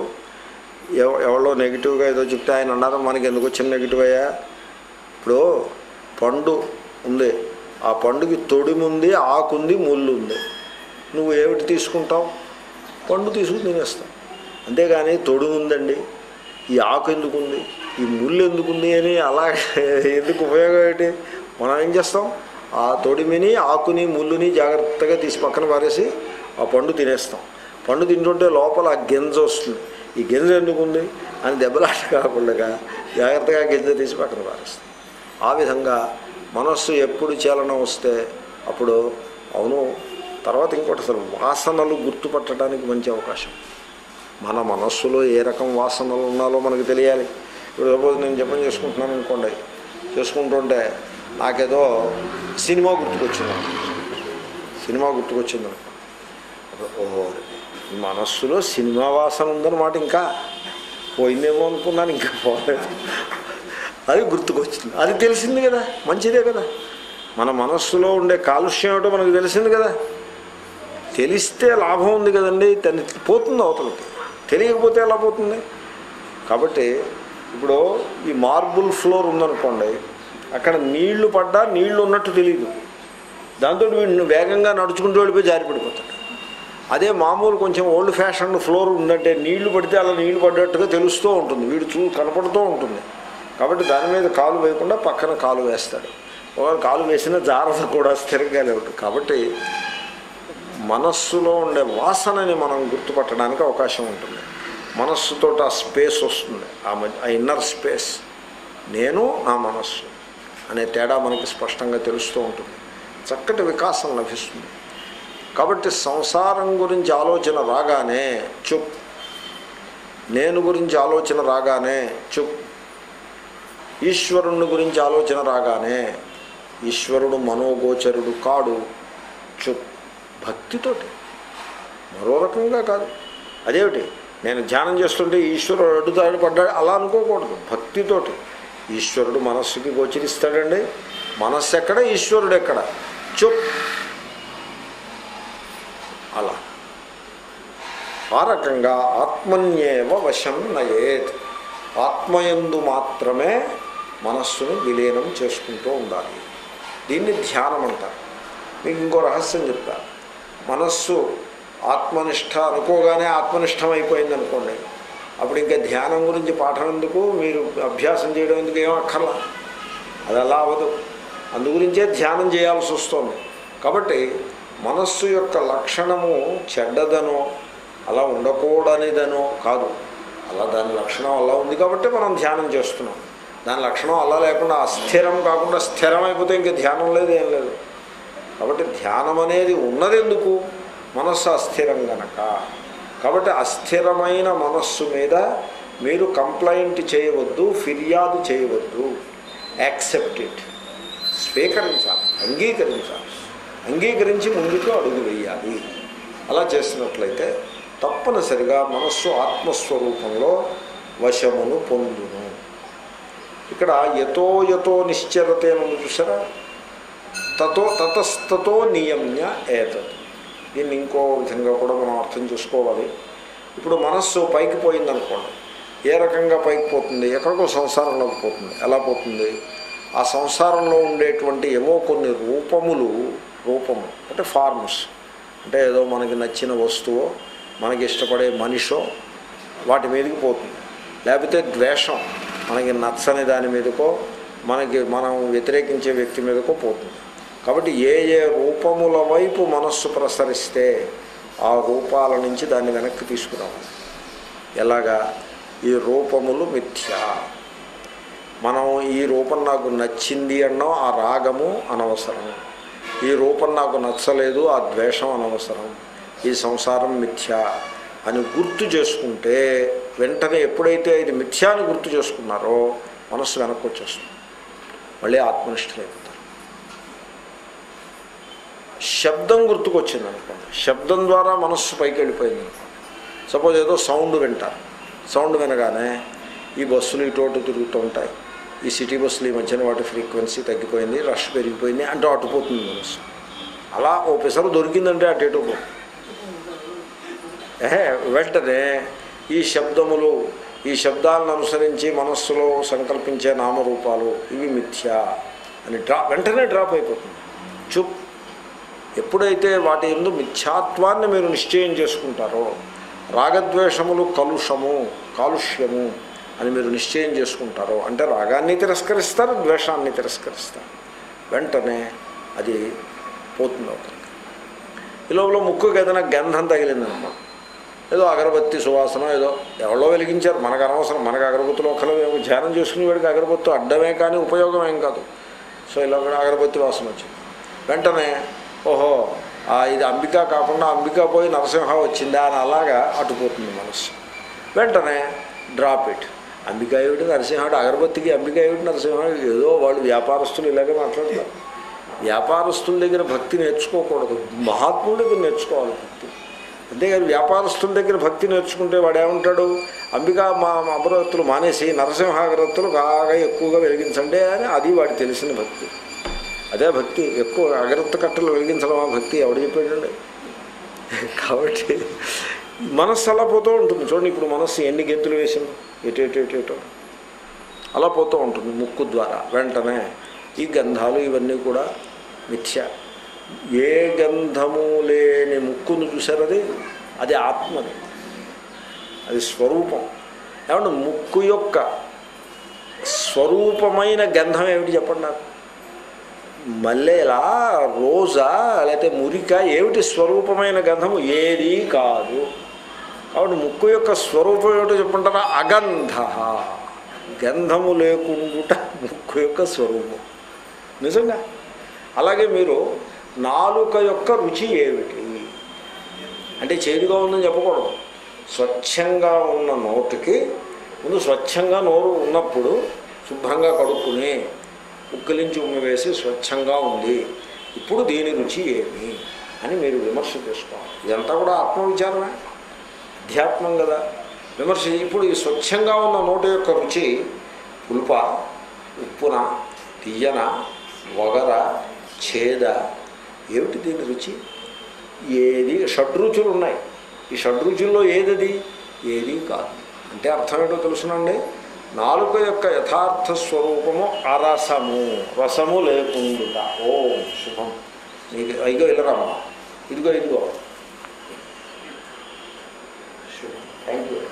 ఎవ ఎవరో నెగిటివ్గా ఏదో చెప్తే ఆయన అన్నారు మనకి ఎందుకు వచ్చిన నెగిటివ్ అయ్యా ఇప్పుడు పండు ఉంది ఆ పండుకి తొడిముంది ఆకుంది ముళ్ళు ఉంది నువ్వు ఏమిటి తీసుకుంటావు పండు తీసుకుని తినేస్తావు అంతేగాని తొడుము ఉందండి ఈ ఆకు ఎందుకుంది ఈ ముళ్ళు ఎందుకుంది అని అలా ఎందుకు ఉపయోగం ఏంటి మనం ఏం చేస్తాం ఆ తొడిమిని ఆకుని ముళ్ళుని జాగ్రత్తగా తీసి పక్కన పారేసి ఆ పండు తినేస్తాం పండు తింటుంటే లోపల ఆ గింజ వస్తుంది ఈ గింజ ఎందుకుంది అని దెబ్బలాట కాకుండా జాగ్రత్తగా గింజ తీసి పక్కన పారేస్తాం ఆ విధంగా మనస్సు ఎప్పుడు చలనం వస్తే అప్పుడు అవును తర్వాత ఇంకోటి అసలు వాసనలు గుర్తుపట్టడానికి మంచి అవకాశం మన మనస్సులో ఏ రకం వాసనలు ఉన్నాలో మనకు తెలియాలి ఇప్పుడు సపోజ్ నేను జపం చేసుకుంటున్నాను అనుకోండి చేసుకుంటుంటే నాకేదో సినిమా గుర్తుకొచ్చింది సినిమా గుర్తుకొచ్చింది అనుకో ఓహో ఈ మనస్సులో సినిమా వాసన ఉందన్నమాట ఇంకా పోయిందేమో అనుకున్నాను ఇంకా పోలేదు అది గుర్తుకొచ్చింది అది తెలిసింది కదా మంచిదే కదా మన మనస్సులో ఉండే కాలుష్యం ఏమిటో మనకు తెలిసింది కదా తెలిస్తే లాభం ఉంది కదండి దాన్ని పోతుంది అవతలకి తెలియకపోతే ఎలా పోతుంది కాబట్టి ఇప్పుడు ఈ మార్బుల్ ఫ్లోర్ ఉందనుకోండి అక్కడ నీళ్లు పడ్డా నీళ్లు ఉన్నట్టు తెలియదు దాంతో వీడు వేగంగా నడుచుకుంటూ వెళ్ళిపోయి జారి పడిపోతాడు అదే మామూలు కొంచెం ఓల్డ్ ఫ్యాషన్ ఫ్లోర్ ఉందంటే నీళ్లు పడితే అలా నీళ్లు పడ్డట్టుగా తెలుస్తూ ఉంటుంది వీడు చూ కనపడుతూ ఉంటుంది కాబట్టి దాని మీద కాలు వేయకుండా పక్కన కాలు వేస్తాడు ఒకవేళ కాలు వేసిన జాగ్రత్త కూడా స్థిరంగా లేవు కాబట్టి మనస్సులో ఉండే వాసనని మనం గుర్తుపట్టడానికి అవకాశం ఉంటుంది మనస్సుతో ఆ స్పేస్ వస్తుంది ఆ మధ్య ఆ ఇన్నర్ స్పేస్ నేను నా మనస్సు అనే తేడా మనకి స్పష్టంగా తెలుస్తూ ఉంటుంది చక్కటి వికాసం లభిస్తుంది కాబట్టి సంసారం గురించి ఆలోచన రాగానే చుప్ నేను గురించి ఆలోచన రాగానే చుప్ ఈశ్వరుని గురించి ఆలోచన రాగానే ఈశ్వరుడు మనోగోచరుడు కాడు చుప్ భక్తితోటి మరో రకంగా కాదు అదేమిటి నేను ధ్యానం చేస్తుంటే ఈశ్వరుడు అడ్డుతాడు పడ్డాడు అలా అనుకోకూడదు భక్తితోటి ఈశ్వరుడు మనస్సుకి గోచరిస్తాడండి మనస్సు ఎక్కడ ఈశ్వరుడు ఎక్కడ చుప్ అలా ఆ రకంగా ఆత్మన్యేవ వశం నయేత్ ఆత్మయందు మాత్రమే మనస్సును విలీనం చేసుకుంటూ ఉండాలి దీన్ని ధ్యానం అంటారు మీకు ఇంకో రహస్యం చెప్తా మనస్సు ఆత్మనిష్ట అనుకోగానే ఆత్మనిష్టం అయిపోయింది అనుకోండి అప్పుడు ఇంకా ధ్యానం గురించి పాఠం ఎందుకు మీరు అభ్యాసం చేయడం ఎందుకు ఏం అక్కర్లా అది అలా అవ్వదు అందుగురించే ధ్యానం చేయాల్సి వస్తుంది కాబట్టి మనస్సు యొక్క లక్షణము చెడ్డదనో అలా ఉండకూడనిదనో కాదు అలా దాని లక్షణం అలా ఉంది కాబట్టి మనం ధ్యానం చేస్తున్నాం దాని లక్షణం అలా లేకుండా అస్థిరం కాకుండా స్థిరం అయిపోతే ఇంకా ధ్యానం లేదు ఏం లేదు కాబట్టి ధ్యానం అనేది ఉన్నది ఎందుకు మనస్సు అస్థిరం గనక కాబట్టి అస్థిరమైన మనస్సు మీద మీరు కంప్లైంట్ చేయవద్దు ఫిర్యాదు చేయవద్దు యాక్సెప్ట్ ఇట్ స్వీకరించాలి అంగీకరించాలి అంగీకరించి ముందుకు అడుగు వేయాలి అలా చేసినట్లయితే తప్పనిసరిగా మనస్సు ఆత్మస్వరూపంలో వశమును పొందును ఇక్కడ యతో యతో నిశ్చరతేను చూసారా తతో తతస్తతో నియమ్య ఏతత్ దీన్ని ఇంకో విధంగా కూడా మనం అర్థం చేసుకోవాలి ఇప్పుడు మనస్సు పైకి పోయిందనుకోండి ఏ రకంగా పైకి పోతుంది ఎక్కడికో సంసారంలోకి పోతుంది ఎలా పోతుంది ఆ సంసారంలో ఉండేటువంటి ఏవో కొన్ని రూపములు రూపము అంటే ఫార్మ్స్ అంటే ఏదో మనకి నచ్చిన వస్తువు మనకి ఇష్టపడే మనిషో వాటి మీదకి పోతుంది లేకపోతే ద్వేషం మనకి నచ్చని దాని మీదకో మనకి మనం వ్యతిరేకించే వ్యక్తి మీదకో పోతుంది కాబట్టి ఏ ఏ రూపముల వైపు మనస్సు ప్రసరిస్తే ఆ రూపాల నుంచి దాన్ని వెనక్కి తీసుకురావాలి ఎలాగా ఈ రూపములు మిథ్యా మనం ఈ రూపం నాకు నచ్చింది అన్నాం ఆ రాగము అనవసరం ఈ రూపం నాకు నచ్చలేదు ఆ ద్వేషం అనవసరం ఈ సంసారం మిథ్యా అని గుర్తు చేసుకుంటే వెంటనే ఎప్పుడైతే ఇది మిథ్యా అని గుర్తు చేసుకున్నారో మనస్సు వెనక్కి వచ్చేస్తుంది మళ్ళీ ఆత్మనిష్ఠులైపోతారు శబ్దం గుర్తుకొచ్చింది అనుకోండి శబ్దం ద్వారా మనస్సు పైకి వెళ్ళిపోయింది అనుకోండి సపోజ్ ఏదో సౌండ్ వింటారు సౌండ్ వినగానే ఈ బస్సులు ఇటు అటు తిరుగుతూ ఉంటాయి ఈ సిటీ బస్సులు ఈ మధ్యన వాటి ఫ్రీక్వెన్సీ తగ్గిపోయింది రష్ పెరిగిపోయింది అంటే అటుపోతుంది మనస్సు అలా ఓ పిసరు దొరికిందంటే అటు ఇటు పోతుంది ఏహే వెంటనే ఈ శబ్దములు ఈ శబ్దాలను అనుసరించి మనస్సులో సంకల్పించే నామరూపాలు ఇవి మిథ్యా అని డ్రా వెంటనే డ్రాప్ అయిపోతుంది చుప్ ఎప్పుడైతే వాటి ఎందు మిథ్యాత్వాన్ని మీరు నిశ్చయం చేసుకుంటారో రాగద్వేషములు కలుషము కాలుష్యము అని మీరు నిశ్చయం చేసుకుంటారో అంటే రాగాన్ని తిరస్కరిస్తారు ద్వేషాన్ని తిరస్కరిస్తారు వెంటనే అది పోతుంది అవుతుంది ఈ లోపల ముక్కుకి ఏదైనా గంధం తగిలిందనమాట ఏదో అగరబత్తి సువాసన ఏదో ఎవరో వెలిగించారు మనకు అనవసరం మనకు అగరబత్తులు ఒకరు ధ్యానం చేసుకునే వాడికి అగరబత్తు అడ్డమే కానీ ఉపయోగం ఏం కాదు సో ఇలా కూడా అగరబత్తి వాసన వచ్చింది వెంటనే ఓహో ఆ ఇది అంబిక కాకుండా అంబిక పోయి నరసింహ వచ్చిందా అని అలాగా అటుపోతుంది మనస్సు వెంటనే డ్రాప్ ఇట్ అంబిక ఏమిటి నరసింహుడు అగరబత్తికి అంబిక ఏమిటి నరసింహుడు ఏదో వాళ్ళు వ్యాపారస్తులు ఇలాగే మాట్లాడతారు వ్యాపారస్తుల దగ్గర భక్తి నేర్చుకోకూడదు మహాత్ముల దగ్గర నేర్చుకోవాలి భక్తి అంతేగాని వ్యాపారస్తుల దగ్గర భక్తి నేర్చుకుంటే వాడు ఏమంటాడు అంబిక మా మా అగరవత్తులు మానేసి నరసింహ అగరవత్తులు బాగా ఎక్కువగా వెలిగించండి అని అది వాడి తెలిసిన భక్తి అదే భక్తి ఎక్కువ అగరత్త కట్టలు వెలిగించడం ఆ భక్తి ఎవడు చెప్పాడండి కాబట్టి మనస్సు అలా పోతూ ఉంటుంది చూడండి ఇప్పుడు మనస్సు ఎన్ని గెంతులు వేసింది ఎటు ఎటు ఎటు ఎటు అలా పోతూ ఉంటుంది ముక్కు ద్వారా వెంటనే ఈ గంధాలు ఇవన్నీ కూడా మిథ్య ఏ గంధము లేని ముక్కును చూసారు అది అది ఆత్మది అది స్వరూపం ఏమంటే ముక్కు యొక్క స్వరూపమైన గంధం ఏమిటి చెప్పండి నాకు మల్లెలా రోజా లేకపోతే మురిక ఏమిటి స్వరూపమైన గంధము ఏది కాదు కాబట్టి ముక్కు యొక్క స్వరూపం ఏమిటో చెప్పంటారా అగంధ గంధము లేకుండుట ముక్కు యొక్క స్వరూపం నిజంగా అలాగే మీరు నాలుక యొక్క రుచి ఏమిటి అంటే చేదుగా ఉందని చెప్పకూడదు స్వచ్ఛంగా ఉన్న నోటికి ముందు స్వచ్ఛంగా నోరు ఉన్నప్పుడు శుభ్రంగా కడుక్కుని ఉక్కిలించి ఉమ్మి వేసి స్వచ్ఛంగా ఉంది ఇప్పుడు దీని రుచి ఏమి అని మీరు విమర్శ చేసుకోవాలి ఇదంతా కూడా ఆత్మవిచారమే అధ్యాత్మం కదా విమర్శ ఇప్పుడు ఈ స్వచ్ఛంగా ఉన్న నోటి యొక్క రుచి పులుప ఉప్పున తీయన వగర ఛేద ఏమిటి దీని రుచి ఏది షడ్రుచులు ఉన్నాయి ఈ షడ్రుచుల్లో ఏదది ఏది కాదు అంటే అర్థం ఏంటో తెలుసునండి నాలుక యొక్క యథార్థ స్వరూపము అరసము రసము లేకుండుట ఓ శుభం నీకు ఇదిగో ఇల్లరమ్మా ఇదిగో ఇదిగో శుభం థ్యాంక్ యూ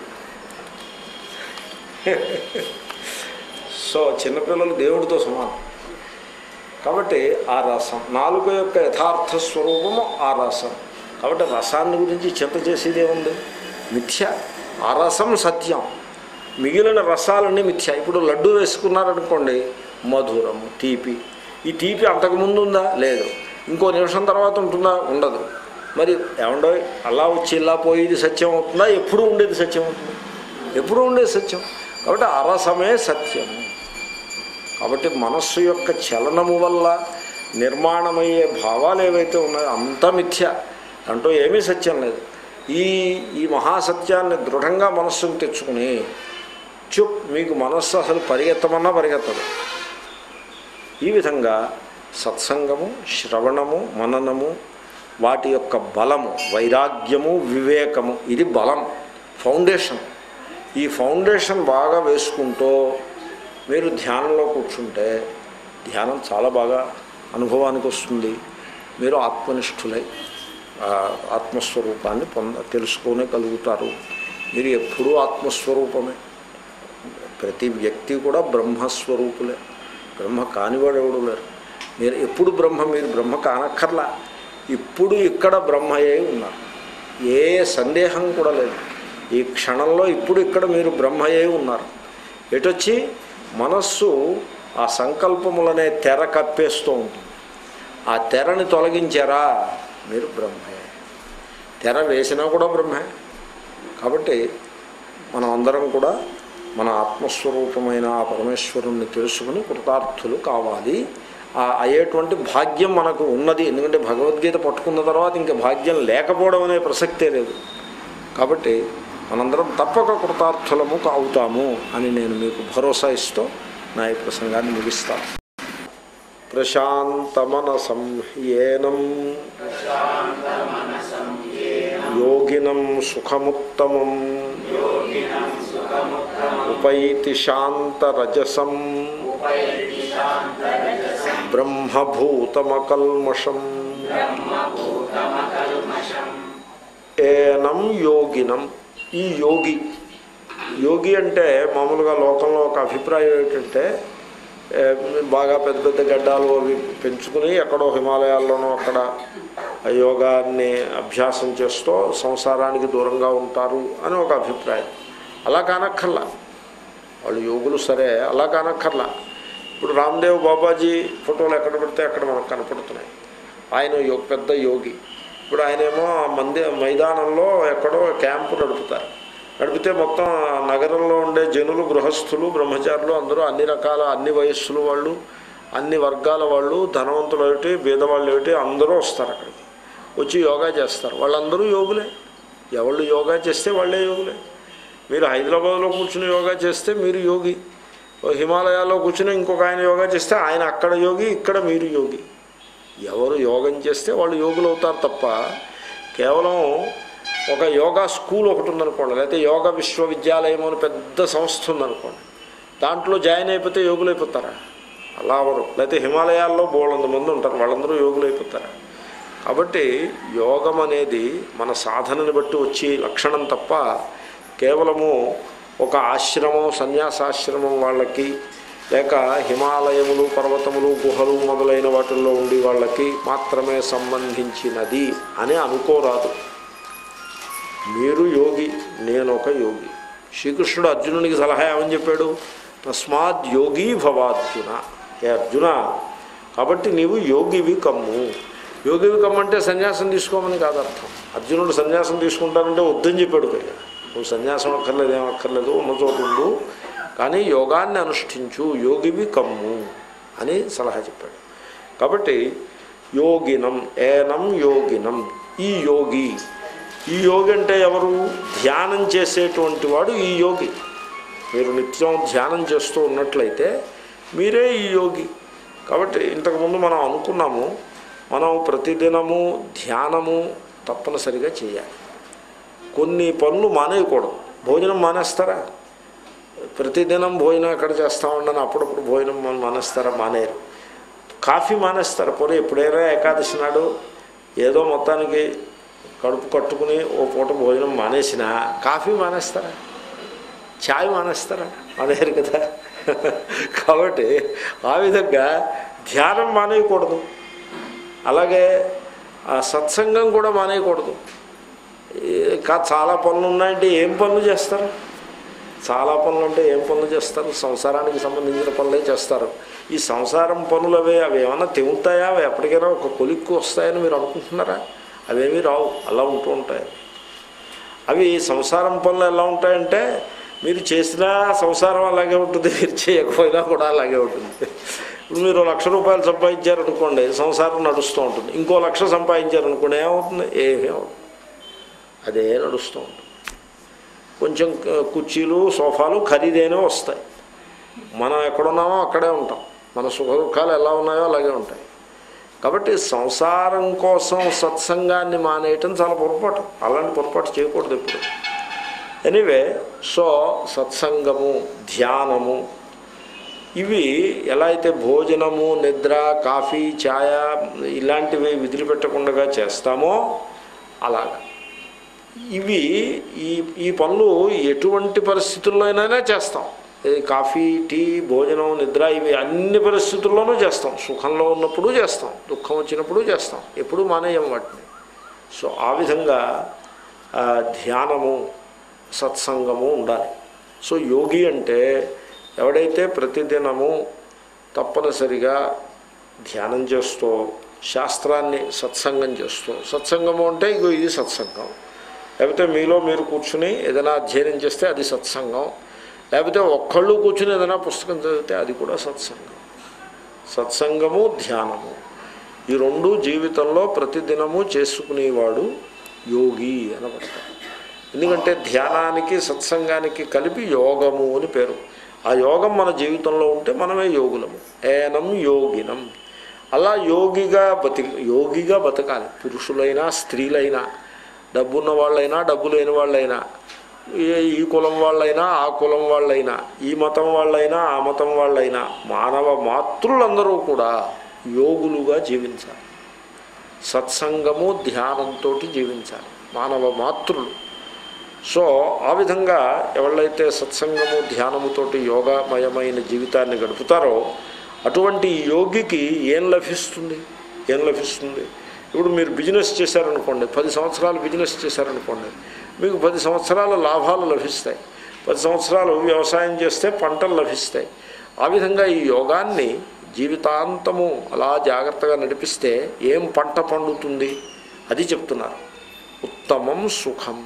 సో చిన్నపిల్లలు దేవుడితో సమానం కాబట్టి ఆ రసం నాలుక యొక్క యథార్థ స్వరూపము ఆ రసం కాబట్టి రసాన్ని గురించి చింత చేసేది ఏముంది మిథ్య ఆ రసం సత్యం మిగిలిన రసాలన్నీ మిథ్య ఇప్పుడు లడ్డు వేసుకున్నారనుకోండి మధురము తీపి ఈ తీపి అంతకుముందు ఉందా లేదు ఇంకో నిమిషం తర్వాత ఉంటుందా ఉండదు మరి ఏమండో అలా వచ్చి ఇలా పోయేది సత్యం అవుతుందా ఎప్పుడు ఉండేది సత్యం అవుతుంది ఎప్పుడు ఉండేది సత్యం కాబట్టి అరసమే సత్యము కాబట్టి మనస్సు యొక్క చలనము వల్ల నిర్మాణమయ్యే భావాలు ఏవైతే ఉన్నాయో అంత మిథ్య అంటూ ఏమీ సత్యం లేదు ఈ ఈ మహాసత్యాన్ని దృఢంగా మనస్సుకు తెచ్చుకుని చుప్ మీకు మనస్సు అసలు పరిగెత్తమన్నా పరిగెత్తదు ఈ విధంగా సత్సంగము శ్రవణము మననము వాటి యొక్క బలము వైరాగ్యము వివేకము ఇది బలం ఫౌండేషన్ ఈ ఫౌండేషన్ బాగా వేసుకుంటూ మీరు ధ్యానంలో కూర్చుంటే ధ్యానం చాలా బాగా అనుభవానికి వస్తుంది మీరు ఆత్మనిష్ఠులై ఆ ఆత్మస్వరూపాన్ని పొంద తెలుసుకునే కలుగుతారు మీరు ఎప్పుడూ ఆత్మస్వరూపమే ప్రతి వ్యక్తి కూడా బ్రహ్మస్వరూపులే బ్రహ్మ కానివాడు ఎవడు లేరు మీరు ఎప్పుడు బ్రహ్మ మీరు బ్రహ్మ కానక్కర్లా ఇప్పుడు ఇక్కడ బ్రహ్మయ్యే ఉన్నారు ఏ సందేహం కూడా లేదు ఈ క్షణంలో ఇప్పుడు ఇక్కడ మీరు బ్రహ్మయ్యే ఉన్నారు ఎటొచ్చి మనస్సు ఆ సంకల్పములనే తెర కప్పేస్తూ ఉంటుంది ఆ తెరని తొలగించారా మీరు బ్రహ్మే తెర వేసినా కూడా బ్రహ్మే కాబట్టి మనం అందరం కూడా మన ఆత్మస్వరూపమైన ఆ పరమేశ్వరుణ్ణి తెలుసుకుని కృతార్థులు కావాలి ఆ అయ్యేటువంటి భాగ్యం మనకు ఉన్నది ఎందుకంటే భగవద్గీత పట్టుకున్న తర్వాత ఇంకా భాగ్యం లేకపోవడం అనే ప్రసక్తే లేదు కాబట్టి మనందరం తప్పక కృతార్థులము అవుతాము అని నేను మీకు భరోసా ఇస్తూ నా ఈ ప్రసంగాన్ని ముగిస్తాను ప్రశాంతమనసం ఏనం యోగినం సుఖముత్తమం ఉపైతి శాంతరజసం బ్రహ్మభూతమకల్మషం ఏనం యోగినం ఈ యోగి యోగి అంటే మామూలుగా లోకంలో ఒక అభిప్రాయం ఏంటంటే ఏ, బాగా పెద్ద పెద్ద గడ్డాలు అవి పెంచుకుని ఎక్కడో హిమాలయాల్లోనో అక్కడ ఆ యోగాన్ని అభ్యాసం చేస్తూ సంసారానికి దూరంగా ఉంటారు అని ఒక అభిప్రాయం అలా కానక్కర్లా వాళ్ళు యోగులు సరే అలా కానక్కర్లా ఇప్పుడు రామ్దేవ్ బాబాజీ ఫోటోలు ఎక్కడ పెడితే అక్కడ మనకు కనపడుతున్నాయి ఆయన ఒక పెద్ద యోగి ఇప్పుడు ఆయనేమో ఆ మంది మైదానంలో ఎక్కడో క్యాంపు నడుపుతారు నడిపితే మొత్తం నగరంలో ఉండే జనులు గృహస్థులు బ్రహ్మచారులు అందరూ అన్ని రకాల అన్ని వయస్సులు వాళ్ళు అన్ని వర్గాల వాళ్ళు ధనవంతులు ఏమిటి బీదవాళ్ళు ఏమిటి అందరూ వస్తారు అక్కడికి వచ్చి యోగా చేస్తారు వాళ్ళందరూ యోగులే ఎవళ్ళు యోగా చేస్తే వాళ్ళే యోగులే మీరు హైదరాబాద్లో కూర్చుని యోగా చేస్తే మీరు యోగి ఓ హిమాలయాల్లో కూర్చుని ఇంకొక ఆయన యోగా చేస్తే ఆయన అక్కడ యోగి ఇక్కడ మీరు యోగి ఎవరు యోగం చేస్తే వాళ్ళు యోగులు అవుతారు తప్ప కేవలం ఒక యోగా స్కూల్ ఒకటి ఉందనుకోండి లేకపోతే యోగా విశ్వవిద్యాలయం అని పెద్ద సంస్థ ఉందనుకోండి దాంట్లో జాయిన్ అయిపోతే యోగులు అయిపోతారా అలా అవరు లేకపోతే హిమాలయాల్లో బోళ్ళంత మంది ఉంటారు వాళ్ళందరూ యోగులు అయిపోతారా కాబట్టి యోగం అనేది మన సాధనని బట్టి వచ్చి లక్షణం తప్ప కేవలము ఒక ఆశ్రమం సన్యాసాశ్రమం వాళ్ళకి లేక హిమాలయములు పర్వతములు గుహలు మొదలైన వాటిల్లో ఉండి వాళ్ళకి మాత్రమే సంబంధించినది అని అనుకోరాదు మీరు యోగి నేను ఒక యోగి శ్రీకృష్ణుడు అర్జునునికి సలహా ఏమని చెప్పాడు తస్మాత్ యోగి భవార్జున ఏ అర్జున కాబట్టి నీవు యోగివి కమ్ము యోగివి కమ్మంటే సన్యాసం తీసుకోమని కాదు అర్థం అర్జునుడు సన్యాసం తీసుకుంటానంటే వద్దని చెప్పాడు పైగా నువ్వు సన్యాసం అక్కర్లేదు ఏం అక్కర్లేదు ఉన్న చోటు ఉండు కానీ యోగాన్ని అనుష్ఠించు యోగివి కమ్ము అని సలహా చెప్పాడు కాబట్టి యోగినం ఏనం యోగినం ఈ యోగి ఈ యోగి అంటే ఎవరు ధ్యానం చేసేటువంటి వాడు ఈ యోగి మీరు నిత్యం ధ్యానం చేస్తూ ఉన్నట్లయితే మీరే ఈ యోగి కాబట్టి ఇంతకుముందు మనం అనుకున్నాము మనం ప్రతిదినము ధ్యానము తప్పనిసరిగా చేయాలి కొన్ని పనులు మానేయకూడదు భోజనం మానేస్తారా ప్రతిదినం భోజనం ఎక్కడ చేస్తా ఉండని అప్పుడప్పుడు భోజనం మన- మానేస్తారా మానేరు కాఫీ మానేస్తారు పోనీ ఎప్పుడైనా ఏకాదశి నాడు ఏదో మొత్తానికి కడుపు కట్టుకుని ఓ పూట భోజనం మానేసినా కాఫీ మానేస్తారా ఛాయ్ మానేస్తారా మానేరు కదా కాబట్టి ఆ విధంగా ధ్యానం మానేయకూడదు అలాగే ఆ సత్సంగం కూడా మానేయకూడదు ఇంకా చాలా పనులు ఉన్నాయంటే ఏం పనులు చేస్తారు చాలా పనులు ఉంటే ఏం పనులు చేస్తారు సంసారానికి సంబంధించిన పనులే చేస్తారు ఈ సంసారం పనులు అవే అవి ఏమన్నా తెగుతాయా అవి ఎప్పటికైనా ఒక కొలిక్కు వస్తాయని మీరు అనుకుంటున్నారా అవేమీ రావు అలా ఉంటూ ఉంటాయి అవి సంసారం పనులు ఎలా ఉంటాయంటే మీరు చేసినా సంసారం అలాగే ఉంటుంది మీరు చేయకపోయినా కూడా అలాగే ఉంటుంది ఇప్పుడు మీరు లక్ష రూపాయలు సంపాదించారనుకోండి సంసారం నడుస్తూ ఉంటుంది ఇంకో లక్ష సంపాదించారనుకోండి ఏమవుతుంది ఏమీ అవుతుంది అదే నడుస్తూ ఉంటుంది కొంచెం క- కుర్చీలు సోఫాలు ఖరీదైనవి వస్తాయి మనం ఎక్కడున్నామో అక్కడే ఉంటాం మన సుఖ దుఃఖాలు ఎలా ఉన్నాయో అలాగే ఉంటాయి కాబట్టి సంసారం కోసం సత్సంగాన్ని మానేయటం చాలా పొరపాటు అలాంటి పొరపాటు చేయకూడదు ఇప్పుడు ఎనీవే సో సత్సంగము ధ్యానము ఇవి ఎలా అయితే భోజనము నిద్ర కాఫీ ఛాయ ఇలాంటివి విదిలిపెట్టకుండా చేస్తామో అలాగా ఇవి ఈ ఈ పనులు ఎటువంటి పరిస్థితుల్లో అయినా చేస్తాం ఇది కాఫీ టీ భోజనం నిద్ర ఇవి అన్ని పరిస్థితుల్లోనూ చేస్తాం సుఖంలో ఉన్నప్పుడు చేస్తాం దుఃఖం వచ్చినప్పుడు చేస్తాం ఎప్పుడు మానేయం వాటిని సో ఆ విధంగా ఆ, ధ్యానము సత్సంగము ఉండాలి సో యోగి అంటే ఎవడైతే ప్రతిదినము తప్పనిసరిగా ధ్యానం చేస్తూ శాస్త్రాన్ని సత్సంగం చేస్తూ సత్సంగము అంటే ఇగో ఇది సత్సంగం లేకపోతే మీలో మీరు కూర్చుని ఏదైనా అధ్యయనం చేస్తే అది సత్సంగం లేకపోతే ఒక్కళ్ళు కూర్చుని ఏదైనా పుస్తకం చదివితే అది కూడా సత్సంగం సత్సంగము ధ్యానము ఈ రెండు జీవితంలో ప్రతిదినము చేసుకునేవాడు యోగి అనబడతాడు ఎందుకంటే ధ్యానానికి సత్సంగానికి కలిపి యోగము అని పేరు ఆ యోగం మన జీవితంలో ఉంటే మనమే యోగులము ఏనం యోగినం అలా యోగిగా బతి యోగిగా బతకాలి పురుషులైనా స్త్రీలైనా డబ్బున్న వాళ్ళైనా డబ్బు లేని వాళ్ళైనా ఏ- ఈ కులం వాళ్ళైనా ఆ కులం వాళ్ళైనా ఈ మతం వాళ్ళైనా ఆ మతం వాళ్ళైనా మానవ మాతృలందరూ కూడా యోగులుగా జీవించాలి సత్సంగము ధ్యానంతో జీవించాలి మానవ మాతృలు సో ఆ విధంగా ఎవళ్ళైతే సత్సంగము ధ్యానముతోటి యోగమయమైన జీవితాన్ని గడుపుతారో అటువంటి యోగికి ఏం లభిస్తుంది ఏం లభిస్తుంది ఇప్పుడు మీరు బిజినెస్ చేశారనుకోండి పది సంవత్సరాలు బిజినెస్ చేశారనుకోండి మీకు పది సంవత్సరాల లాభాలు లభిస్తాయి పది సంవత్సరాలు వ్యవసాయం చేస్తే పంటలు లభిస్తాయి ఆ విధంగా ఈ యోగాన్ని జీవితాంతము అలా జాగ్రత్తగా నడిపిస్తే ఏం పంట పండుతుంది అది చెప్తున్నారు ఉత్తమం సుఖం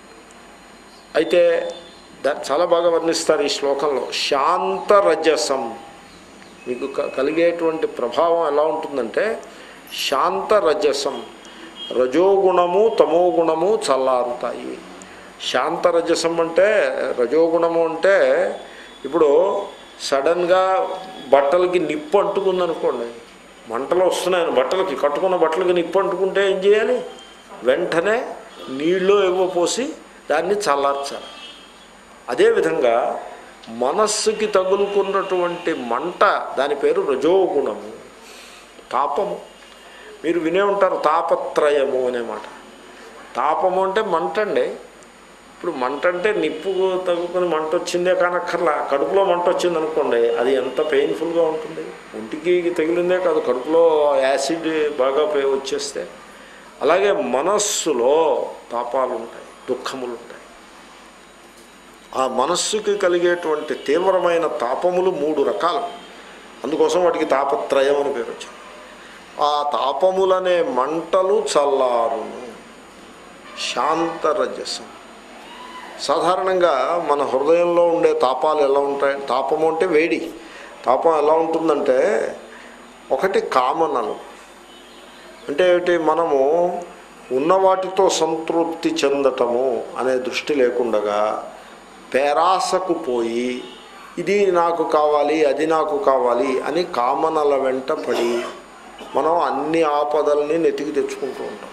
అయితే దా- చాలా బాగా వర్ణిస్తారు ఈ శ్లోకంలో శాంతరజసం మీకు క- కలిగేటువంటి ప్రభావం ఎలా ఉంటుందంటే శాంతరజసం రజోగుణము తమోగుణము చల్లారుతాయి శాంతరజసం అంటే రజోగుణము అంటే ఇప్పుడు సడన్గా బట్టలకి నిప్పు అంటుకుందనుకోండి మంటలు వస్తున్నాయని బట్టలకి కట్టుకున్న బట్టలకి నిప్పు అంటుకుంటే ఏం చేయాలి వెంటనే నీళ్ళు ఏవో పోసి దాన్ని చల్లార్చాలి అదేవిధంగా మనస్సుకి తగులుకున్నటువంటి మంట దాని పేరు రజోగుణము తాపము మీరు వినే ఉంటారు తాపత్రయము అనే మాట తాపము అంటే మంట అండి ఇప్పుడు మంట అంటే నిప్పు తగులుకొని మంట వచ్చిందే కానక్కర్లా కడుపులో మంట వచ్చింది అనుకోండి అది ఎంత పెయిన్ఫుల్గా ఉంటుంది ఒంటికి తగిలిందే కాదు కడుపులో యాసిడ్ బాగా పే- వచ్చేస్తే అలాగే మనస్సులో తాపాలు ఉంటాయి దుఃఖములు ఉంటాయి ఆ మనస్సుకి కలిగేటువంటి తీవ్రమైన తాపములు మూడు రకాలు అందుకోసం వాటికి తాపత్రయం అని పేరు వచ్చింది ఆ తాపములనే మంటలు చల్లారును శాంతరజసం సాధారణంగా మన హృదయంలో ఉండే తాపాలు ఎలా ఉంటాయి తాపము అంటే వేడి తాపం ఎలా ఉంటుందంటే ఒకటి కామనలు అంటే ఏమిటి మనము ఉన్న వాటితో సంతృప్తి చెందటము అనే దృష్టి లేకుండగా పేరాసకు పోయి ఇది నాకు కావాలి అది నాకు కావాలి అని కామనల వెంట పడి మనం అన్ని ఆపదల్ని నెతికి తెచ్చుకుంటూ ఉంటాం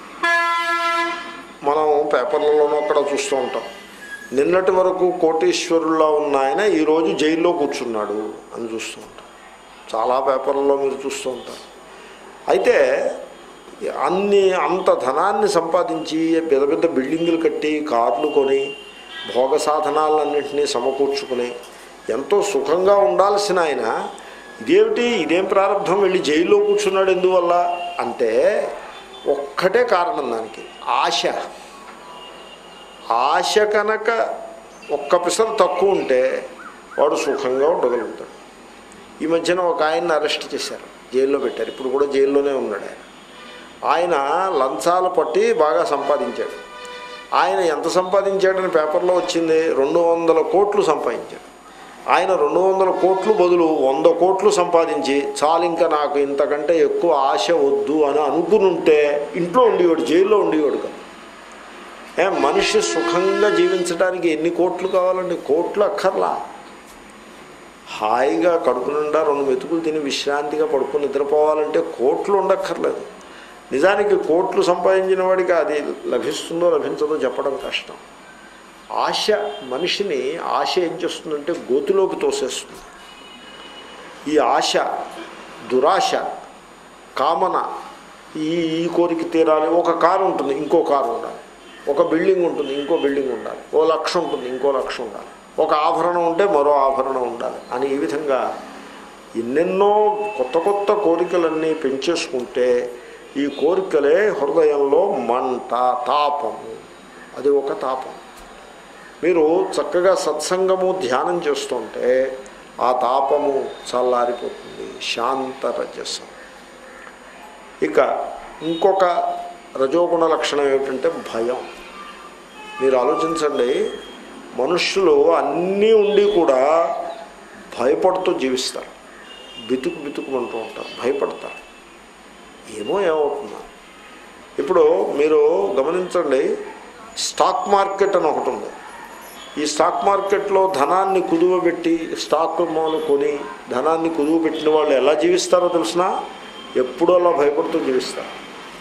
మనం పేపర్లలోనూ అక్కడ చూస్తూ ఉంటాం నిన్నటి వరకు కోటీశ్వరుల్లో ఉన్న ఆయన ఈరోజు జైల్లో కూర్చున్నాడు అని చూస్తూ ఉంటాం చాలా పేపర్లలో మీరు చూస్తూ ఉంటారు అయితే అన్ని అంత ధనాన్ని సంపాదించి పెద్ద పెద్ద బిల్డింగులు కట్టి కార్లు కొని భోగ సాధనాలన్నింటినీ సమకూర్చుకుని ఎంతో సుఖంగా ఉండాల్సిన ఆయన ఇదేమిటి ఇదేం ప్రారంభం వెళ్ళి జైల్లో కూర్చున్నాడు ఎందువల్ల అంటే ఒక్కటే కారణం దానికి ఆశ ఆశ కనుక ఒక్క పిసరు తక్కువ ఉంటే వాడు సుఖంగా ఉండగలుగుతాడు ఈ మధ్యన ఒక ఆయన్ని అరెస్ట్ చేశారు జైల్లో పెట్టారు ఇప్పుడు కూడా జైల్లోనే ఉన్నాడు ఆయన ఆయన లంచాలు పట్టి బాగా సంపాదించాడు ఆయన ఎంత సంపాదించాడని పేపర్లో వచ్చింది రెండు వందల కోట్లు సంపాదించాడు ఆయన రెండు వందల కోట్లు బదులు వంద కోట్లు సంపాదించి చాలు ఇంకా నాకు ఇంతకంటే ఎక్కువ ఆశ వద్దు అని అనుకుని ఉంటే ఇంట్లో ఉండేవాడు జైల్లో ఉండేవాడు కదా ఏ మనిషి సుఖంగా జీవించడానికి ఎన్ని కోట్లు కావాలండి కోట్లు అక్కర్లా హాయిగా కడుపు నిండా రెండు మెతుకులు తిని విశ్రాంతిగా పడుకుని నిద్రపోవాలంటే కోట్లు ఉండక్కర్లేదు నిజానికి కోట్లు సంపాదించిన వాడికి అది లభిస్తుందో లభించదో చెప్పడం కష్టం ఆశ మనిషిని ఆశ ఏం చేస్తుందంటే గోతిలోకి తోసేస్తుంది ఈ ఆశ దురాశ కామన ఈ ఈ కోరిక తీరాలి ఒక కారు ఉంటుంది ఇంకో కారు ఉండాలి ఒక బిల్డింగ్ ఉంటుంది ఇంకో బిల్డింగ్ ఉండాలి ఓ లక్ష ఉంటుంది ఇంకో లక్ష ఉండాలి ఒక ఆభరణం ఉంటే మరో ఆభరణం ఉండాలి అని ఈ విధంగా ఎన్నెన్నో కొత్త కొత్త కోరికలన్నీ పెంచేసుకుంటే ఈ కోరికలే హృదయంలో మంట తాపము అది ఒక తాపం మీరు చక్కగా సత్సంగము ధ్యానం చేస్తుంటే ఆ తాపము చల్లారిపోతుంది శాంతరజసం ఇక ఇంకొక రజోగుణ లక్షణం ఏమిటంటే భయం మీరు ఆలోచించండి మనుష్యులు అన్నీ ఉండి కూడా భయపడుతూ జీవిస్తారు బితుకు బితుకుమంటూ ఉంటారు భయపడతారు ఏమో ఏమవుతుందా ఇప్పుడు మీరు గమనించండి స్టాక్ మార్కెట్ అని ఒకటి ఉంది ఈ స్టాక్ మార్కెట్లో ధనాన్ని కుదువబెట్టి స్టాక్ మాలు కొని ధనాన్ని కుదువ పెట్టిన వాళ్ళు ఎలా జీవిస్తారో తెలిసిన ఎప్పుడూ అలా భయపడుతూ జీవిస్తారు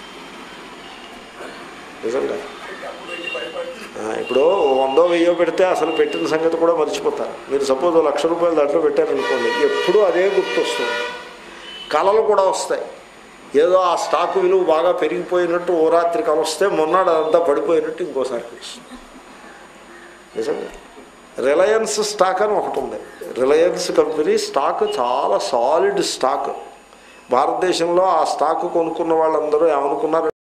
నిజంగా ఆ, ఇప్పుడు వందో వెయ్యో పెడితే అసలు పెట్టిన సంగతి కూడా మర్చిపోతారు మీరు సపోజ్ ఓ లక్ష రూపాయలు దాంట్లో పెట్టారనుకోండి ఎప్పుడూ అదే గుర్తొస్తుంది కళలు కూడా వస్తాయి ఏదో ఆ స్టాక్ విలువ బాగా పెరిగిపోయినట్టు ఓ రాత్రి కల వస్తే మొన్నాడు అదంతా పడిపోయినట్టు ఇంకోసారి తెలుస్తుంది నిజంగా రిలయన్స్ స్టాక్ అని ఒకటి ఉంది రిలయన్స్ కంపెనీ స్టాక్ చాలా సాలిడ్ స్టాక్ భారతదేశంలో ఆ స్టాక్ కొనుక్కున్న వాళ్ళందరూ ఏమనుకున్నారు